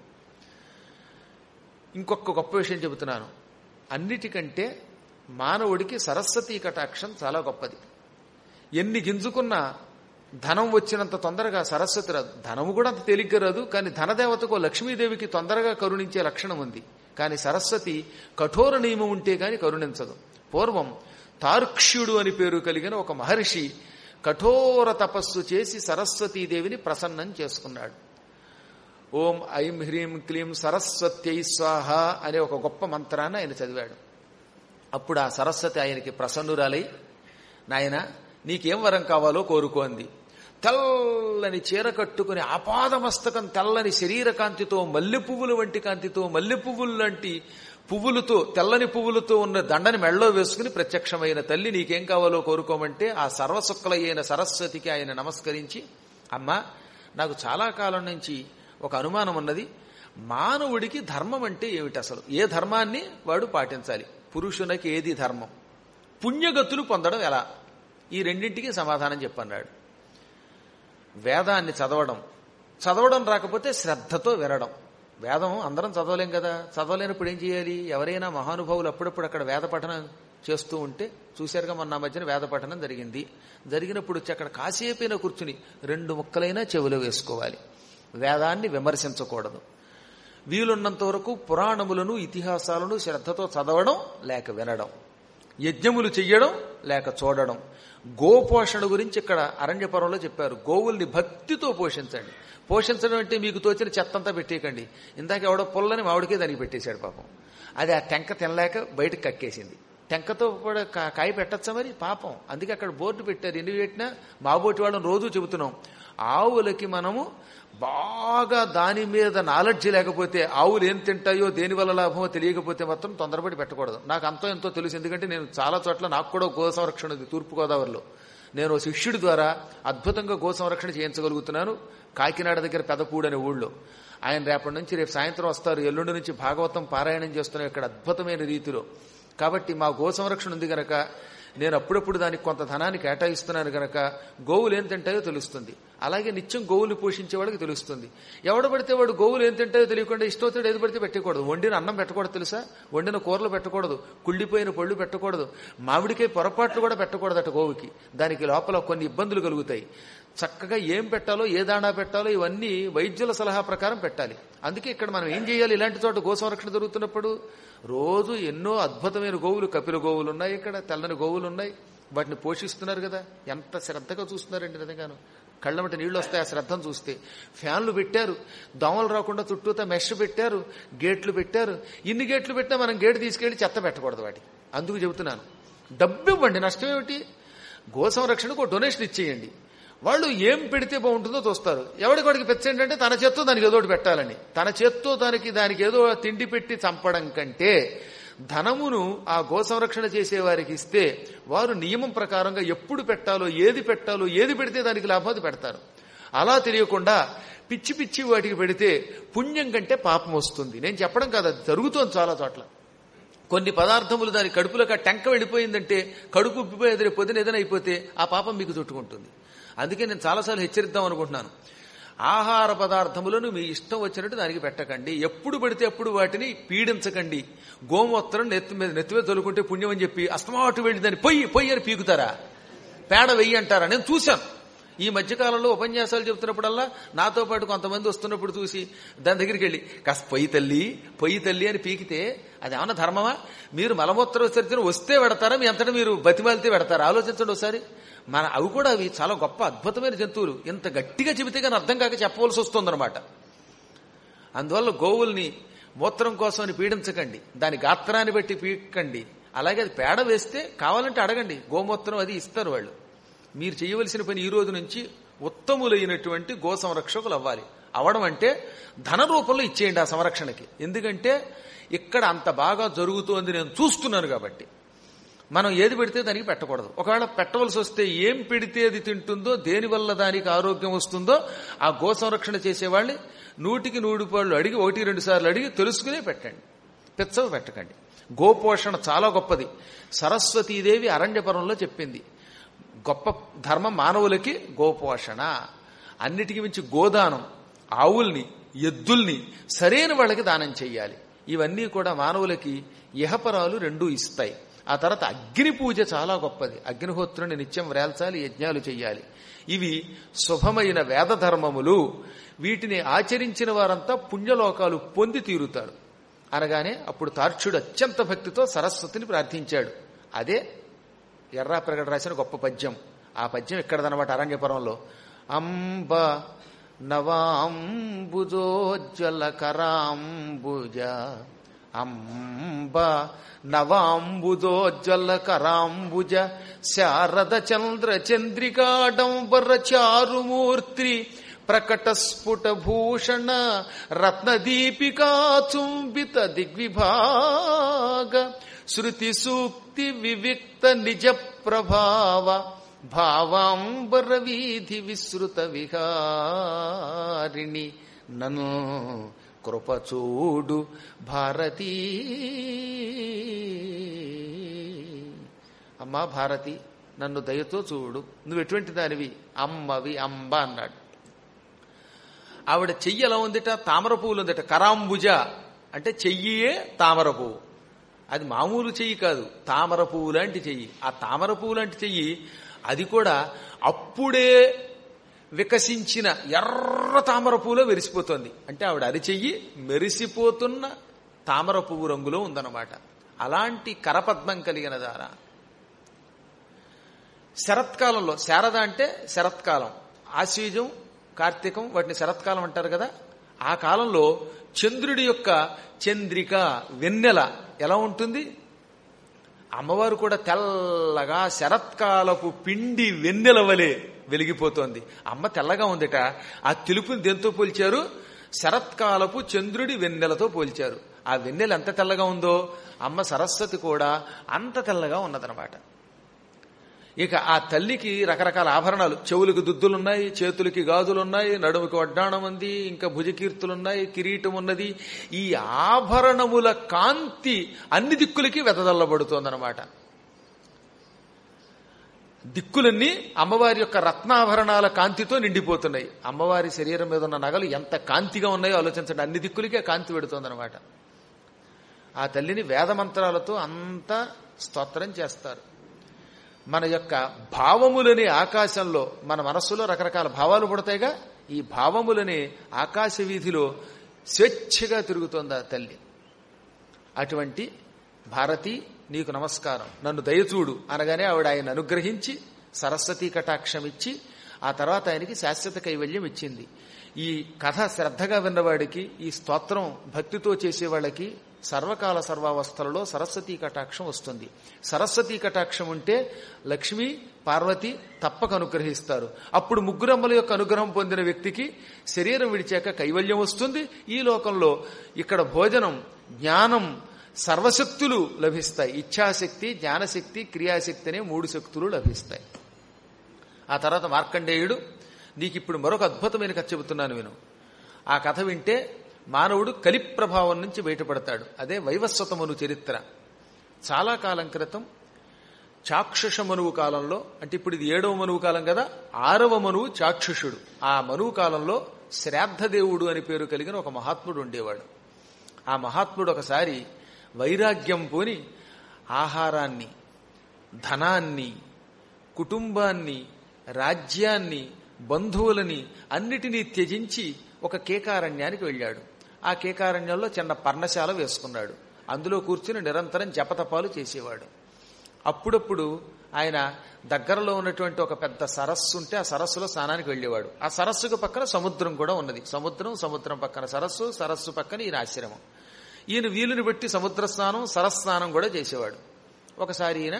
ఇంకొక గొప్ప విషయం చెబుతున్నాను అన్నిటికంటే మానవుడికి సరస్వతీ కటాక్షం చాలా గొప్పది ఎన్ని గింజుకున్నా ధనం వచ్చినంత తొందరగా సరస్వతి రాదు ధనము కూడా అంత తేలిగ్గా రాదు కానీ ధనదేవతకు లక్ష్మీదేవికి తొందరగా కరుణించే లక్షణం ఉంది కానీ సరస్వతి కఠోర నియమం ఉంటే గాని కరుణించదు పూర్వం తార్క్ష్యుడు అని పేరు కలిగిన ఒక మహర్షి కఠోర తపస్సు చేసి సరస్వతీదేవిని ప్రసన్నం చేసుకున్నాడు ఓం ఐం హ్రీం క్లీం సరస్వత్యై స్వాహ అనే ఒక గొప్ప మంత్రాన్ని ఆయన చదివాడు అప్పుడు ఆ సరస్వతి ఆయనకి ప్రసన్నురాలై నాయన నీకేం వరం కావాలో కోరుకోంది తెల్లని చీర కట్టుకుని ఆపాదమస్తకం తెల్లని శరీర కాంతితో మల్లె పువ్వుల వంటి కాంతితో మల్లె పువ్వులు లాంటి పువ్వులతో తెల్లని పువ్వులతో ఉన్న దండని మెళ్ళలో వేసుకుని ప్రత్యక్షమైన తల్లి నీకేం కావాలో కోరుకోమంటే ఆ సర్వసుక్కలయ్యైన సరస్వతికి ఆయన నమస్కరించి అమ్మా నాకు చాలా కాలం నుంచి ఒక అనుమానం ఉన్నది మానవుడికి ధర్మం అంటే ఏమిటి అసలు ఏ ధర్మాన్ని వాడు పాటించాలి పురుషునికి ఏది ధర్మం పుణ్యగతులు పొందడం ఎలా ఈ రెండింటికి సమాధానం చెప్పన్నాడు వేదాన్ని చదవడం చదవడం రాకపోతే శ్రద్ధతో వినడం వేదం అందరం చదవలేం కదా చదవలేనప్పుడు ఏం చేయాలి ఎవరైనా మహానుభావులు అప్పుడప్పుడు అక్కడ వేద పఠనం చేస్తూ ఉంటే చూశారుగా మొన్న మధ్యన వేద పఠనం జరిగింది జరిగినప్పుడు వచ్చి అక్కడ కాసేపైనా కూర్చుని రెండు ముక్కలైనా చెవిలో వేసుకోవాలి వేదాన్ని విమర్శించకూడదు వీలున్నంత వరకు పురాణములను ఇతిహాసాలను శ్రద్ధతో చదవడం లేక వినడం యజ్ఞములు చెయ్యడం లేక చూడడం గోపోషణ గురించి ఇక్కడ అరణ్యపురంలో చెప్పారు గోవుల్ని భక్తితో పోషించండి పోషించడం అంటే మీకు తోచిన చెత్తంతా పెట్టేయకండి ఇందాక ఎవడో పుల్లని మామిడికే దానికి పెట్టేశాడు పాపం అది ఆ టెంక తినలేక బయటకు కక్కేసింది టెంకతో కూడా కా- కాయ పెట్టచ్చా మరి పాపం అందుకే అక్కడ బోర్డు పెట్టారు ఎన్ని పెట్టినా మా బోటి వాళ్ళని రోజు చెబుతున్నాం ఆవులకి మనము బాగా దాని మీద నాలెడ్జ్ లేకపోతే ఆవులు ఏం తింటాయో దేని వల్ల లాభమో తెలియకపోతే మాత్రం తొందరపడి పెట్టకూడదు నాకు అంతో ఎంతో తెలుసు ఎందుకంటే నేను చాలా చోట్ల నాకు కూడా గో సంరక్షణ ఉంది తూర్పుగోదావరిలో నేను ఓ శిష్యుడి ద్వారా అద్భుతంగా గో సంరక్షణ చేయించగలుగుతున్నాను కాకినాడ దగ్గర పెదపూడు అనే ఊళ్ళో ఆయన రేపటి నుంచి రేపు సాయంత్రం వస్తారు ఎల్లుండి నుంచి భాగవతం పారాయణం చేస్తున్నాం ఇక్కడ అద్భుతమైన రీతిలో కాబట్టి మా గో సంరక్షణ ఉంది గనక నేను అప్పుడప్పుడు దానికి కొంత ధనాన్ని కేటాయిస్తున్నాను గనక గోవులు ఏం తింటాయో తెలుస్తుంది అలాగే నిత్యం గోవులు పోషించే వాళ్ళకి తెలుస్తుంది ఎవడు పడితే వాడు గోవులు ఏం తింటాయో తెలియకుండా ఇష్టవుతాడు ఏది పడితే పెట్టకూడదు వండిన అన్నం పెట్టకూడదు తెలుసా వండిన కూరలు పెట్టకూడదు కుళ్ళిపోయిన పళ్ళు పెట్టకూడదు మామిడికాయ పొరపాట్లు కూడా పెట్టకూడదట గోవుకి దానికి లోపల కొన్ని ఇబ్బందులు కలుగుతాయి చక్కగా ఏం పెట్టాలో ఏ దాణా పెట్టాలో ఇవన్నీ వైద్యుల సలహా ప్రకారం పెట్టాలి అందుకే ఇక్కడ మనం ఏం చేయాలి ఇలాంటి చోట గో సంరక్షణ జరుగుతున్నప్పుడు రోజు ఎన్నో అద్భుతమైన గోవులు కపిల గోవులు ఉన్నాయి ఇక్కడ తెల్లని గోవులు ఉన్నాయి వాటిని పోషిస్తున్నారు కదా ఎంత శ్రద్ధగా చూస్తున్నారండి నిజంగాను కళ్ళమట నీళ్లు వస్తాయి ఆ శ్రద్ధను చూస్తే ఫ్యాన్లు పెట్టారు దోమలు రాకుండా చుట్టూతా మెష్ పెట్టారు గేట్లు పెట్టారు ఇన్ని గేట్లు పెట్టినా మనం గేటు తీసుకెళ్లి చెత్త పెట్టకూడదు వాటికి అందుకు చెబుతున్నాను డబ్బు ఇవ్వండి నష్టం ఏమిటి గో సంరక్షణకు ఒక డొనేషన్ ఇచ్చేయండి వాళ్ళు ఏం పెడితే బాగుంటుందో చూస్తారు ఎవడికి వాడికి పెచ్చండి అంటే తన చేత్తో దానికి ఏదో ఒకటి పెట్టాలని తన చేత్తో దానికి దానికి ఏదో తిండి పెట్టి చంపడం కంటే ధనమును ఆ గో సంరక్షణ చేసే వారికి ఇస్తే వారు నియమం ప్రకారంగా ఎప్పుడు పెట్టాలో ఏది పెట్టాలో ఏది పెడితే దానికి లాభాది పెడతారు అలా తెలియకుండా పిచ్చి పిచ్చి వాటికి పెడితే పుణ్యం కంటే పాపం వస్తుంది నేను చెప్పడం కాదు అది జరుగుతోంది చాలా చోట్ల కొన్ని పదార్థములు దాని కడుపులోకి ఆ టెంక వెళ్ళిపోయిందంటే కడుపు ఉబ్బిపోయేది రేపు పొద్దున ఏదైనా అయిపోతే ఆ పాపం మీకు చుట్టుకుంటుంది అందుకే నేను చాలాసార్లు హెచ్చరిద్దాం అనుకుంటున్నాను ఆహార పదార్థములను మీ ఇష్టం వచ్చినట్టు దానికి పెట్టకండి ఎప్పుడు పెడితే అప్పుడు వాటిని పీడించకండి గోమూత్రం నెత్తి మీద నెత్తి మీద తొలుకుంటే పుణ్యం అని చెప్పి అస్తమాటు వెళ్ళి దాన్ని పొయ్యి పొయ్యి అని పీకుతారా పేడ వెయ్యి అంటారా నేను చూశాను ఈ మధ్యకాలంలో ఉపన్యాసాలు చెబుతున్నప్పుడల్లా నాతో పాటు కొంతమంది వస్తున్నప్పుడు చూసి దాని దగ్గరికి వెళ్ళి కాస్త పొయ్యి తల్లి పొయ్యి తల్లి అని పీకితే అది ఏమన్నా ధర్మమా మీరు మలమూత్ర విసర్జన వస్తే పెడతారా మీ అంతటా మీరు బతిమాలితే పెడతారా ఆలోచించండి ఒకసారి మన అవి కూడా అవి చాలా గొప్ప అద్భుతమైన జంతువులు ఇంత గట్టిగా చెబితే కానీ అర్థం కాక చెప్పవలసి వస్తుందన్నమాట అందువల్ల గోవుల్ని మూత్రం కోసమని పీడించకండి దాని గాత్రాన్ని బట్టి పీకండి అలాగే అది పేడ వేస్తే కావాలంటే అడగండి గోమూత్రం అది ఇస్తారు వాళ్ళు మీరు చేయవలసిన పని ఈ రోజు నుంచి ఉత్తములైనటువంటి గో సంరక్షకులు అవ్వాలి అవడం అంటే ధన రూపంలో ఇచ్చేయండి ఆ సంరక్షణకి ఎందుకంటే ఇక్కడ అంత బాగా జరుగుతోంది నేను చూస్తున్నాను కాబట్టి మనం ఏది పెడితే దానికి పెట్టకూడదు ఒకవేళ పెట్టవలసి వస్తే ఏం పెడితే అది తింటుందో దేనివల్ల దానికి ఆరోగ్యం వస్తుందో ఆ గో సంరక్షణ చేసేవాళ్ళని నూటికి నూడు పాళ్ళు అడిగి ఒకటి రెండు సార్లు అడిగి తెలుసుకునే పెట్టండి పిచ్చవ పెట్టకండి గోపోషణ చాలా గొప్పది సరస్వతీదేవి అరణ్యపురంలో చెప్పింది గొప్ప ధర్మం మానవులకి గోపోషణ అన్నిటికీ మించి గోదానం ఆవుల్ని ఎద్దుల్ని సరైన వాళ్ళకి దానం చెయ్యాలి ఇవన్నీ కూడా మానవులకి ఇహపరాలు రెండూ ఇస్తాయి ఆ తర్వాత అగ్ని పూజ చాలా గొప్పది అగ్నిహోత్రుని నిత్యం వ్రేల్చాలి యజ్ఞాలు చెయ్యాలి ఇవి శుభమైన వేద ధర్మములు వీటిని ఆచరించిన వారంతా పుణ్యలోకాలు పొంది తీరుతారు అనగానే అప్పుడు తార్క్షుడు అత్యంత భక్తితో సరస్వతిని ప్రార్థించాడు అదే ఎర్రా ప్రగడ రాసిన గొప్ప పద్యం ఆ పద్యం ఇక్కడదనమాట అరణ్యపురంలో అంబ నవాంబుజోజ్వల కరాంబుజ అంబ నవాంబుజోజ్వల కరాంబుజ శారద చంద్ర చంద్రికాడంబర చారుమూర్తి ప్రకట స్ఫుట భూషణ రత్నదీపికా చుంబిత దిగ్విభాగ శృతి సూక్తి వివిక్త నిజ ప్రభావ భావాంబర వీధి విస్తృత విహారిణి నను కృపచూడు భారతీ అమ్మా భారతి నన్ను దయతో చూడు నువ్వు ఎటువంటి దానివి అమ్మవి అంబ అన్నాడు ఆవిడ చెయ్యి ఎలా ఉందిట తామర పువ్వులు ఉందట కరాంబుజ అంటే చెయ్యియే తామర పువ్వు అది మామూలు చెయ్యి కాదు తామర పువ్వు లాంటి చెయ్యి ఆ తామర పువ్వు లాంటి చెయ్యి అది కూడా అప్పుడే వికసించిన ఎర్ర తామర పువ్వులో వెరిసిపోతోంది అంటే ఆవిడ అరిచెయ్యి మెరిసిపోతున్న తామర పువ్వు రంగులో ఉందన్నమాట అలాంటి కరపద్మం కలిగిన దార శరత్కాలంలో శారద అంటే శరత్కాలం ఆశ్వీజం కార్తీకం వాటిని శరత్కాలం అంటారు కదా ఆ కాలంలో చంద్రుడి యొక్క చంద్రిక వెన్నెల ఎలా ఉంటుంది అమ్మవారు కూడా తెల్లగా శరత్కాలపు పిండి వెన్నెల వలె వెలిగిపోతోంది అమ్మ తెల్లగా ఉందిట ఆ తెలుపుని దేంతో పోల్చారు శరత్కాలపు చంద్రుడి వెన్నెలతో పోల్చారు ఆ వెన్నెల ఎంత తెల్లగా ఉందో అమ్మ సరస్వతి కూడా అంత తెల్లగా ఉన్నదనమాట ఇక ఆ తల్లికి రకరకాల ఆభరణాలు చెవులకు దుద్దులున్నాయి చేతులకి గాజులున్నాయి నడుముకి వడ్డాణం ఉంది ఇంకా భుజకీర్తులున్నాయి కిరీటం ఉన్నది ఈ ఆభరణముల కాంతి అన్ని దిక్కులకి వెదజల్లబడుతోందనమాట దిక్కులన్నీ అమ్మవారి యొక్క రత్నాభరణాల కాంతితో నిండిపోతున్నాయి అమ్మవారి శరీరం మీద ఉన్న నగలు ఎంత కాంతిగా ఉన్నాయో ఆలోచించండి అన్ని దిక్కులకే కాంతి పెడుతోందనమాట ఆ తల్లిని వేదమంత్రాలతో అంతా స్తోత్రం చేస్తారు మన యొక్క భావములని ఆకాశంలో మన మనస్సులో రకరకాల భావాలు పుడతాయిగా ఈ భావములని ఆకాశ వీధిలో స్వేచ్ఛగా తిరుగుతోంది ఆ తల్లి అటువంటి భారతి నీకు నమస్కారం నన్ను దయచూడు అనగానే ఆవిడ ఆయన అనుగ్రహించి సరస్వతీ కటాక్షం ఇచ్చి ఆ తర్వాత ఆయనకి శాశ్వత కైవల్యం ఇచ్చింది ఈ కథ శ్రద్ధగా విన్నవాడికి ఈ స్తోత్రం భక్తితో చేసేవాళ్ళకి సర్వకాల సర్వావస్థలలో సరస్వతీ కటాక్షం వస్తుంది సరస్వతీ కటాక్షం ఉంటే లక్ష్మి పార్వతి తప్పక అనుగ్రహిస్తారు అప్పుడు ముగ్గురమ్మల యొక్క అనుగ్రహం పొందిన వ్యక్తికి శరీరం విడిచాక కైవల్యం వస్తుంది ఈ లోకంలో ఇక్కడ భోజనం జ్ఞానం సర్వశక్తులు లభిస్తాయి ఇచ్ఛాశక్తి జ్ఞానశక్తి క్రియాశక్తి అనే మూడు శక్తులు లభిస్తాయి ఆ తర్వాత మార్కండేయుడు నీకు ఇప్పుడు మరొక అద్భుతమైన కథ చెబుతున్నాను విను ఆ కథ వింటే మానవుడు కలి ప్రభావం నుంచి బయటపడతాడు అదే వైవస్వతమను చరిత్ర చాలా కాలం క్రితం చాక్షుష మనువు కాలంలో అంటే ఇప్పుడు ఇది ఏడవ మనువు కాలం కదా ఆరవ మనువు చాక్షుషుడు ఆ మనువు కాలంలో శ్రాద్ధదేవుడు అని పేరు కలిగిన ఒక మహాత్ముడు ఉండేవాడు ఆ మహాత్ముడు ఒకసారి వైరాగ్యం పోని ఆహారాన్ని ధనాన్ని కుటుంబాన్ని రాజ్యాన్ని బంధువులని అన్నిటినీ త్యజించి ఒక కేకారణ్యానికి వెళ్ళాడు ఆ కేకారణ్యంలో చిన్న పర్ణశాల వేసుకున్నాడు అందులో కూర్చుని నిరంతరం జపతపాలు చేసేవాడు అప్పుడప్పుడు ఆయన దగ్గరలో ఉన్నటువంటి ఒక పెద్ద సరస్సు ఉంటే ఆ సరస్సులో స్నానానికి వెళ్ళేవాడు ఆ సరస్సుకు పక్కన సముద్రం కూడా ఉన్నది సముద్రం సముద్రం పక్కన సరస్సు సరస్సు పక్కన ఈయన ఆశ్రమం ఈయన వీలుని బట్టి సముద్ర స్నానం సరస్నానం కూడా చేసేవాడు ఒకసారి ఈయన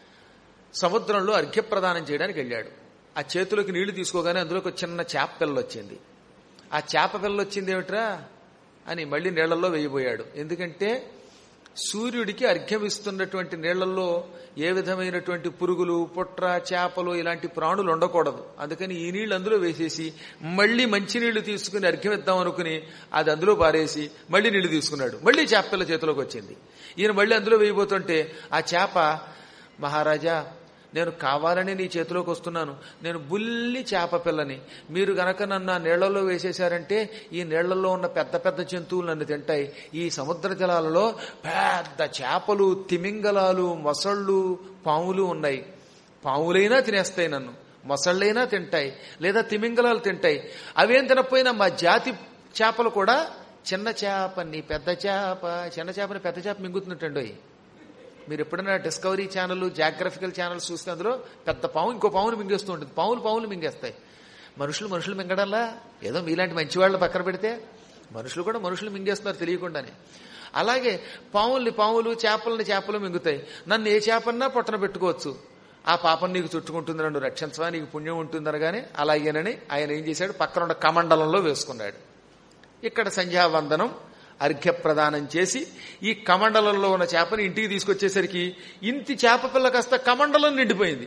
సముద్రంలో అర్ఘ్యప్రదానం చేయడానికి వెళ్ళాడు ఆ చేతులకు నీళ్లు తీసుకోగానే అందులోకి ఒక చిన్న చేప పిల్ల వచ్చింది ఆ చేప పిల్ల వచ్చింది ఏమిట్రా అని మళ్ళీ నీళ్లలో వేయబోయాడు ఎందుకంటే సూర్యుడికి అర్ఘ్యం ఇస్తున్నటువంటి నీళ్లలో ఏ విధమైనటువంటి పురుగులు పుట్ర చేపలు ఇలాంటి ప్రాణులు ఉండకూడదు అందుకని ఈ నీళ్లు అందులో వేసేసి మళ్ళీ మంచి నీళ్లు తీసుకుని అర్ఘ్యం ఇద్దాం అనుకుని అది అందులో పారేసి మళ్ళీ నీళ్లు తీసుకున్నాడు మళ్ళీ చేప పిల్ల చేతిలోకి వచ్చింది ఈయన మళ్ళీ అందులో వేయబోతుంటే ఆ చేప మహారాజా నేను కావాలని నీ చేతిలోకి వస్తున్నాను నేను బుల్లి చేప పిల్లని మీరు గనక నన్ను ఆ నీళ్లలో వేసేశారంటే ఈ నీళ్లలో ఉన్న పెద్ద పెద్ద జంతువులు నన్ను తింటాయి ఈ సముద్ర జలాలలో పెద్ద చేపలు తిమింగలాలు మొసళ్ళు పాములు ఉన్నాయి పాములైనా తినేస్తాయి నన్ను మొసళ్ళైనా తింటాయి లేదా తిమింగలాలు తింటాయి అవేం తినకపోయినా మా జాతి చేపలు కూడా చిన్న చేపని పెద్ద చేప చిన్న చేపని పెద్ద చేప మింగుతున్నట్టండి మీరు ఎప్పుడైనా డిస్కవరీ ఛానల్ జాగ్రఫికల్ ఛానల్స్ చూస్తే అందులో పెద్ద పాము ఇంకో పామును మింగేస్తూ ఉంటుంది పాములు పాములు మింగేస్తాయి మనుషులు మనుషులు మింగడంలా ఏదో మీలాంటి మంచి వాళ్ళ పక్కన పెడితే మనుషులు కూడా మనుషులు మింగేస్తున్నారు తెలియకుండానే అలాగే పాముల్ని పాములు చేపలని చేపలు మింగుతాయి నన్ను ఏ చేపన్నా పొట్టన పెట్టుకోవచ్చు ఆ పాపం నీకు చుట్టుకుంటుంది నన్ను రక్షించవా నీకు పుణ్యం ఉంటుంది అనగానే అలాగేనని ఆయన ఏం చేశాడు పక్కన ఉన్న కమండలంలో వేసుకున్నాడు ఇక్కడ సంధ్యావందనం అర్ఘ్య ప్రదానం చేసి ఈ కమండలంలో ఉన్న చేపని ఇంటికి తీసుకొచ్చేసరికి ఇంటి చేప పిల్ల కాస్త కమండలం నిండిపోయింది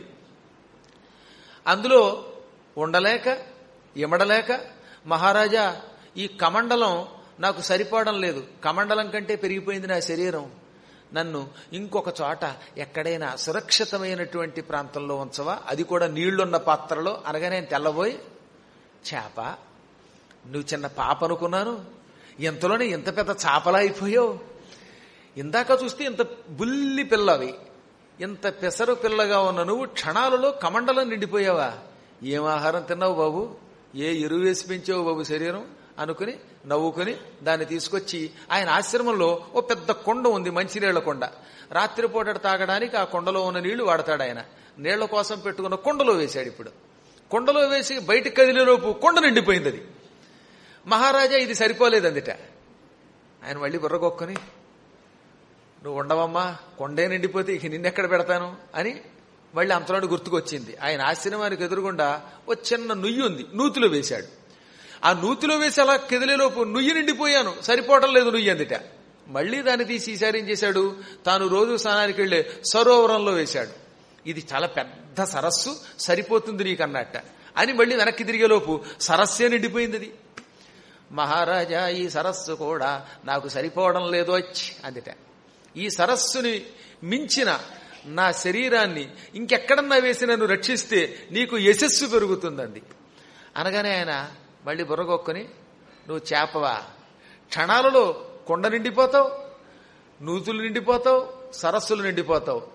అందులో ఉండలేక ఇమడలేక మహారాజా ఈ కమండలం నాకు సరిపోవడం లేదు కమండలం కంటే పెరిగిపోయింది నా శరీరం నన్ను ఇంకొక చోట ఎక్కడైనా సురక్షితమైనటువంటి ప్రాంతంలో ఉంచవా అది కూడా నీళ్లున్న పాత్రలో అనగా నేను తెల్లబోయి చేప నువ్వు చిన్న పాప అనుకున్నాను ఎంతలోనే ఇంత పెద్ద చాపలా అయిపోయావు ఇందాక చూస్తే ఇంత బుల్లి పిల్లవి ఇంత పెసరు పిల్లగా ఉన్న నువ్వు క్షణాలలో కమండలం నిండిపోయావా ఏం ఆహారం తిన్నావు బాబు ఏ ఎరువు వేసి పెంచావు బాబు శరీరం అనుకుని నవ్వుకుని దాన్ని తీసుకొచ్చి ఆయన ఆశ్రమంలో ఓ పెద్ద కొండ ఉంది మంచినీళ్ల కొండ రాత్రిపూట తాగడానికి ఆ కొండలో ఉన్న నీళ్లు వాడతాడు ఆయన నీళ్ల కోసం పెట్టుకున్న కొండలో వేశాడు ఇప్పుడు కొండలో వేసి బయటికి కదిలేలోపు కొండ నిండిపోయింది అది మహారాజా ఇది సరిపోలేదు అందుట ఆయన మళ్ళీ బుర్రగొక్కని నువ్వు ఉండవమ్మా కొండే నిండిపోతే ఇక నిన్నెక్కడ పెడతాను అని మళ్ళీ అంతలోని గుర్తుకొచ్చింది ఆయన ఆశ్రమానికి ఎదురుగుండా ఓ చిన్న నుయ్యి ఉంది నూతిలో వేశాడు ఆ నూతిలో వేసి అలా కెదిలేలోపు నుయ్యి నిండిపోయాను సరిపోవటం లేదు నుయ్యి అందుట మళ్ళీ దాన్ని తీసి ఈసారి ఏం చేశాడు తాను రోజు స్నానానికి వెళ్లే సరోవరంలో వేశాడు ఇది చాలా పెద్ద సరస్సు సరిపోతుంది నీకన్నట్ట అని మళ్ళీ వెనక్కి తిరిగేలోపు సరస్సే నిండిపోయింది అది మహారాజా ఈ సరస్సు కూడా నాకు సరిపోవడం లేదు వచ్చి అందుట ఈ సరస్సుని మించిన నా శరీరాన్ని ఇంకెక్కడన్నా వేసి నన్ను రక్షిస్తే నీకు యశస్సు పెరుగుతుందండి అనగానే ఆయన మళ్ళీ బుర్రగొక్కుని నువ్వు చేపవా క్షణాలలో కొండ నిండిపోతావు నూతులు నిండిపోతావు సరస్సులు నిండిపోతావు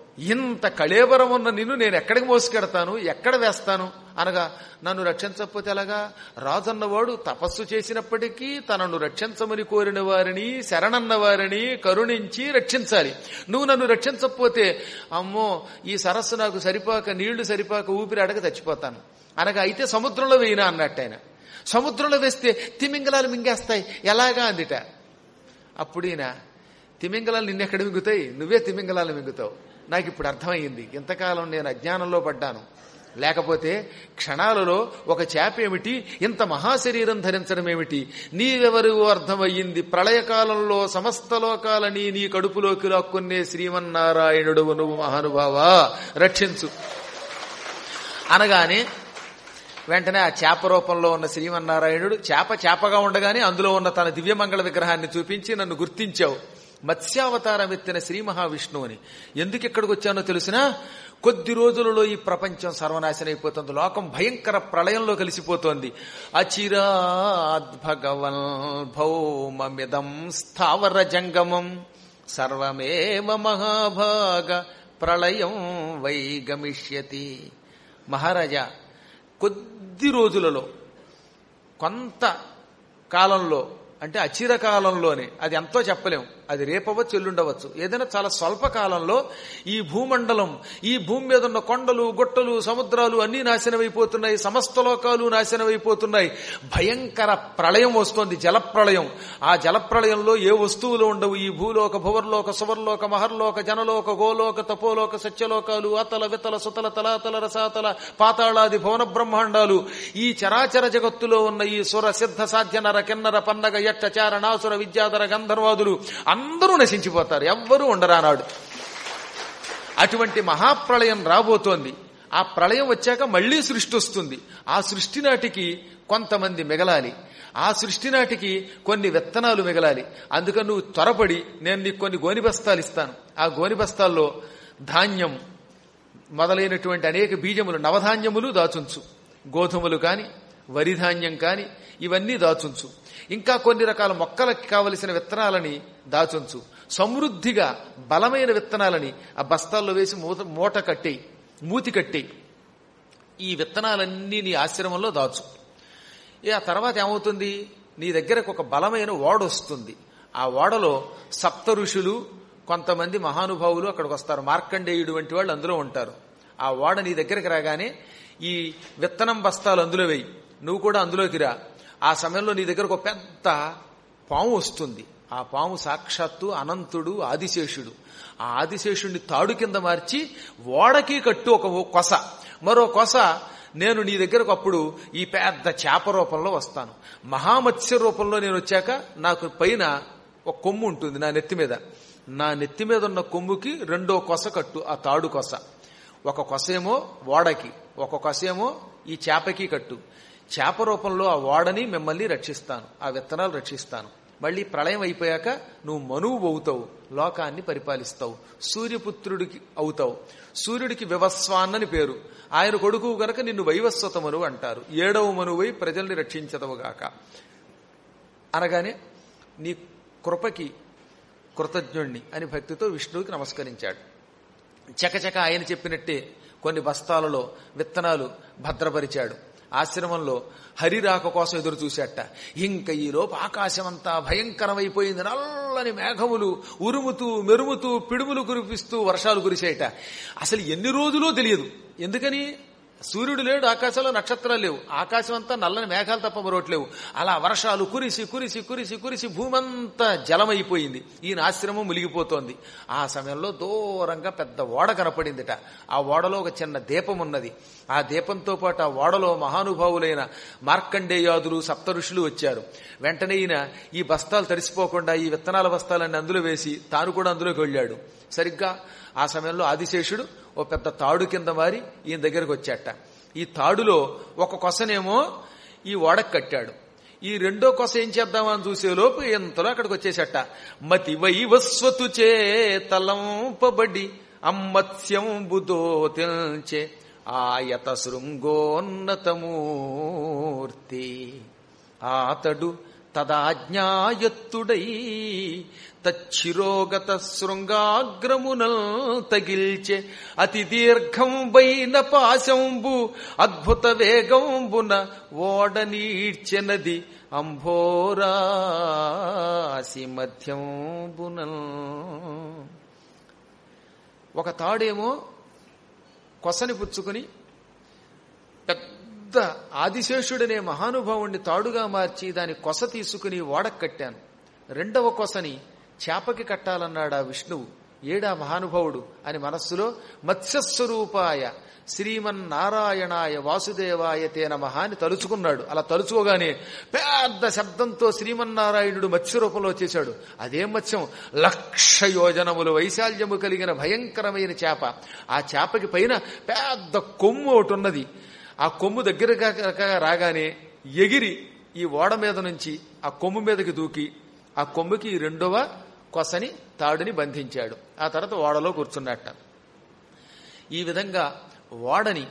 ఇంత కళేబరం ఉన్న నిన్ను నేను ఎక్కడికి మోసుకెడతాను ఎక్కడ వేస్తాను అనగా నన్ను రక్షించకపోతే ఎలాగా రాజన్నవాడు తపస్సు చేసినప్పటికీ తనను రక్షించమని కోరిన వారిని శరణన్న వారిని కరుణించి రక్షించాలి నువ్వు నన్ను రక్షించకపోతే అమ్మో ఈ సరస్సు నాకు సరిపాక నీళ్లు సరిపాక ఊపిరి అడగ చచ్చిపోతాను అనగా అయితే సముద్రంలో వేయినా అన్నట్టు ఆయన సముద్రంలో వేస్తే తిమింగలాలు మింగేస్తాయి ఎలాగా అందిట అప్పుడు ఈయన తిమింగలాలు నిన్నెక్కడ మింగుతాయి నువ్వే తిమింగలాలు మింగుతావు నాకు ఇప్పుడు అర్థమైంది ఇంతకాలం నేను అజ్ఞానంలో పడ్డాను లేకపోతే క్షణాలలో ఒక చేప ఏమిటి ఇంత మహాశరీరం ధరించడం ఏమిటి నీవెవరు అర్థమయ్యింది ప్రళయకాలంలో సమస్త లోకాలని నీ కడుపులోకి లాక్కునే శ్రీమన్నారాయణుడు నువ్వు మహానుభావా రక్షించు అనగానే వెంటనే ఆ చేప రూపంలో ఉన్న శ్రీమన్నారాయణుడు చేప చేపగా ఉండగానే అందులో ఉన్న తన దివ్యమంగళ విగ్రహాన్ని చూపించి నన్ను గుర్తించావు మత్స్యావతారం ఎత్తిన శ్రీ మహావిష్ణువుని ఎందుకు ఇక్కడికి వచ్చానో తెలిసినా కొద్ది రోజులలో ఈ ప్రపంచం సర్వనాశనం అయిపోతుంది లోకం భయంకర ప్రళయంలో కలిసిపోతోంది అచిరాద్ భగవన్ భౌమమిదం స్థావర జంగమం సర్వమేవ మహాభాగ ప్రళయం వై గమిష్యతి మహారాజా కొద్ది రోజులలో కొంత కాలంలో అంటే అచిర కాలంలోనే అది ఎంతో చెప్పలేం అది రేపవచ్చు ఎల్లుండవచ్చు ఏదైనా చాలా స్వల్ప కాలంలో ఈ భూమండలం ఈ భూమి మీద ఉన్న కొండలు గుట్టలు సముద్రాలు అన్నీ నాశనమైపోతున్నాయి సమస్త లోకాలు నాశనమైపోతున్నాయి భయంకర ప్రళయం వస్తోంది జలప్రళయం ఆ జలప్రళయంలో ఏ వస్తువులు ఉండవు ఈ భూలోక భువర్లోక సువర్లోక మహర్లోక జనలోక గోలోక తపోలోక సత్యలోకాలు అతల వితల సుతల తలాతల రసాతల పాతాళాది భువన బ్రహ్మాండాలు ఈ చరాచర జగత్తులో ఉన్న ఈ సుర సిద్ధ సాధ్య నర కిన్నర పన్నగ యట్ట చారణాసుర విద్యాధర గంధర్వాదులు అందరూ నశించిపోతారు ఎవ్వరూ ఉండరానాడు అటువంటి మహాప్రళయం రాబోతోంది ఆ ప్రళయం వచ్చాక మళ్లీ సృష్టి వస్తుంది ఆ సృష్టి నాటికి కొంతమంది మిగలాలి ఆ సృష్టి నాటికి కొన్ని విత్తనాలు మిగలాలి అందుకని నువ్వు త్వరపడి నేను నీకు కొన్ని గోని బస్తాలు ఇస్తాను ఆ గోని బస్తాల్లో ధాన్యం మొదలైనటువంటి అనేక బీజములు నవధాన్యములు దాచుంచు గోధుమలు కాని వరి ధాన్యం కాని ఇవన్నీ దాచుంచు ఇంకా కొన్ని రకాల మొక్కలకు కావలసిన విత్తనాలని దాచుంచు సమృద్ధిగా బలమైన విత్తనాలని ఆ బస్తాల్లో వేసి మూత మూట కట్టేయి మూతి కట్టేయి ఈ విత్తనాలన్నీ నీ ఆశ్రమంలో దాచు ఏ ఆ తర్వాత ఏమవుతుంది నీ దగ్గరకు ఒక బలమైన ఓడ వస్తుంది ఆ ఓడలో సప్త ఋషులు కొంతమంది మహానుభావులు అక్కడికి వస్తారు మార్కండేయుడు వంటి వాళ్ళు అందులో ఉంటారు ఆ ఓడ నీ దగ్గరికి రాగానే ఈ విత్తనం బస్తాలు అందులో వేయి నువ్వు కూడా అందులోకి రా ఆ సమయంలో నీ దగ్గరకు ఒక పెద్ద పాము వస్తుంది ఆ పాము సాక్షాత్తు అనంతుడు ఆదిశేషుడు ఆ ఆదిశేషుడిని తాడు కింద మార్చి ఓడకి కట్టు ఒక కొస మరో కొస నేను నీ దగ్గరకు అప్పుడు ఈ పెద్ద చేప రూపంలో వస్తాను మహామత్స్య రూపంలో నేను వచ్చాక నాకు పైన ఒక కొమ్ము ఉంటుంది నా నెత్తి మీద నా నెత్తి మీద ఉన్న కొమ్ముకి రెండో కొస కట్టు ఆ తాడు కొస ఒక కొసేమో ఓడకి ఒక కొసేమో ఈ చేపకి కట్టు చేప రూపంలో ఆ ఓడని మిమ్మల్ని రక్షిస్తాను ఆ విత్తనాలు రక్షిస్తాను మళ్ళీ ప్రళయం అయిపోయాక నువ్వు మనువు అవుతావు లోకాన్ని పరిపాలిస్తావు సూర్యపుత్రుడికి అవుతావు సూర్యుడికి వివస్వాన్నని పేరు ఆయన కొడుకు గనక నిన్ను వైవస్వత మనువు అంటారు ఏడవ మనువై ప్రజల్ని రక్షించదవుగాక అనగానే నీ కృపకి కృతజ్ఞుణ్ణి అని భక్తితో విష్ణువుకి నమస్కరించాడు చకచక ఆయన చెప్పినట్టే కొన్ని బస్తాలలో విత్తనాలు భద్రపరిచాడు ఆశ్రమంలో హరిరాక కోసం ఎదురు చూశాట ఇంకా ఈలోపు ఆకాశమంతా భయంకరమైపోయింది నల్లని మేఘములు ఉరుముతూ మెరుముతూ పిడుములు కురిపిస్తూ వర్షాలు కురిసేట అసలు ఎన్ని రోజులో తెలియదు ఎందుకని సూర్యుడు లేడు ఆకాశంలో నక్షత్రాలు లేవు ఆకాశం అంతా నల్లని మేఘాలు తప్ప మరొట్లేవు అలా వర్షాలు కురిసి కురిసి కురిసి కురిసి భూమంతా జలమైపోయింది ఈయన ఆశ్రమం మునిగిపోతోంది ఆ సమయంలో దూరంగా పెద్ద ఓడ కనపడిందిట ఆ ఓడలో ఒక చిన్న దీపం ఉన్నది ఆ దీపంతో పాటు ఆ ఓడలో మహానుభావులైన మార్కండేయాదులు సప్త ఋషులు వచ్చారు వెంటనే ఈయన ఈ బస్తాలు తడిసిపోకుండా ఈ విత్తనాల బస్తాలన్నీ అందులో వేసి తాను కూడా అందులోకి వెళ్ళాడు సరిగ్గా ఆ సమయంలో ఆదిశేషుడు ఓ పెద్ద తాడు కింద మారి ఈయన దగ్గరకు వచ్చాట ఈ తాడులో ఒక కొసనేమో ఈ ఓడకు కట్టాడు ఈ రెండో కొస ఏం చేద్దామని చూసేలోపు ఎంతలో అక్కడికి వచ్చేసట మతి వైవస్వతు చేతలంపబడి అమ్మత్స్యం బుధో తెల్చే ఆయత శృంగోన్నతమూర్తి ఆతడు తదాజ్ఞాయత్తుడై తచ్చిరోగత శృంగాగ్రమునల్ తగిల్చె అతి దీర్ఘంబైన పాశంబు అద్భుత వేగంబున ఓడనీడ్చెనది అంభోరాసి మధ్యంబునల్ ఒక తాడేమో కొసని పుచ్చుకుని పెద్ద ఆదిశేషుడనే మహానుభావుణ్ణి తాడుగా మార్చి దాని కొస తీసుకుని ఓడకు కట్టాను రెండవ కొసని చేపకి కట్టాలన్నాడు ఆ విష్ణువు ఏడా మహానుభావుడు అని మనస్సులో మత్స్యస్వరూపాయ శ్రీమన్నారాయణాయ వాసుదేవాయ తే నమః అని తలుచుకున్నాడు అలా తలుచుకోగానే పెద్ద శబ్దంతో శ్రీమన్నారాయణుడు మత్స్య రూపంలో చేశాడు అదే మత్స్యం లక్ష యోజనములు వైశాల్యము కలిగిన భయంకరమైన చేప ఆ చేపకి పైన పెద్ద కొమ్ము ఒకటి ఉన్నది ఆ కొమ్ము దగ్గరగా రాగానే ఎగిరి ఈ ఓడ మీద నుంచి ఆ కొమ్ము మీదకి దూకి ఆ కొమ్ముకి రెండవ కొసని తాడుని బంధించాడు ఆ తర్వాత ఓడలో కూర్చున్నట్ట ఈ విధంగా ఓడని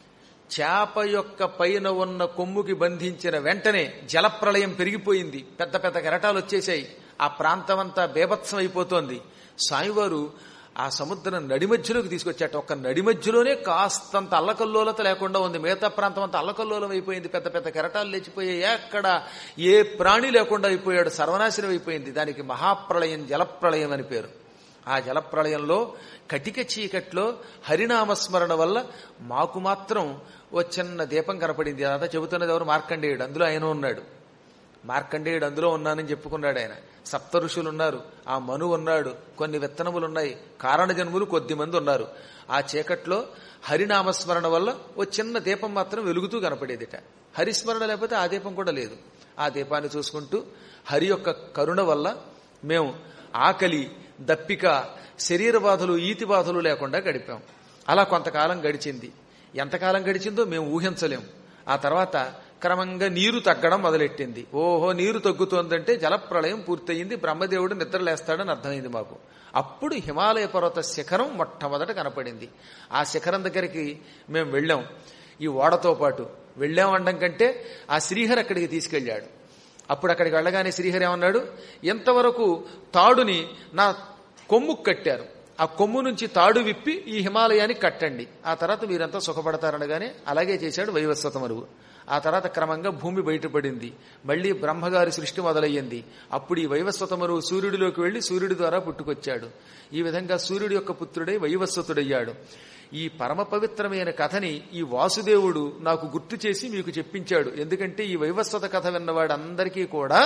చేప యొక్క పైన ఉన్న కొమ్ముకి బంధించిన వెంటనే జలప్రళయం పెరిగిపోయింది పెద్ద పెద్ద కెరటాలు వచ్చేసాయి ఆ ప్రాంతం అంతా బేభత్సం అయిపోతోంది స్వామివారు ఆ సముద్రం నడిమధ్యలోకి తీసుకొచ్చాట ఒక్క నడిమధ్యలోనే కాస్తంత అల్లకల్లోలత లేకుండా ఉంది మిగతా ప్రాంతం అంతా అల్లకల్లోలం అయిపోయింది పెద్ద పెద్ద కెరటాలు లేచిపోయాయి ఎక్కడ ఏ ప్రాణి లేకుండా అయిపోయాడు సర్వనాశనం అయిపోయింది దానికి మహాప్రళయం జలప్రళయం అని పేరు ఆ జలప్రళయంలో కటిక చీకట్లో హరినామస్మరణ వల్ల మాకు మాత్రం ఓ చిన్న దీపం కనపడింది అదంతా చెబుతున్నది ఎవరు మార్కండేయుడు అందులో ఆయన ఉన్నాడు మార్కండేయుడు అందులో ఉన్నానని చెప్పుకున్నాడు ఆయన సప్త ఋషులు ఉన్నారు ఆ మను ఉన్నాడు కొన్ని విత్తనములు ఉన్నాయి కారణ జన్ములు కొద్ది మంది ఉన్నారు ఆ చీకట్లో హరినామస్మరణ వల్ల ఓ చిన్న దీపం మాత్రం వెలుగుతూ కనపడేదిట హరిస్మరణ లేకపోతే ఆ దీపం కూడా లేదు ఆ దీపాన్ని చూసుకుంటూ హరి యొక్క కరుణ వల్ల మేము ఆకలి దప్పిక శరీర బాధలు ఈతి బాధలు లేకుండా గడిపాం అలా కొంతకాలం గడిచింది ఎంతకాలం గడిచిందో మేము ఊహించలేం ఆ తర్వాత క్రమంగా నీరు తగ్గడం మొదలెట్టింది ఓహో నీరు తగ్గుతోందంటే జలప్రళయం పూర్తయింది బ్రహ్మదేవుడు నిద్రలేస్తాడని అర్థమైంది మాకు అప్పుడు హిమాలయ పర్వత శిఖరం మొట్టమొదట కనపడింది ఆ శిఖరం దగ్గరికి మేము వెళ్ళాం ఈ ఓడతో పాటు వెళ్ళామండం కంటే ఆ శ్రీహరి అక్కడికి తీసుకెళ్ళాడు అప్పుడు అక్కడికి వెళ్ళగానే శ్రీహరి ఏమన్నాడు ఎంతవరకు తాడుని నా కొమ్ముకు కట్టారు ఆ కొమ్ము నుంచి తాడు విప్పి ఈ హిమాలయానికి కట్టండి ఆ తర్వాత మీరంతా సుఖపడతారనగానే అలాగే చేశాడు వైవస్వతమరువు ఆ తర్వాత క్రమంగా భూమి బయటపడింది మళ్లీ బ్రహ్మగారి సృష్టి మొదలయ్యింది అప్పుడు ఈ వైవస్వతమరువు సూర్యుడిలోకి వెళ్లి సూర్యుడి ద్వారా పుట్టుకొచ్చాడు ఈ విధంగా సూర్యుడి యొక్క పుత్రుడై వైవస్వతుడయ్యాడు ఈ పరమ పవిత్రమైన కథని ఈ వాసుదేవుడు నాకు గుర్తు చేసి మీకు చెప్పించాడు ఎందుకంటే ఈ వైవస్వత కథ విన్నవాడు అందరికీ కూడా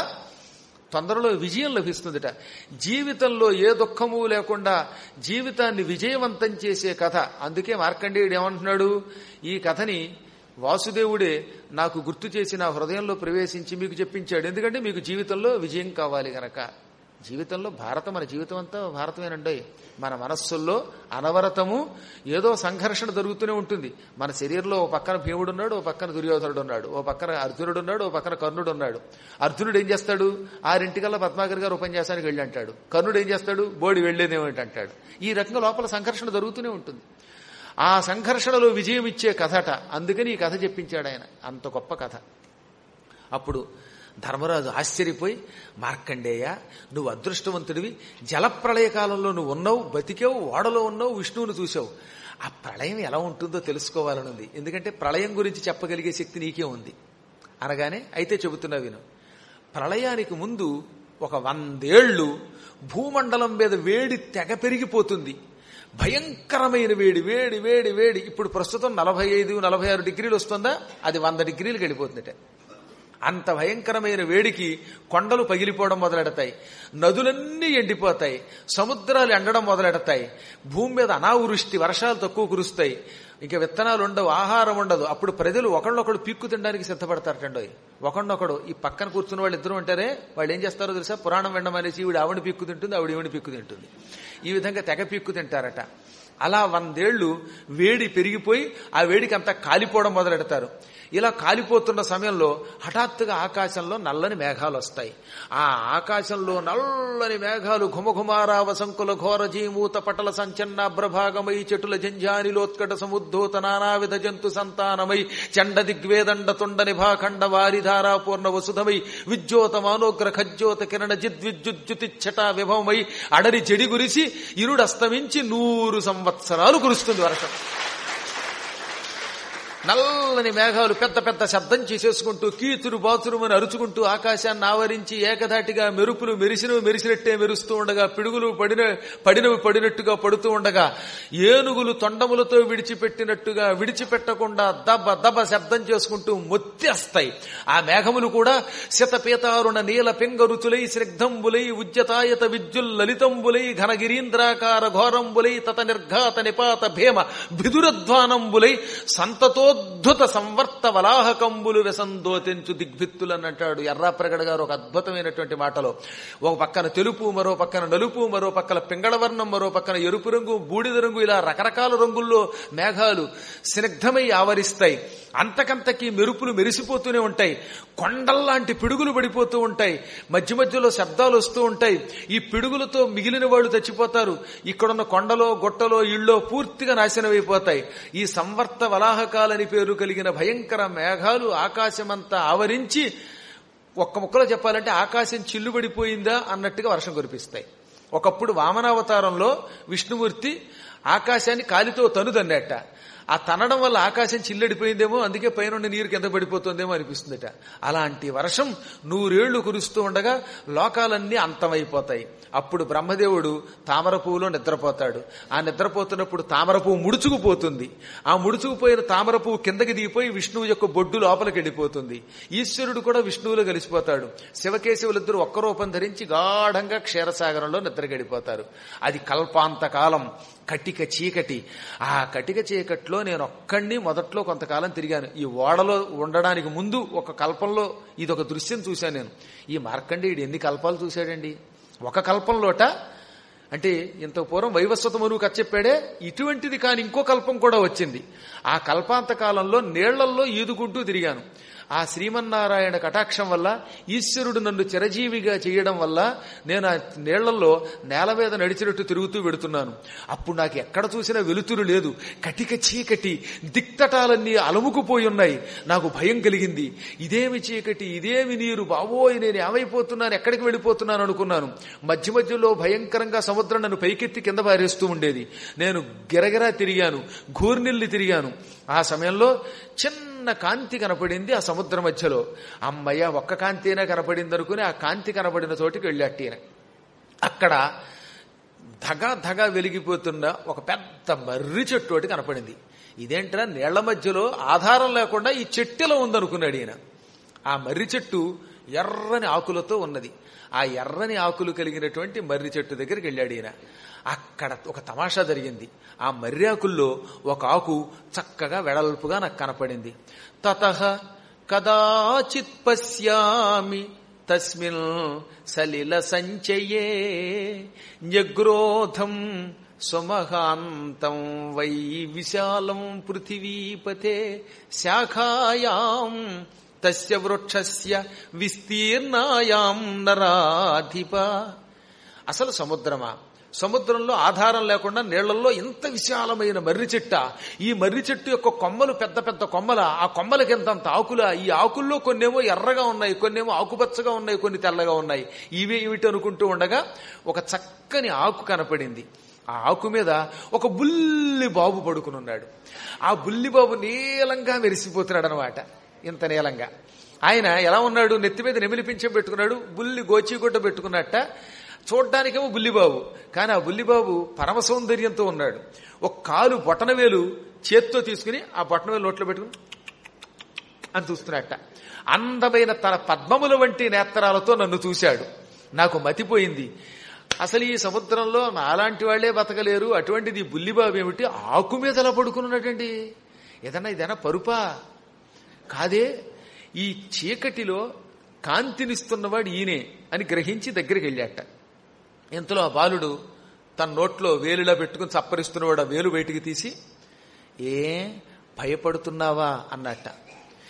తొందరలో విజయం లభిస్తుందిట జీవితంలో ఏ దుఃఖము లేకుండా జీవితాన్ని విజయవంతం చేసే కథ అందుకే మార్కండేయుడు ఏమంటున్నాడు ఈ కథని వాసుదేవుడే నాకు గుర్తు చేసి నా హృదయంలో ప్రవేశించి మీకు చెప్పించాడు ఎందుకంటే మీకు జీవితంలో విజయం కావాలి గనక జీవితంలో భారతం మన జీవితం అంతా భారతమేనండి మన మనస్సుల్లో అనవరతము ఏదో సంఘర్షణ జరుగుతూనే ఉంటుంది మన శరీరంలో ఓ పక్కన భీముడు ఉన్నాడు ఓ పక్కన దుర్యోధనుడు ఉన్నాడు ఓ పక్కన అర్జునుడు ఉన్నాడు ఓ పక్కన కర్ణుడు ఉన్నాడు అర్జునుడు ఏం చేస్తాడు ఆరింటికల్లా పద్మాకర్ గారు ఉపన్యాసానికి వెళ్ళి అంటాడు కర్ణుడు ఏం చేస్తాడు బోడి వెళ్లేదేమిటి అంటాడు ఈ రకంగా లోపల సంఘర్షణ జరుగుతూనే ఉంటుంది ఆ సంఘర్షణలో విజయం ఇచ్చే కథట అందుకని ఈ కథ చెప్పించాడు ఆయన అంత గొప్ప కథ అప్పుడు ధర్మరాజు ఆశ్చర్యపోయి మార్కండేయ నువ్వు అదృష్టవంతుడివి జలప్రళయ కాలంలో నువ్వు ఉన్నావు బతికావు ఓడలో ఉన్నావు విష్ణువును చూసావు ఆ ప్రళయం ఎలా ఉంటుందో తెలుసుకోవాలనుంది ఎందుకంటే ప్రళయం గురించి చెప్పగలిగే శక్తి నీకే ఉంది అనగానే అయితే చెబుతున్నా విను ప్రళయానికి ముందు ఒక వందేళ్లు భూమండలం మీద వేడి తెగ పెరిగిపోతుంది భయంకరమైన వేడి వేడి వేడి వేడి ఇప్పుడు ప్రస్తుతం నలభై ఐదు నలభై ఆరు డిగ్రీలు వస్తుందా అది వంద డిగ్రీలకు వెళ్ళిపోతుందట అంత భయంకరమైన వేడికి కొండలు పగిలిపోవడం మొదలెడతాయి నదులన్నీ ఎండిపోతాయి సముద్రాలు ఎండడం మొదలెడతాయి భూమి మీద అనావృష్టి వర్షాలు తక్కువ కురుస్తాయి ఇంకా విత్తనాలు ఉండవు ఆహారం ఉండదు అప్పుడు ప్రజలు ఒకళ్ళొకడు పీక్కు తినడానికి సిద్ధపడతారటండో ఒకళ్ళొకడు ఈ పక్కన కూర్చున్న వాళ్ళు ఇద్దరు ఉంటారే వాళ్ళు ఏం చేస్తారో తెలుసా పురాణం వినడం అనేసి ఈవిడ ఆవిడ పీక్కు తింటుంది ఆవిడ ఈవిడ పీక్కు తింటుంది ఈ విధంగా తెగ పీక్కు తింటారట అలా వందేళ్లు వేడి పెరిగిపోయి ఆ వేడికి అంతా కాలిపోవడం మొదలెడతారు ఇలా కాలిపోతున్న సమయంలో హఠాత్తుగా ఆకాశంలో నల్లని మేఘాలు వస్తాయి ఆ ఆకాశంలో నల్లని మేఘాలు ఘుమఘుమారావ సంకుల ఘోర జీమూత పటల సంచన్నాభ్రభాగమై చెటుల జంజానిలోత్కట సముద్ధూత నానావిధ జంతు సంతానమై చండ దిగ్వేదండ తుండ నిభాఖండ వారిధారా పూర్ణ వసుధమై విద్యోత మానోగ్ర ఖజ్జోత కిరణ జిద్విద్యుత్యుతిచ్చట విభవమై అడరి చెడి గురిసి ఇరుడు అస్తమించి నూరు సంవత్సరాలు కురుస్తుంది వర్షం నల్లని మేఘాలు పెద్ద పెద్ద శబ్దం చేసేసుకుంటూ కీతురు బాతురుమని అరుచుకుంటూ ఆకాశాన్ని ఆవరించి ఏకధాటిగా మెరుపులు మెరిసినవి మెరిసినట్టే మెరుస్తూ ఉండగా పిడుగులు పడిన పడినవి పడినట్టుగా పడుతూ ఉండగా ఏనుగులు తొండములతో విడిచిపెట్టినట్టుగా విడిచిపెట్టకుండా దబ దబ శబ్దం చేసుకుంటూ మొత్తేస్తాయి ఆ మేఘములు కూడా శతపేతారుణ నీల పింగరుచులై స్నిగ్ధంబులై ఉజ్జతాయత విద్యుల్ లలితంబులై ఘనగిరీంద్రాకార ఘోరంబులై తత నిర్ఘాత నిపాత భేమ బిదురధ్వానంబులై సంతతోద్ధుత సంవర్త వలాహకంబులు వెసందోతెంచు దిగ్భిత్తులనంటాడు ఎర్రాప్రగడ గారు ఒక అద్భుతమైనటువంటి మాటలో ఒక పక్కన తెలుపు మరో పక్కన నలుపు మరో పక్కన పింగళవర్ణం మరో పక్కన ఎరుపు రంగు బూడిద రంగు ఇలా రకరకాల రంగుల్లో మేఘాలు స్నిగ్ధమై ఆవరిస్తాయి అంతకంతకి మెరుపులు మెరిసిపోతూనే ఉంటాయి కొండల్లాంటి పిడుగులు పడిపోతూ ఉంటాయి మధ్య మధ్యలో శబ్దాలు వస్తూ ఉంటాయి ఈ పిడుగులతో మిగిలిన వాళ్ళు చచ్చిపోతారు ఇక్కడున్న కొండలో గొట్టలో ఇళ్ళో పూర్తిగా నాశనమైపోతాయి ఈ సంవర్త వలాహకాలని పేరు కలిగిన భయంకర మేఘాలు ఆకాశమంతా ఆవరించి ఒక్క ముక్కలో చెప్పాలంటే ఆకాశం చిల్లుబడిపోయిందా అన్నట్టుగా వర్షం కురిపిస్తాయి ఒకప్పుడు వామనావతారంలో విష్ణుమూర్తి ఆకాశాన్ని కాలితో తనుదన్నట్ట ఆ తనడం వల్ల ఆకాశం చిల్లడిపోయిందేమో అందుకే పైన నీరు కింద పడిపోతుందేమో అనిపిస్తుందట అలాంటి వర్షం నూరేళ్లు కురుస్తూ ఉండగా లోకాలన్నీ అంతమైపోతాయి అప్పుడు బ్రహ్మదేవుడు తామర పువ్వులో నిద్రపోతాడు ఆ నిద్రపోతున్నప్పుడు తామర పువ్వు ముడుచుకుపోతుంది ఆ ముడుచుకుపోయిన తామర పువ్వు కిందకి దిగిపోయి విష్ణువు యొక్క బొడ్డు లోపలికి వెళ్ళిపోతుంది ఈశ్వరుడు కూడా విష్ణువులో కలిసిపోతాడు శివకేశవులిద్దరూ ఒక్క రూపం ధరించి గాఢంగా క్షీరసాగరంలో నిద్ర గడిపోతారు అది కల్పాంతకాలం కటిక చీకటి ఆ కటిక చీకట్లో నేను ఒక్కడిని మొదట్లో కొంతకాలం తిరిగాను ఈ ఓడలో ఉండడానికి ముందు ఒక కల్పంలో ఇది ఒక దృశ్యం చూశాను నేను ఈ మార్కండేయుడు ఎన్ని కల్పాలు చూశాడండి ఒక కల్పంలోట అంటే ఇంత పూర్వం వైవస్వత మనువు చెప్పాడే ఇటువంటిది కాని ఇంకో కల్పం కూడా వచ్చింది ఆ కల్పాంత కాలంలో నీళ్లల్లో ఈదుకుంటూ తిరిగాను ఆ శ్రీమన్నారాయణ కటాక్షం వల్ల ఈశ్వరుడు నన్ను చిరజీవిగా చేయడం వల్ల నేను ఆ నీళ్లలో నేల మీద నడిచినట్టు తిరుగుతూ వెడుతున్నాను అప్పుడు నాకు ఎక్కడ చూసినా వెలుతురు లేదు కటిక చీకటి దిక్తటాలన్నీ అలముకుపోయి ఉన్నాయి నాకు భయం కలిగింది ఇదేమి చీకటి ఇదేమి నీరు బావోయ్ నేను ఏమైపోతున్నాను ఎక్కడికి వెళ్ళిపోతున్నాను అనుకున్నాను మధ్య మధ్యలో భయంకరంగా సముద్రం నన్ను పైకెత్తి కింద పారేస్తూ ఉండేది నేను గిరగిరా తిరిగాను ఘూర్నిల్లి తిరిగాను ఆ సమయంలో చిన్న కాంతి కనపడింది ఆ సముద్రం మధ్యలో అమ్మయ్య ఒక్క కాంతినే కనపడింది అనుకుని ఆ కాంతి కనపడిన చోటికి వెళ్ళాట్టిన అక్కడ ధగ ధగ వెలిగిపోతున్న ఒక పెద్ద మర్రి చెట్టు ఒకటి కనపడింది ఇదేంట్రా నీళ్ల మధ్యలో ఆధారం లేకుండా ఈ చెట్టులో ఉందనుకున్నాడు ఈయన ఆ మర్రి చెట్టు ఎర్రని ఆకులతో ఉన్నది ఆ ఎర్రని ఆకులు కలిగినటువంటి మర్రి చెట్టు దగ్గరికి వెళ్ళాడు ఈయన అక్కడ ఒక తమాషా జరిగింది ఆ మర్రి ఆకుల్లో ఒక ఆకు చక్కగా వెడల్పుగా నాకు కనపడింది తత కదాచిత్ పశ్యామి తస్మిన్ సలిల సంచయే న్యగ్రోధం స్వమహాంతం వై విశాలం పృథివీపతే శాఖాయాం తస్య వృక్షస్య విస్తీర్ణాయాం నరాధిప అసలు సముద్రమా సముద్రంలో ఆధారం లేకుండా నీళ్లలో ఇంత విశాలమైన మర్రి చెట్ట ఈ మర్రి చెట్టు యొక్క కొమ్మలు పెద్ద పెద్ద కొమ్మల ఆ కొమ్మలకి ఎంతంత ఆకుల ఈ ఆకుల్లో కొన్నేమో ఎర్రగా ఉన్నాయి కొన్నేమో ఆకుపచ్చగా ఉన్నాయి కొన్ని తెల్లగా ఉన్నాయి ఇవి ఏమిటి అనుకుంటూ ఉండగా ఒక చక్కని ఆకు కనపడింది ఆ ఆకు మీద ఒక బుల్లి బాబు పడుకునున్నాడు ఆ బుల్లి బాబు నీలంగా మెరిసిపోతున్నాడు అనమాట ఇంత నీలంగా ఆయన ఎలా ఉన్నాడు నెత్తి మీద నెమిలిపించం పెట్టుకున్నాడు బుల్లి గోచిగుడ్డ పెట్టుకున్నట్ట చూడ్డానికేమో బుల్లిబాబు కానీ ఆ బుల్లిబాబు పరమ సౌందర్యంతో ఉన్నాడు ఒక కాలు బొటనవేలు చేత్తో తీసుకుని ఆ బొటనవేలు నోట్లో పెట్టుకుని అని చూస్తున్నట్ట అందమైన తన పద్మముల వంటి నేత్రాలతో నన్ను చూశాడు నాకు మతిపోయింది అసలు ఈ సముద్రంలో నాలాంటి వాళ్లే బతకలేరు అటువంటిది బుల్లిబాబు ఏమిటి ఆకు మీద ఎలా పడుకున్నట్టండి ఏదన్నా ఇదైనా పరుపా కాదే ఈ చీకటిలో కాంతినిస్తున్నవాడు ఈయనే అని గ్రహించి దగ్గరికి వెళ్ళాట ఇంతలో ఆ బాలుడు తన నోట్లో వేలులా పెట్టుకుని చప్పరిస్తున్నవాడు ఆ వేలు బయటికి తీసి ఏ భయపడుతున్నావా అన్నట్ట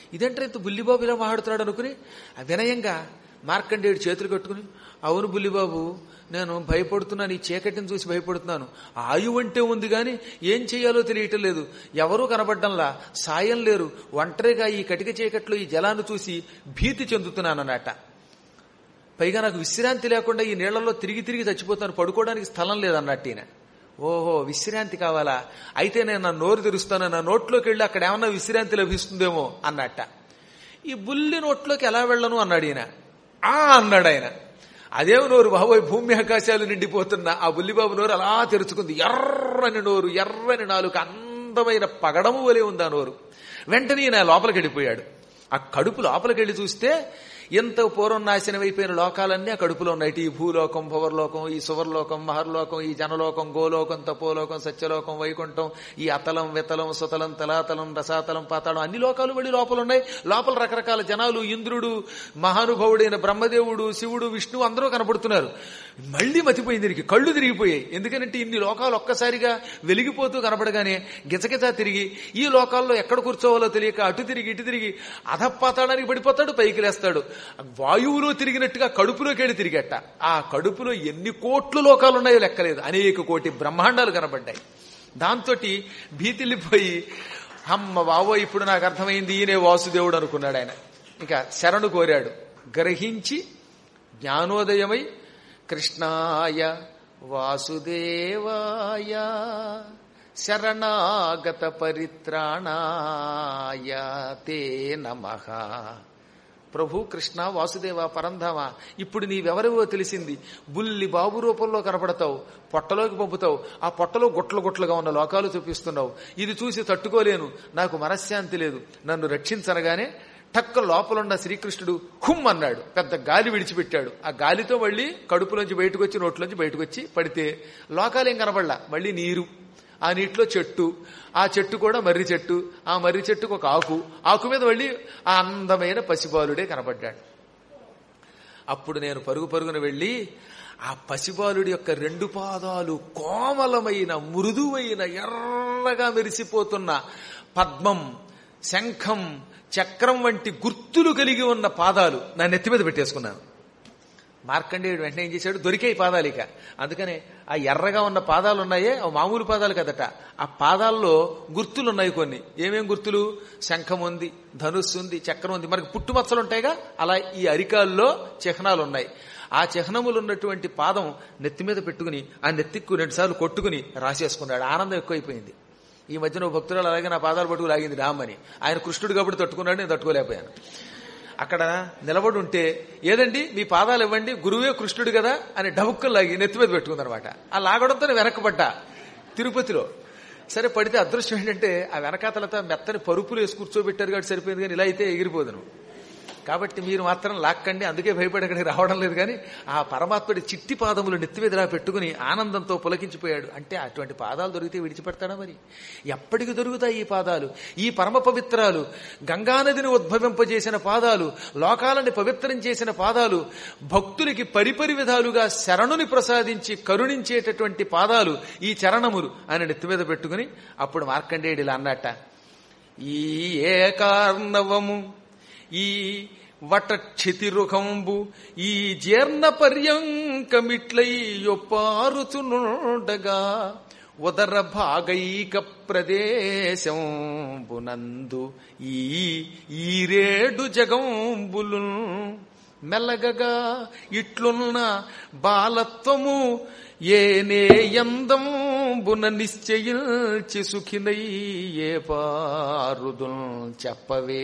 ఇదేంటే ఇంత బుల్లిబాబు ఇలా మాట్లాడుతున్నాడు అనుకుని ఆ వినయంగా మార్కండేయుడు చేతులు కట్టుకుని అవును బుల్లిబాబు నేను భయపడుతున్నాను ఈ చీకటిని చూసి భయపడుతున్నాను ఆయువు అంటే ఉంది కానీ ఏం చేయాలో తెలియటం లేదు ఎవరూ కనబడ్డంలా సాయం లేరు ఒంటరిగా ఈ కటిక చీకట్లో ఈ జలాన్ని చూసి భీతి చెందుతున్నానన్నట పైగా నాకు విశ్రాంతి లేకుండా ఈ నీళ్లలో తిరిగి తిరిగి చచ్చిపోతాను పడుకోవడానికి స్థలం లేదన్నట్టు ఈయన ఓహో విశ్రాంతి కావాలా అయితే నేను నా నోరు తెరుస్తాను నా నోట్లోకి వెళ్ళి అక్కడ ఏమన్నా విశ్రాంతి లభిస్తుందేమో అన్నట్ట ఈ బుల్లి నోట్లోకి ఎలా వెళ్ళను అన్నాడు ఈయన ఆ అన్నాడు ఆయన అదేం నోరు బాబోయ్ భూమి ఆకాశాలు నిండిపోతున్న ఆ బుల్లిబాబు నోరు అలా తెరుచుకుంది ఎర్రని నోరు ఎర్రని నాలుగు అందమైన పగడము వలె ఉంది ఆ నోరు వెంటనే ఈయన లోపలికి వెళ్ళిపోయాడు ఆ కడుపు లోపలికి వెళ్ళి చూస్తే ఎంత పూర్వం నాశనం అయిపోయిన లోకాలన్నీ ఆ కడుపులో ఉన్నాయి ఈ భూలోకం భువర్లోకం ఈ సువర్లోకం మహర్లోకం ఈ జనలోకం గోలోకం తపోలోకం సత్యలోకం వైకుంఠం ఈ అతలం వితలం సుతలం తలాతలం రసాతలం పాతాళం అన్ని లోకాలు వెళ్ళి లోపల ఉన్నాయి లోపల రకరకాల జనాలు ఇంద్రుడు మహానుభావుడైన బ్రహ్మదేవుడు శివుడు విష్ణువు అందరూ కనపడుతున్నారు మళ్ళీ మతిపోయింది దీనికి కళ్ళు తిరిగిపోయాయి ఎందుకంటే ఇన్ని లోకాలు ఒక్కసారిగా వెలిగిపోతూ కనపడగానే గిచగిచ తిరిగి ఈ లోకాల్లో ఎక్కడ కూర్చోవాలో తెలియక అటు తిరిగి ఇటు తిరిగి అధపాతాడానికి పడిపోతాడు పైకి లేస్తాడు వాయువులో తిరిగినట్టుగా కడుపులోకి వెళ్ళి తిరిగట ఆ కడుపులో ఎన్ని కోట్లు లోకాలు ఉన్నాయో లెక్కలేదు అనేక కోటి బ్రహ్మాండాలు కనబడ్డాయి దాంతో భీతిల్లిపోయి అమ్మ బావో ఇప్పుడు నాకు అర్థమైంది ఈయనే వాసుదేవుడు అనుకున్నాడు ఆయన ఇక శరణు కోరాడు గ్రహించి జ్ఞానోదయమై కృష్ణాయ వాసుదేవాయ శరణాగత పరిత్రాణాయ తే నమః ప్రభు కృష్ణ వాసుదేవ పరంధామ ఇప్పుడు నీవెవరివో తెలిసింది బుల్లి బాబు రూపంలో కనపడతావు పొట్టలోకి పంపుతావు ఆ పొట్టలో గుట్లు గుట్లుగా ఉన్న లోకాలు చూపిస్తున్నావు ఇది చూసి తట్టుకోలేను నాకు మనశ్శాంతి లేదు నన్ను రక్షించనగానే టక్క లోపలున్న శ్రీకృష్ణుడు హుమ్ అన్నాడు పెద్ద గాలి విడిచిపెట్టాడు ఆ గాలితో మళ్ళీ కడుపులోంచి బయటకు వచ్చి నోట్లోంచి బయటకు వచ్చి పడితే లోకాలేం కనబడలా మళ్ళీ నీరు ఆ నీటిలో చెట్టు ఆ చెట్టు కూడా మర్రి చెట్టు ఆ మర్రి చెట్టుకు ఒక ఆకు ఆకు మీద మళ్ళీ ఆ అందమైన పసిబాలుడే కనబడ్డాడు అప్పుడు నేను పరుగు పరుగున వెళ్ళి ఆ పసిబాలుడి యొక్క రెండు పాదాలు కోమలమైన మృదువైన ఎర్రగా మెరిసిపోతున్న పద్మం శంఖం చక్రం వంటి గుర్తులు కలిగి ఉన్న పాదాలు నా నెత్తి మీద పెట్టేసుకున్నాను మార్కండేయుడు వెంటనే ఏం చేశాడు దొరికాయి పాదాలు ఇక అందుకనే ఆ ఎర్రగా ఉన్న పాదాలు ఉన్నాయే అవి మామూలు పాదాలు కదట ఆ పాదాల్లో గుర్తులు ఉన్నాయి కొన్ని ఏమేం గుర్తులు శంఖం ఉంది ధనుస్సు ఉంది చక్రం ఉంది మనకి పుట్టుమచ్చలు ఉంటాయిగా అలా ఈ అరికాల్లో చిహ్నాలు ఉన్నాయి ఆ చిహ్నములు ఉన్నటువంటి పాదం నెత్తి మీద పెట్టుకుని ఆ నెత్తిక్కు రెండుసార్లు కొట్టుకుని రాసేసుకున్నాడు ఆనందం ఎక్కువైపోయింది ఈ మధ్యన ఓ భక్తురాలు అలాగే నా పాదాలు పట్టుకు లాగింది రామ్మని ఆయన కృష్ణుడు కాబట్టి తట్టుకున్నాడు నేను తట్టుకోలేకపోయాను అక్కడ నిలబడి ఉంటే ఏదండి మీ పాదాలు ఇవ్వండి గురువే కృష్ణుడు కదా అని డబుక్కలు లాగి నెత్తి మీద పెట్టుకుందనమాట ఆ లాగడంతో నేను వెనకబడ్డా తిరుపతిలో సరే పడితే అదృష్టం ఏంటంటే ఆ వెనకాతలతో మెత్తని పరుపులు వేసి కూర్చోబెట్టారు కాబట్టి సరిపోయింది కానీ ఇలా అయితే ఎగిరిపోదును కాబట్టి మీరు మాత్రం లాక్కండి అందుకే భయపడి అక్కడికి రావడం లేదు కానీ ఆ పరమాత్ముడి చిట్టి పాదములు నెత్తిమీదలా పెట్టుకుని ఆనందంతో పులకించిపోయాడు అంటే అటువంటి పాదాలు దొరికితే విడిచిపెడతాడా మరి ఎప్పటికి దొరుకుతాయి ఈ పాదాలు ఈ పరమ పవిత్రాలు గంగానదిని ఉద్భవింపజేసిన పాదాలు లోకాలని పవిత్రం చేసిన పాదాలు భక్తులకి పరిపరి విధాలుగా శరణుని ప్రసాదించి కరుణించేటటువంటి పాదాలు ఈ చరణములు ఆయన నెత్తి మీద పెట్టుకుని అప్పుడు మార్కండేయుడు ఇలా అన్నట్ట ఈ ఏకార్ణవము ఈ వట క్షితిరుఖంబు ఈ జీర్ణ పర్యంకమిట్లై ఒప్పారుచునుండగా ఉదర భాగైక ప్రదేశంబునందు ఈ ఈరేడు జగంబులు మెల్లగగా ఇట్లున్న బాలత్వము ఏనే యందంబున నిశ్చయించి సుఖినై ఏ పారుదు చెప్పవే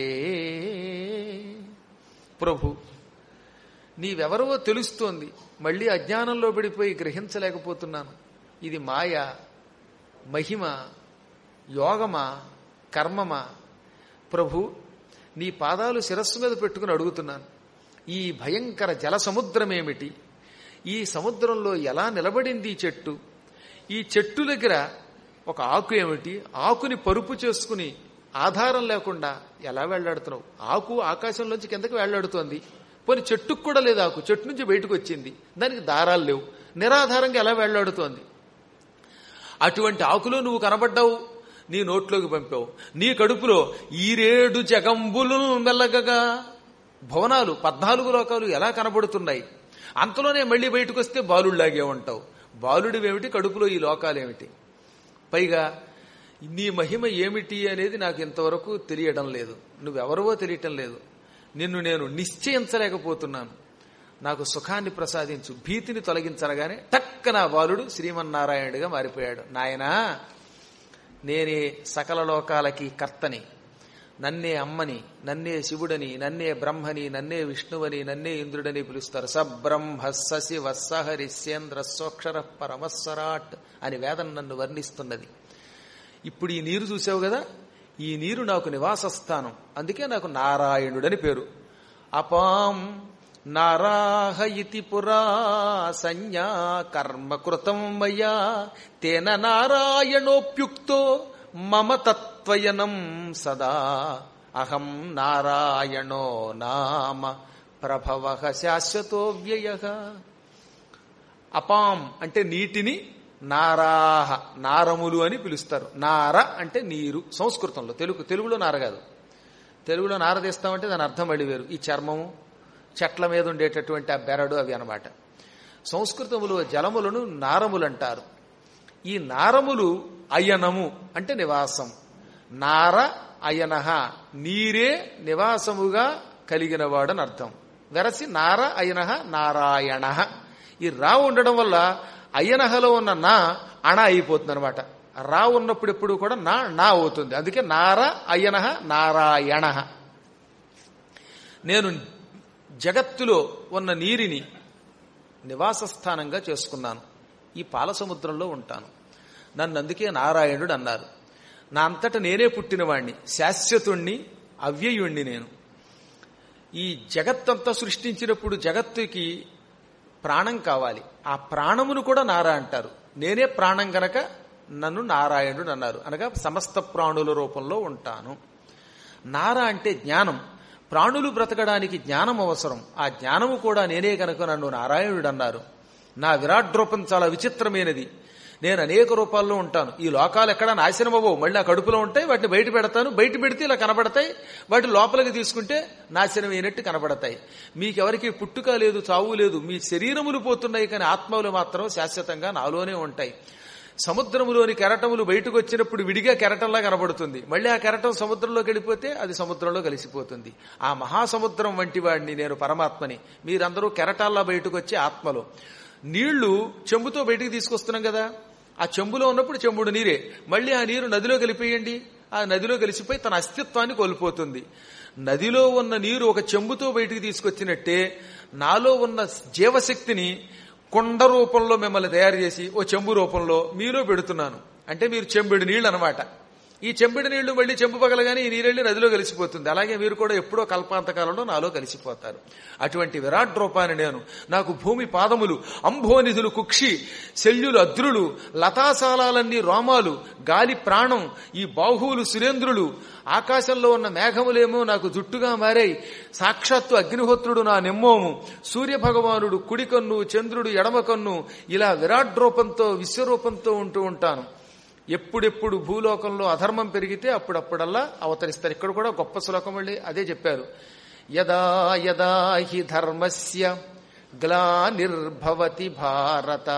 ప్రభు నీవెవరవో తెలుస్తోంది మళ్ళీ అజ్ఞానంలో పడిపోయి గ్రహించలేకపోతున్నాను ఇది మాయ మహిమ యోగమా కర్మమా ప్రభు నీ పాదాలు శిరస్సు మీద పెట్టుకుని అడుగుతున్నాను ఈ భయంకర జల సముద్రమేమిటి ఈ సముద్రంలో ఎలా నిలబడింది ఈ చెట్టు ఈ చెట్టు దగ్గర ఒక ఆకు ఏమిటి ఆకుని పరుపు చేసుకుని ఆధారం లేకుండా ఎలా వెళ్లాడుతున్నావు ఆకు ఆకాశంలోంచి కిందకి వెళ్లాడుతోంది పోనీ చెట్టుకు కూడా లేదు ఆకు చెట్టు నుంచి బయటకు వచ్చింది దానికి దారాలు లేవు నిరాధారంగా ఎలా వెళ్లాడుతోంది అటువంటి ఆకులో నువ్వు కనబడ్డావు నీ నోట్లోకి పంపావు నీ కడుపులో ఈరేడు జగంబులు మెల్లగగా భవనాలు పద్నాలుగు లోకాలు ఎలా కనబడుతున్నాయి అంతలోనే మళ్ళీ బయటకు వస్తే బాలుడిలాగే ఉంటావు బాలుడివేమిటి కడుపులో ఈ లోకాలేమిటి పైగా నీ మహిమ ఏమిటి అనేది నాకు ఇంతవరకు తెలియడం లేదు నువ్వెవరవో తెలియటం లేదు నిన్ను నేను నిశ్చయించలేకపోతున్నాను నాకు సుఖాన్ని ప్రసాదించు భీతిని తొలగించనగానే టక్కన బాలుడు శ్రీమన్నారాయణుడిగా మారిపోయాడు నాయనా నేనే సకల లోకాలకి కర్తని నన్నే అమ్మని నన్నే శివుడని నన్నే బ్రహ్మని నన్నే విష్ణువని నన్నే ఇంద్రుడని పిలుస్తారు సబ్రహ్మ శశివ సహరిశ్చేంద్ర సోక్షర పరమస్వరాట్ అని వేదం నన్ను వర్ణిస్తున్నది ఇప్పుడు ఈ నీరు చూసావు కదా ఈ నీరు నాకు నివాస స్థానం అందుకే నాకు నారాయణుడని పేరు అపాం నారాహ ఇతి పురా సంజ్ఞా కర్మ కృతం మయా తేన నారాయణోప్యుక్తో మమ తత్వయనం సదా అహం నారాయణో నామ ప్రభవ శాశ్వతో వ్యయ అపాం అంటే నీటిని నారాహ నారములు అని పిలుస్తారు నార అంటే నీరు సంస్కృతంలో తెలుగు తెలుగులో నార కాదు తెలుగులో నార తీస్తామంటే దాని అర్థం మళ్ళీ వేరు ఈ చర్మము చెట్ల మీద ఉండేటటువంటి ఆ బెరడు అవి అనమాట సంస్కృతములో జలములను నారములు అంటారు ఈ నారములు అయనము అంటే నివాసం నార అయనహ నీరే నివాసముగా కలిగిన వాడని అర్థం వెరసి నార అయనహ నారాయణ ఈ రా ఉండడం వల్ల అయ్యనహలో ఉన్న నా అణ అయిపోతుంది అనమాట రా ఉన్నప్పుడు ఎప్పుడు కూడా నా నా అవుతుంది అందుకే నార అయ్యనహ నారాయణ నేను జగత్తులో ఉన్న నీరిని నివాస స్థానంగా చేసుకున్నాను ఈ పాల సముద్రంలో ఉంటాను నన్ను అందుకే నారాయణుడు అన్నారు నా అంతట నేనే పుట్టినవాణ్ణి శాశ్వతుణ్ణి అవ్యయుణ్ణి నేను ఈ జగత్తంతా సృష్టించినప్పుడు జగత్తుకి ప్రాణం కావాలి ఆ ప్రాణమును కూడా నారా అంటారు నేనే ప్రాణం గనక నన్ను నారాయణుడు అన్నారు అనగా సమస్త ప్రాణుల రూపంలో ఉంటాను నార అంటే జ్ఞానం ప్రాణులు బ్రతకడానికి జ్ఞానం అవసరం ఆ జ్ఞానము కూడా నేనే కనుక నన్ను నారాయణుడు అన్నారు నా విరాట్ రూపం చాలా విచిత్రమైనది నేను అనేక రూపాల్లో ఉంటాను ఈ లోకాలు ఎక్కడ నాశనం అవ్వవు మళ్ళీ నా కడుపులో ఉంటాయి వాటిని బయట పెడతాను బయట పెడితే ఇలా కనబడతాయి వాటి లోపలికి తీసుకుంటే నాశనం అయినట్టు కనబడతాయి మీకెవరికి పుట్టుక లేదు చావు లేదు మీ శరీరములు పోతున్నాయి కానీ ఆత్మలు మాత్రం శాశ్వతంగా నాలోనే ఉంటాయి సముద్రములోని కెరటములు బయటకు వచ్చినప్పుడు విడిగా కెరటంలా కనబడుతుంది మళ్ళీ ఆ కెరటం సముద్రంలోకి వెళ్ళిపోతే అది సముద్రంలో కలిసిపోతుంది ఆ మహాసముద్రం వంటి వాడిని నేను పరమాత్మని మీరందరూ కెరటాల్లా బయటకు వచ్చి ఆత్మలో నీళ్లు చెంబుతో బయటికి తీసుకొస్తున్నాం కదా ఆ చెంబులో ఉన్నప్పుడు చెంబుడు నీరే మళ్ళీ ఆ నీరు నదిలో కలిపేయండి ఆ నదిలో కలిసిపోయి తన అస్తిత్వాన్ని కోల్పోతుంది నదిలో ఉన్న నీరు ఒక చెంబుతో బయటికి తీసుకొచ్చినట్టే నాలో ఉన్న జీవశక్తిని కొండ రూపంలో మిమ్మల్ని తయారు చేసి ఓ చెంబు రూపంలో మీలో పెడుతున్నాను అంటే మీరు చెంబుడి నీళ్ళు అనమాట ఈ చెంబుడి నీళ్లు మళ్ళీ చెంబు పగలగానే ఈ నీరెళ్ళి నదిలో కలిసిపోతుంది అలాగే మీరు కూడా ఎప్పుడో కల్పాంతకాలంలో నాలో కలిసిపోతారు అటువంటి విరాట్ రూపాన్ని నేను నాకు భూమి పాదములు అంభోనిధులు కుక్షి శల్యులు అద్రులు లతాశాలన్నీ రోమాలు గాలి ప్రాణం ఈ బాహువులు సురేంద్రులు ఆకాశంలో ఉన్న మేఘములేమో నాకు జుట్టుగా మారాయి సాక్షాత్తు అగ్నిహోత్రుడు నా నెమ్మోము సూర్య భగవానుడు కుడి కన్ను చంద్రుడు ఎడమ కన్ను ఇలా విరాట్ రూపంతో విశ్వరూపంతో ఉంటూ ఉంటాను ఎప్పుడెప్పుడు భూలోకంలో అధర్మం పెరిగితే అప్పుడప్పుడల్లా అవతరిస్తారు ఇక్కడ కూడా గొప్ప శ్లోకం మళ్ళీ అదే చెప్పారు యదా యదా హి ధర్మస్య గ్లానిర్భవతి భారత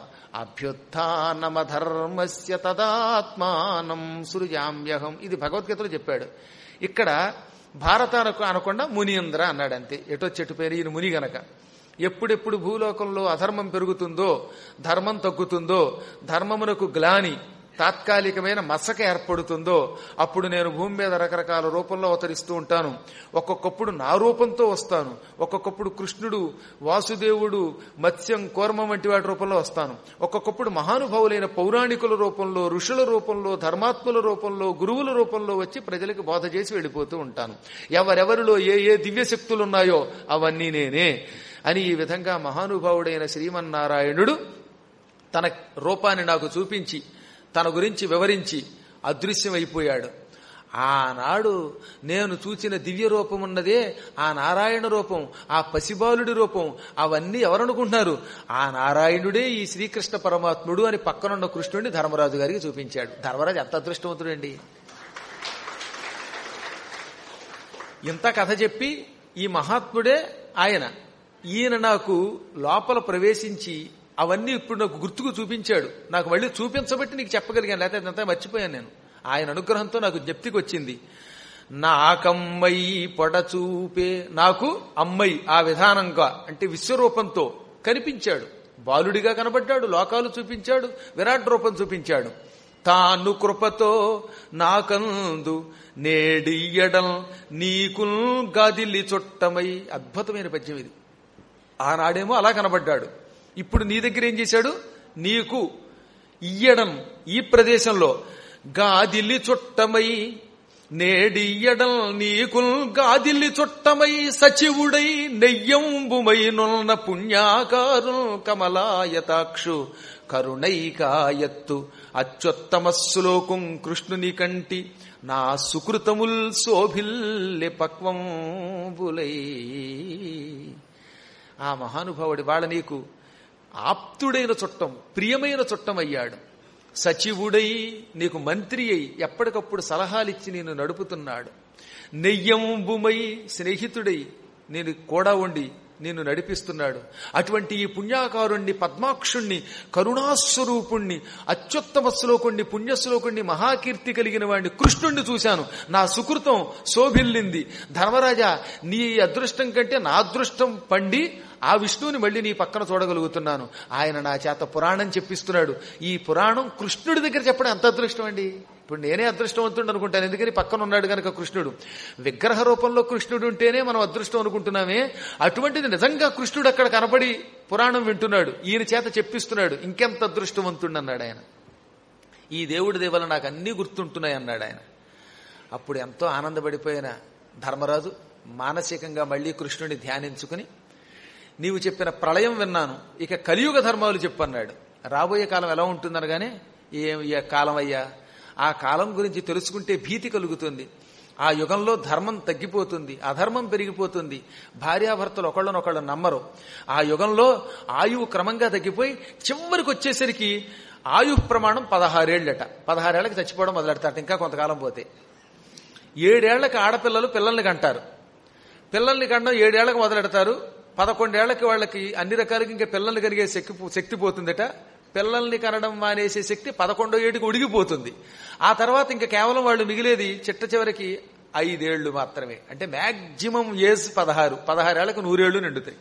అభ్యుత్నమధర్మస్య తదాత్మానం సృజామ్యహం ఇది భగవద్గీతలో చెప్పాడు ఇక్కడ భారతానికి అనకుండా మునీంద్ర అన్నాడు అంతే ఎటో చెట్టు పేరు ఈయన ముని గనక ఎప్పుడెప్పుడు భూలోకంలో అధర్మం పెరుగుతుందో ధర్మం తగ్గుతుందో ధర్మమునకు గ్లాని తాత్కాలికమైన మసక ఏర్పడుతుందో అప్పుడు నేను భూమి మీద రకరకాల రూపంలో అవతరిస్తూ ఉంటాను ఒక్కొక్కప్పుడు నా రూపంతో వస్తాను ఒక్కొక్కప్పుడు కృష్ణుడు వాసుదేవుడు మత్స్యం కూర్మం వంటి వాటి రూపంలో వస్తాను ఒక్కొక్కప్పుడు మహానుభావులైన పౌరాణికుల రూపంలో ఋషుల రూపంలో ధర్మాత్ముల రూపంలో గురువుల రూపంలో వచ్చి ప్రజలకు బోధ చేసి వెళ్ళిపోతూ ఉంటాను ఎవరెవరిలో ఏ ఏ దివ్య శక్తులు ఉన్నాయో అవన్నీ నేనే అని ఈ విధంగా మహానుభావుడైన శ్రీమన్నారాయణుడు తన రూపాన్ని నాకు చూపించి తన గురించి వివరించి అదృశ్యమైపోయాడు ఆనాడు నేను చూచిన దివ్య రూపం ఉన్నదే ఆ నారాయణ రూపం ఆ పసిబాలుడి రూపం అవన్నీ ఎవరనుకుంటున్నారు ఆ నారాయణుడే ఈ శ్రీకృష్ణ పరమాత్ముడు అని పక్కనున్న కృష్ణుడిని ధర్మరాజు గారికి చూపించాడు ధర్మరాజు ఎంత అదృష్టవంతుడండి ఇంత కథ చెప్పి ఈ మహాత్ముడే ఆయన ఈయన నాకు లోపల ప్రవేశించి అవన్నీ ఇప్పుడు నాకు గుర్తుకు చూపించాడు నాకు మళ్ళీ చూపించబట్టి నీకు చెప్పగలిగాను లేకపోతే అదంతా మర్చిపోయాను నేను ఆయన అనుగ్రహంతో నాకు జ్ఞప్తికి వచ్చింది నాకమ్మయి పొడచూపే నాకు అమ్మయి ఆ విధానంగా అంటే విశ్వరూపంతో కనిపించాడు బాలుడిగా కనబడ్డాడు లోకాలు చూపించాడు విరాట్ రూపం చూపించాడు తాను కృపతో నాకందు నేడియడం నీకు గాదిల్లి చుట్టమై అద్భుతమైన పద్యం ఇది ఆనాడేమో అలా కనబడ్డాడు ఇప్పుడు నీ దగ్గర ఏం చేశాడు నీకు ఇయ్యడం ఈ ప్రదేశంలో గాదిల్లి చుట్టమై నేడియ్యడం నీకు గాదిల్లి చుట్టమై సచివుడై నెయ్యంబుమై నొన్న పుణ్యాకారు కమలాయతాక్షు కరుణైకాయత్తు అత్యుత్తమ శ్లోకం కృష్ణుని కంటి నా సుకృతముల్ శోభిల్లె పక్వంబులై ఆ మహానుభావుడి వాళ్ళ నీకు ఆప్తుడైన చుట్టం ప్రియమైన చుట్టం అయ్యాడు సచివుడై నీకు మంత్రి అయి ఎప్పటికప్పుడు సలహాలిచ్చి నేను నడుపుతున్నాడు నెయ్యంబుమై స్నేహితుడై నేను కూడా ఉండి నిన్ను నడిపిస్తున్నాడు అటువంటి ఈ పుణ్యాకారుణ్ణి పద్మాక్షుణ్ణి కరుణాస్వరూపుణ్ణి అత్యుత్తమ శ్లోకుణ్ణి పుణ్యశ్లోకుణ్ణి మహాకీర్తి కలిగిన వాడిని కృష్ణుణ్ణి చూశాను నా సుకృతం శోభిల్లింది ధర్మరాజా నీ అదృష్టం కంటే నా అదృష్టం పండి ఆ విష్ణువుని మళ్ళీ నీ పక్కన చూడగలుగుతున్నాను ఆయన నా చేత పురాణం చెప్పిస్తున్నాడు ఈ పురాణం కృష్ణుడి దగ్గర చెప్పడం ఎంత అదృష్టం అండి ఇప్పుడు నేనే అదృష్టవంతుడు అనుకుంటాను ఎందుకని పక్కన ఉన్నాడు గనక కృష్ణుడు విగ్రహ రూపంలో కృష్ణుడు ఉంటేనే మనం అదృష్టం అనుకుంటున్నామే అటువంటిది నిజంగా కృష్ణుడు అక్కడ కనపడి పురాణం వింటున్నాడు ఈయన చేత చెప్పిస్తున్నాడు ఇంకెంత అదృష్టవంతుడు అన్నాడు ఆయన ఈ దేవుడి దేవల నాకు అన్నీ గుర్తుంటున్నాయి అన్నాడు ఆయన అప్పుడు ఎంతో ఆనందపడిపోయిన ధర్మరాజు మానసికంగా మళ్ళీ కృష్ణుడిని ధ్యానించుకుని నీవు చెప్పిన ప్రళయం విన్నాను ఇక కలియుగ ధర్మాలు చెప్పన్నాడు రాబోయే కాలం ఎలా ఉంటుందనగానే ఏం ఈ కాలం అయ్యా ఆ కాలం గురించి తెలుసుకుంటే భీతి కలుగుతుంది ఆ యుగంలో ధర్మం తగ్గిపోతుంది అధర్మం పెరిగిపోతుంది భార్యాభర్తలు ఒకళ్ళనొకళ్ళు నమ్మరు ఆ యుగంలో ఆయువు క్రమంగా తగ్గిపోయి చివరికి వచ్చేసరికి ఆయు ప్రమాణం పదహారేళ్లట పదహారేళ్లకి చచ్చిపోవడం మొదలెడతారట ఇంకా కొంతకాలం పోతే ఏడేళ్లకు ఆడపిల్లలు పిల్లల్ని కంటారు పిల్లల్ని కండం ఏడేళ్లకు మొదలెడతారు పదకొండేళ్లకి వాళ్ళకి అన్ని రకాలకి ఇంకా పిల్లల్ని కలిగే శక్తి శక్తి పోతుందట పిల్లల్ని కనడం మానేసే శక్తి పదకొండో ఏడుకి ఉడిగిపోతుంది ఆ తర్వాత ఇంకా కేవలం వాళ్ళు మిగిలేది చిట్ట చివరికి ఐదేళ్లు మాత్రమే అంటే మ్యాక్సిమం ఏజ్ పదహారు పదహారేళ్లకు నూరేళ్లు నిండుతాయి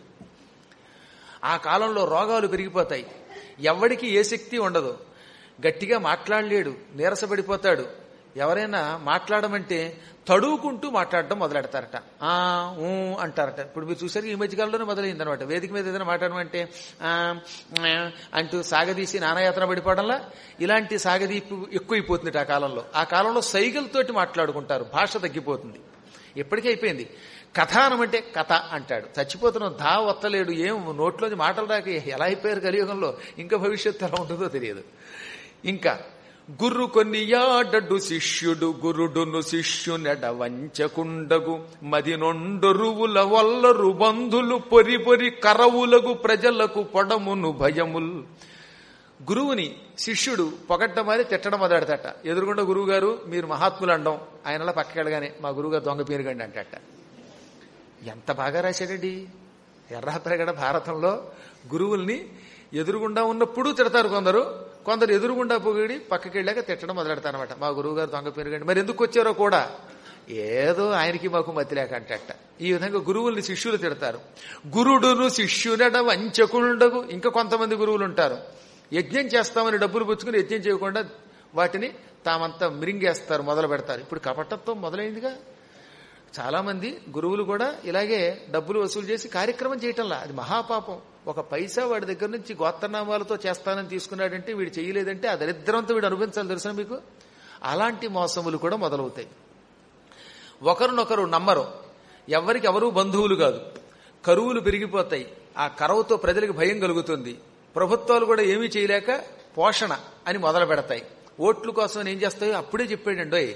ఆ కాలంలో రోగాలు పెరిగిపోతాయి ఎవడికి ఏ శక్తి ఉండదు గట్టిగా మాట్లాడలేడు నీరసపడిపోతాడు ఎవరైనా మాట్లాడమంటే తడువుకుంటూ మాట్లాడడం మొదలెడతారట ఆ ఊ అంటారట ఇప్పుడు మీరు చూసారు ఈ మధ్యకాలంలోనే మొదలైంది అనమాట వేదిక మీద ఏదైనా మాట్లాడమంటే ఆ ఆ అంటూ సాగదీసి నానాయాత్ర పడిపోవడంలా ఇలాంటి సాగదీపు ఎక్కువైపోతుంది ఆ కాలంలో ఆ కాలంలో సైగలతోటి మాట్లాడుకుంటారు భాష తగ్గిపోతుంది ఎప్పటికీ అయిపోయింది కథానం అంటే కథ అంటాడు చచ్చిపోతున్నాం ధా వత్తలేడు ఏం నోట్లోంచి మాటలు రాక ఎలా అయిపోయారు కలియుగంలో ఇంకా భవిష్యత్తు ఎలా ఉంటుందో తెలియదు ఇంకా గుర్రు కొనియాడడు శిష్యుడు గురుడును శిష్యునెడ వంచకుండగు మది నొండొరువుల వల్లరు బంధులు పొరి పొరి కరవులగు ప్రజలకు పొడమును భయముల్ గురువుని శిష్యుడు పొగడ్డమారి తిట్టడం మొదలెడతట ఎదురుగుండా గురువు గారు మీరు మహాత్ములు అండం ఆయనలా పక్కకెళ్ళగానే మా గురువుగారు దొంగ పేరుగండి అంటట ఎంత బాగా రాశాడండి ఎర్రాప్రగడ భారతంలో గురువుల్ని ఎదురుగుండా ఉన్నప్పుడు తిడతారు కొందరు కొందరు ఎదురుగుండా పొగిడి పక్కకి వెళ్ళాక తిట్టడం మొదలెడతారనమాట మా గురువు గారు దొంగ పెరుగండి మరి ఎందుకు వచ్చారో కూడా ఏదో ఆయనకి మాకు మతి లేక అంటట ఈ విధంగా గురువుల్ని శిష్యులు తిడతారు గురుడును శిష్యునడ వంచకుండగు ఇంకా కొంతమంది గురువులు ఉంటారు యజ్ఞం చేస్తామని డబ్బులు పుచ్చుకుని యజ్ఞం చేయకుండా వాటిని తామంతా మిరింగేస్తారు మొదలు పెడతారు ఇప్పుడు కపటత్వం మొదలైందిగా చాలా మంది గురువులు కూడా ఇలాగే డబ్బులు వసూలు చేసి కార్యక్రమం చేయటంలా అది మహాపాపం ఒక పైసా వాడి దగ్గర నుంచి గోత్రనామాలతో చేస్తానని తీసుకున్నాడంటే వీడు చేయలేదంటే ఆ దరిద్రంతో వీడు అనుభవించాలి తెలుసా మీకు అలాంటి మోసములు కూడా మొదలవుతాయి ఒకరినొకరు నమ్మరు ఎవరికి ఎవరు బంధువులు కాదు కరువులు పెరిగిపోతాయి ఆ కరువుతో ప్రజలకు భయం కలుగుతుంది ప్రభుత్వాలు కూడా ఏమీ చేయలేక పోషణ అని మొదలు పెడతాయి ఓట్ల కోసం ఏం చేస్తాయో అప్పుడే చెప్పాడండోయ్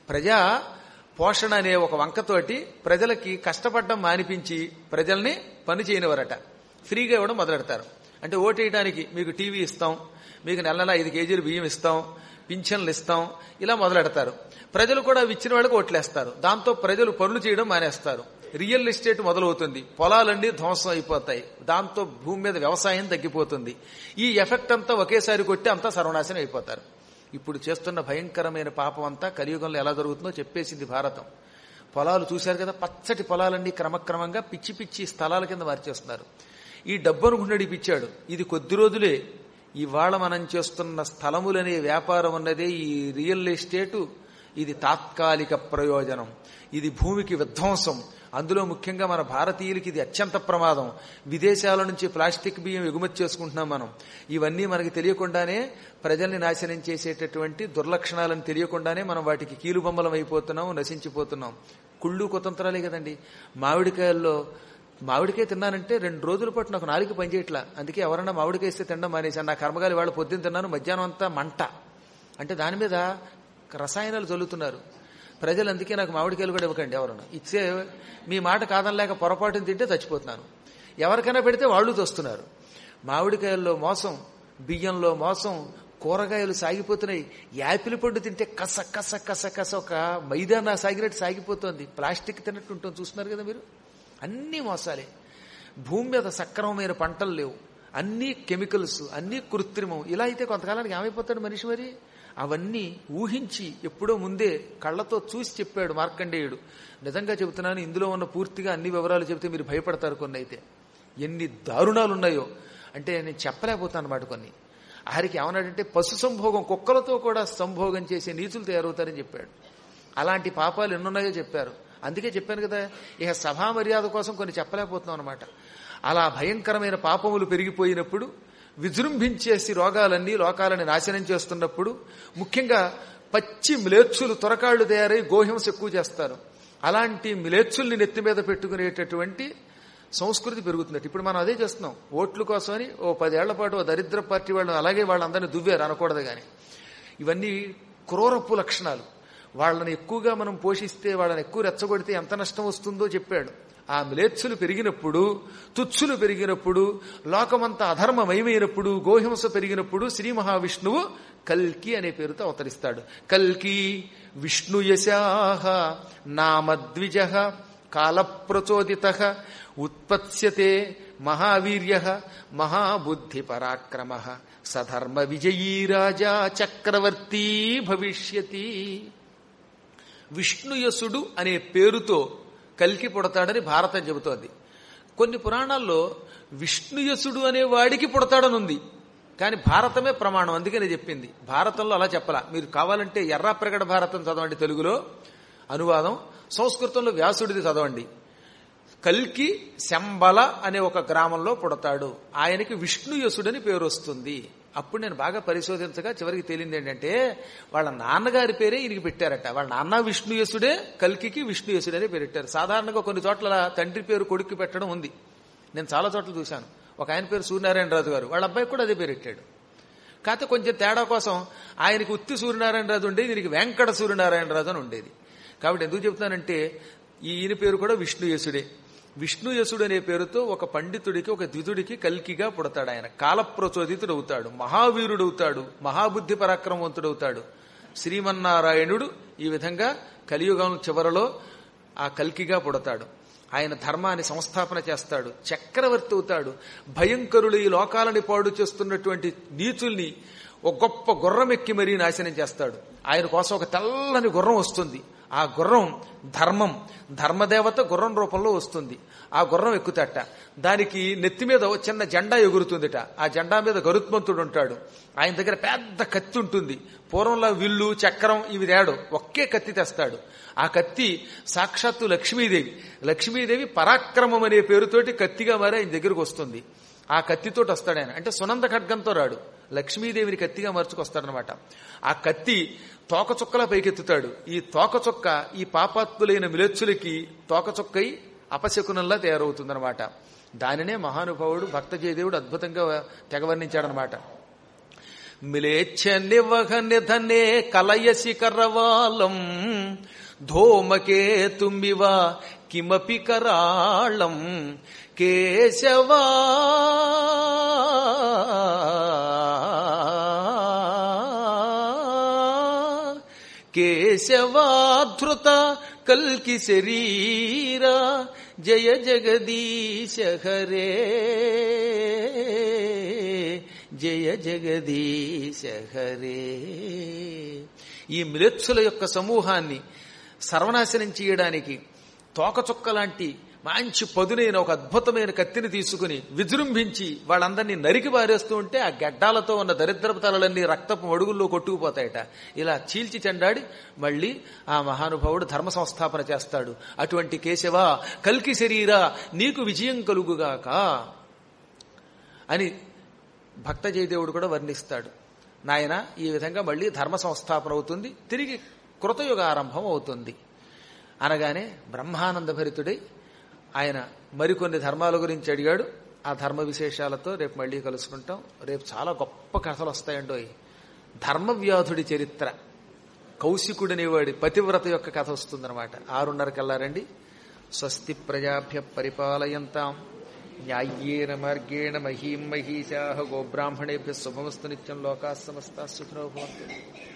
ప్రజా పోషణ అనే ఒక వంకతోటి ప్రజలకి కష్టపడడం మానిపించి ప్రజల్ని పని చేయనివారట ఫ్రీగా ఇవ్వడం మొదలెడతారు అంటే ఓటేయడానికి మీకు టీవీ ఇస్తాం మీకు నెల నెల ఐదు కేజీలు బియ్యం ఇస్తాం పింఛన్లు ఇస్తాం ఇలా మొదలెడతారు ప్రజలు కూడా అవి ఇచ్చిన వాళ్ళకి ఓట్లేస్తారు దాంతో ప్రజలు పనులు చేయడం మానేస్తారు రియల్ ఎస్టేట్ మొదలవుతుంది పొలాలన్నీ ధ్వంసం అయిపోతాయి దాంతో భూమి మీద వ్యవసాయం తగ్గిపోతుంది ఈ ఎఫెక్ట్ అంతా ఒకేసారి కొట్టి అంతా సర్వనాశనం అయిపోతారు ఇప్పుడు చేస్తున్న భయంకరమైన పాపం అంతా కలియుగంలో ఎలా జరుగుతుందో చెప్పేసింది భారతం పొలాలు చూశారు కదా పచ్చటి పొలాలన్నీ క్రమక్రమంగా పిచ్చి పిచ్చి స్థలాల కింద మార్చేస్తున్నారు ఈ డబ్బు అనుకున్నాడు పిచ్చాడు ఇది కొద్ది రోజులే ఇవాళ మనం చేస్తున్న స్థలములనే వ్యాపారం ఉన్నదే ఈ రియల్ ఎస్టేటు ఇది తాత్కాలిక ప్రయోజనం ఇది భూమికి విధ్వంసం అందులో ముఖ్యంగా మన భారతీయులకి ఇది అత్యంత ప్రమాదం విదేశాల నుంచి ప్లాస్టిక్ బియ్యం ఎగుమతి చేసుకుంటున్నాం మనం ఇవన్నీ మనకి తెలియకుండానే ప్రజల్ని నాశనం చేసేటటువంటి దుర్లక్షణాలను తెలియకుండానే మనం వాటికి కీలుబొమ్మలం అయిపోతున్నాం నశించిపోతున్నాం కుళ్ళు కుతంత్రాలే కదండి మామిడికాయల్లో మామిడికాయ తిన్నానంటే రెండు రోజుల పాటు నాకు నాలుగు పనిచేయట్లా అందుకే ఎవరన్నా మామిడికాయ ఇస్తే తినడం మానేశాను నా కర్మగాలి వాళ్ళు పొద్దున్న తిన్నాను మధ్యాహ్నం అంతా మంట అంటే దాని మీద రసాయనాలు చల్లుతున్నారు ప్రజలు అందుకే నాకు మామిడికాయలు కూడా ఇవ్వకండి ఎవరన్నా ఇచ్చే మీ మాట కాదనలేక పొరపాటుని తింటే చచ్చిపోతున్నాను ఎవరికైనా పెడితే వాళ్ళు తోస్తున్నారు మామిడికాయల్లో మోసం బియ్యంలో మోసం కూరగాయలు సాగిపోతున్నాయి యాపిల్ పండు తింటే కస కస కస కస ఒక మైదానా సాగినట్టు సాగిపోతుంది ప్లాస్టిక్ తిన్నట్టు ఉంటుంది చూస్తున్నారు కదా మీరు అన్నీ మోసాలే భూమి మీద సక్రమమైన పంటలు లేవు అన్నీ కెమికల్స్ అన్నీ కృత్రిమం ఇలా అయితే కొంతకాలానికి ఏమైపోతాడు మనిషి మరి అవన్నీ ఊహించి ఎప్పుడో ముందే కళ్ళతో చూసి చెప్పాడు మార్కండేయుడు నిజంగా చెబుతున్నాను ఇందులో ఉన్న పూర్తిగా అన్ని వివరాలు చెబితే మీరు భయపడతారు కొన్ని అయితే ఎన్ని దారుణాలు ఉన్నాయో అంటే నేను చెప్పలేకపోతాను అన్నమాట కొన్ని ఆఖరికి ఏమన్నాడంటే పశు సంభోగం కుక్కలతో కూడా సంభోగం చేసే నీచులు తయారవుతారని చెప్పాడు అలాంటి పాపాలు ఎన్నున్నాయో చెప్పారు అందుకే చెప్పాను కదా ఇక సభా మర్యాద కోసం కొన్ని చెప్పలేకపోతున్నాం అనమాట అలా భయంకరమైన పాపములు పెరిగిపోయినప్పుడు విజృంభించేసి రోగాలన్నీ లోకాలని నాశనం చేస్తున్నప్పుడు ముఖ్యంగా పచ్చి మ్లేచ్చులు త్వరకాళ్లు తయారై గోహింస ఎక్కువ చేస్తారు అలాంటి మ్లేచ్చుల్ని నెత్తి మీద పెట్టుకునేటటువంటి సంస్కృతి పెరుగుతున్నట్టు ఇప్పుడు మనం అదే చేస్తున్నాం ఓట్ల కోసమని ఓ పదేళ్ల పాటు ఓ దరిద్ర పార్టీ వాళ్ళు అలాగే వాళ్ళందరినీ దువ్వారు అనకూడదు కానీ ఇవన్నీ క్రూరపు లక్షణాలు వాళ్ళని ఎక్కువగా మనం పోషిస్తే వాళ్ళని ఎక్కువ రెచ్చగొడితే ఎంత నష్టం వస్తుందో చెప్పాడు ఆ మ్లేచ్చులు పెరిగినప్పుడు తుచ్చులు పెరిగినప్పుడు లోకమంతా అధర్మమయమైనప్పుడు గోహింస పెరిగినప్పుడు శ్రీ మహావిష్ణువు కల్కి అనే పేరుతో అవతరిస్తాడు కల్కి విష్ణు యశాహ నామద్విజ కాలప్రచోదిత ఉత్పత్స్యతే మహావీర్య మహాబుద్ధి పరాక్రమ సధర్మ విజయీ రాజా చక్రవర్తి భవిష్యతి విష్ణుయసుడు అనే పేరుతో కలికి పుడతాడని భారతం చెబుతోంది కొన్ని పురాణాల్లో విష్ణుయసుడు అనే వాడికి పుడతాడని ఉంది కానీ భారతమే ప్రమాణం అందుకనే చెప్పింది భారతంలో అలా చెప్పలా మీరు కావాలంటే ఎర్ర ప్రగడ భారతం చదవండి తెలుగులో అనువాదం సంస్కృతంలో వ్యాసుడిది చదవండి కల్కి శంబల అనే ఒక గ్రామంలో పుడతాడు ఆయనకి విష్ణుయసుడని పేరు వస్తుంది అప్పుడు నేను బాగా పరిశోధించగా చివరికి తేలింది ఏంటంటే వాళ్ళ నాన్నగారి పేరే ఈయనకి పెట్టారట వాళ్ళ నాన్న విష్ణుయసుడే కల్కికి విష్ణుయసుడు అనే పేరు పెట్టారు సాధారణంగా కొన్ని చోట్ల తండ్రి పేరు కొడుక్కి పెట్టడం ఉంది నేను చాలా చోట్ల చూశాను ఒక ఆయన పేరు సూర్యనారాయణరాజు గారు వాళ్ళ అబ్బాయి కూడా అదే పేరు పెట్టాడు కాకపోతే కొంచెం తేడా కోసం ఆయనకి ఉత్తి సూర్యనారాయణరాజు ఉండేది దీనికి వెంకట సూర్యనారాయణరాజు అని ఉండేది కాబట్టి ఎందుకు చెప్తానంటే ఈయన పేరు కూడా విష్ణుయసుడే విష్ణుయసుడు అనే పేరుతో ఒక పండితుడికి ఒక ద్వితుడికి కల్కిగా పుడతాడు ఆయన కాలప్రచోదితుడు అవుతాడు మహావీరుడు అవుతాడు మహాబుద్ధి పరాక్రమవంతుడు అవుతాడు శ్రీమన్నారాయణుడు ఈ విధంగా కలియుగం చివరలో ఆ కల్కిగా పుడతాడు ఆయన ధర్మాన్ని సంస్థాపన చేస్తాడు చక్రవర్తి అవుతాడు భయంకరులు ఈ లోకాలని పాడు చేస్తున్నటువంటి నీచుల్ని ఒక గొప్ప గుర్రం ఎక్కి మరీ నాశనం చేస్తాడు ఆయన కోసం ఒక తెల్లని గుర్రం వస్తుంది ఆ గుర్రం ధర్మం ధర్మదేవత గుర్రం రూపంలో వస్తుంది ఆ గుర్రం ఎక్కుతట దానికి నెత్తి మీద ఓ చిన్న జెండా ఎగురుతుందిట ఆ జెండా మీద గరుత్మంతుడు ఉంటాడు ఆయన దగ్గర పెద్ద కత్తి ఉంటుంది పూర్వంలో విల్లు చక్రం ఇవి తేడు ఒకే కత్తి తెస్తాడు ఆ కత్తి సాక్షాత్తు లక్ష్మీదేవి లక్ష్మీదేవి పరాక్రమం అనే పేరుతోటి కత్తిగా మారి ఆయన దగ్గరకు వస్తుంది ఆ కత్తితోటి వస్తాడు ఆయన అంటే సునంద ఖడ్గంతో రాడు లక్ష్మీదేవిని కత్తిగా మరుచుకొస్తాడనమాట ఆ కత్తి తోకచుక్కలా పైకెత్తుతాడు ఈ తోకచుక్క ఈ పాపాత్ములైన మిలెచ్చులకి తోకచుక్కై అపశకునంలా తయారవుతుందనమాట దానినే మహానుభావుడు భక్త జయదేవుడు అద్భుతంగా తెగవర్ణించాడనమాట మిలేచ్ఛ నివహ నిధనే కలయసి కరవాలం ధూమకే తుమ్మివ కిమపి కరాళం కేశవా కేశవాధృత కల్కి శరీర జయ జగదీశ హరే జయ జగదీశ హరే ఈ మ్లేచ్చుల యొక్క సమూహాన్ని సర్వనాశనం చేయడానికి తోకచుక్క లాంటి మంచి పదునైన ఒక అద్భుతమైన కత్తిని తీసుకుని విజృంభించి వాళ్ళందరినీ నరికి పారేస్తూ ఉంటే ఆ గడ్డాలతో ఉన్న దరిద్రపు తలలన్నీ రక్తపు మడుగుల్లో కొట్టుకుపోతాయట ఇలా చీల్చి చెండాడి మళ్ళీ ఆ మహానుభావుడు ధర్మ సంస్థాపన చేస్తాడు అటువంటి కేశవ కల్కి శరీరా నీకు విజయం కలుగుగాక అని భక్త జయదేవుడు కూడా వర్ణిస్తాడు నాయన ఈ విధంగా మళ్ళీ ధర్మ సంస్థాపన అవుతుంది తిరిగి కృతయుగ ఆరంభం అవుతుంది అనగానే బ్రహ్మానంద భరితుడై ఆయన మరికొన్ని ధర్మాల గురించి అడిగాడు ఆ ధర్మ విశేషాలతో రేపు మళ్ళీ కలుసుకుంటాం రేపు చాలా గొప్ప కథలు వస్తాయండో ధర్మవ్యాధుడి చరిత్ర కౌశికుడనేవాడి పతివ్రత యొక్క కథ వస్తుందన్నమాట ఆరున్నరకి వెళ్ళారండి స్వస్తి ప్రజాభ్య పరిపాలయంతాం న్యాయ్యేన మార్గేణ మహీం మహీషా గోబ్రాహ్మణేభ్య శుభమస్తు నిత్యం లోకా సమస్త సుఖినో భవంతు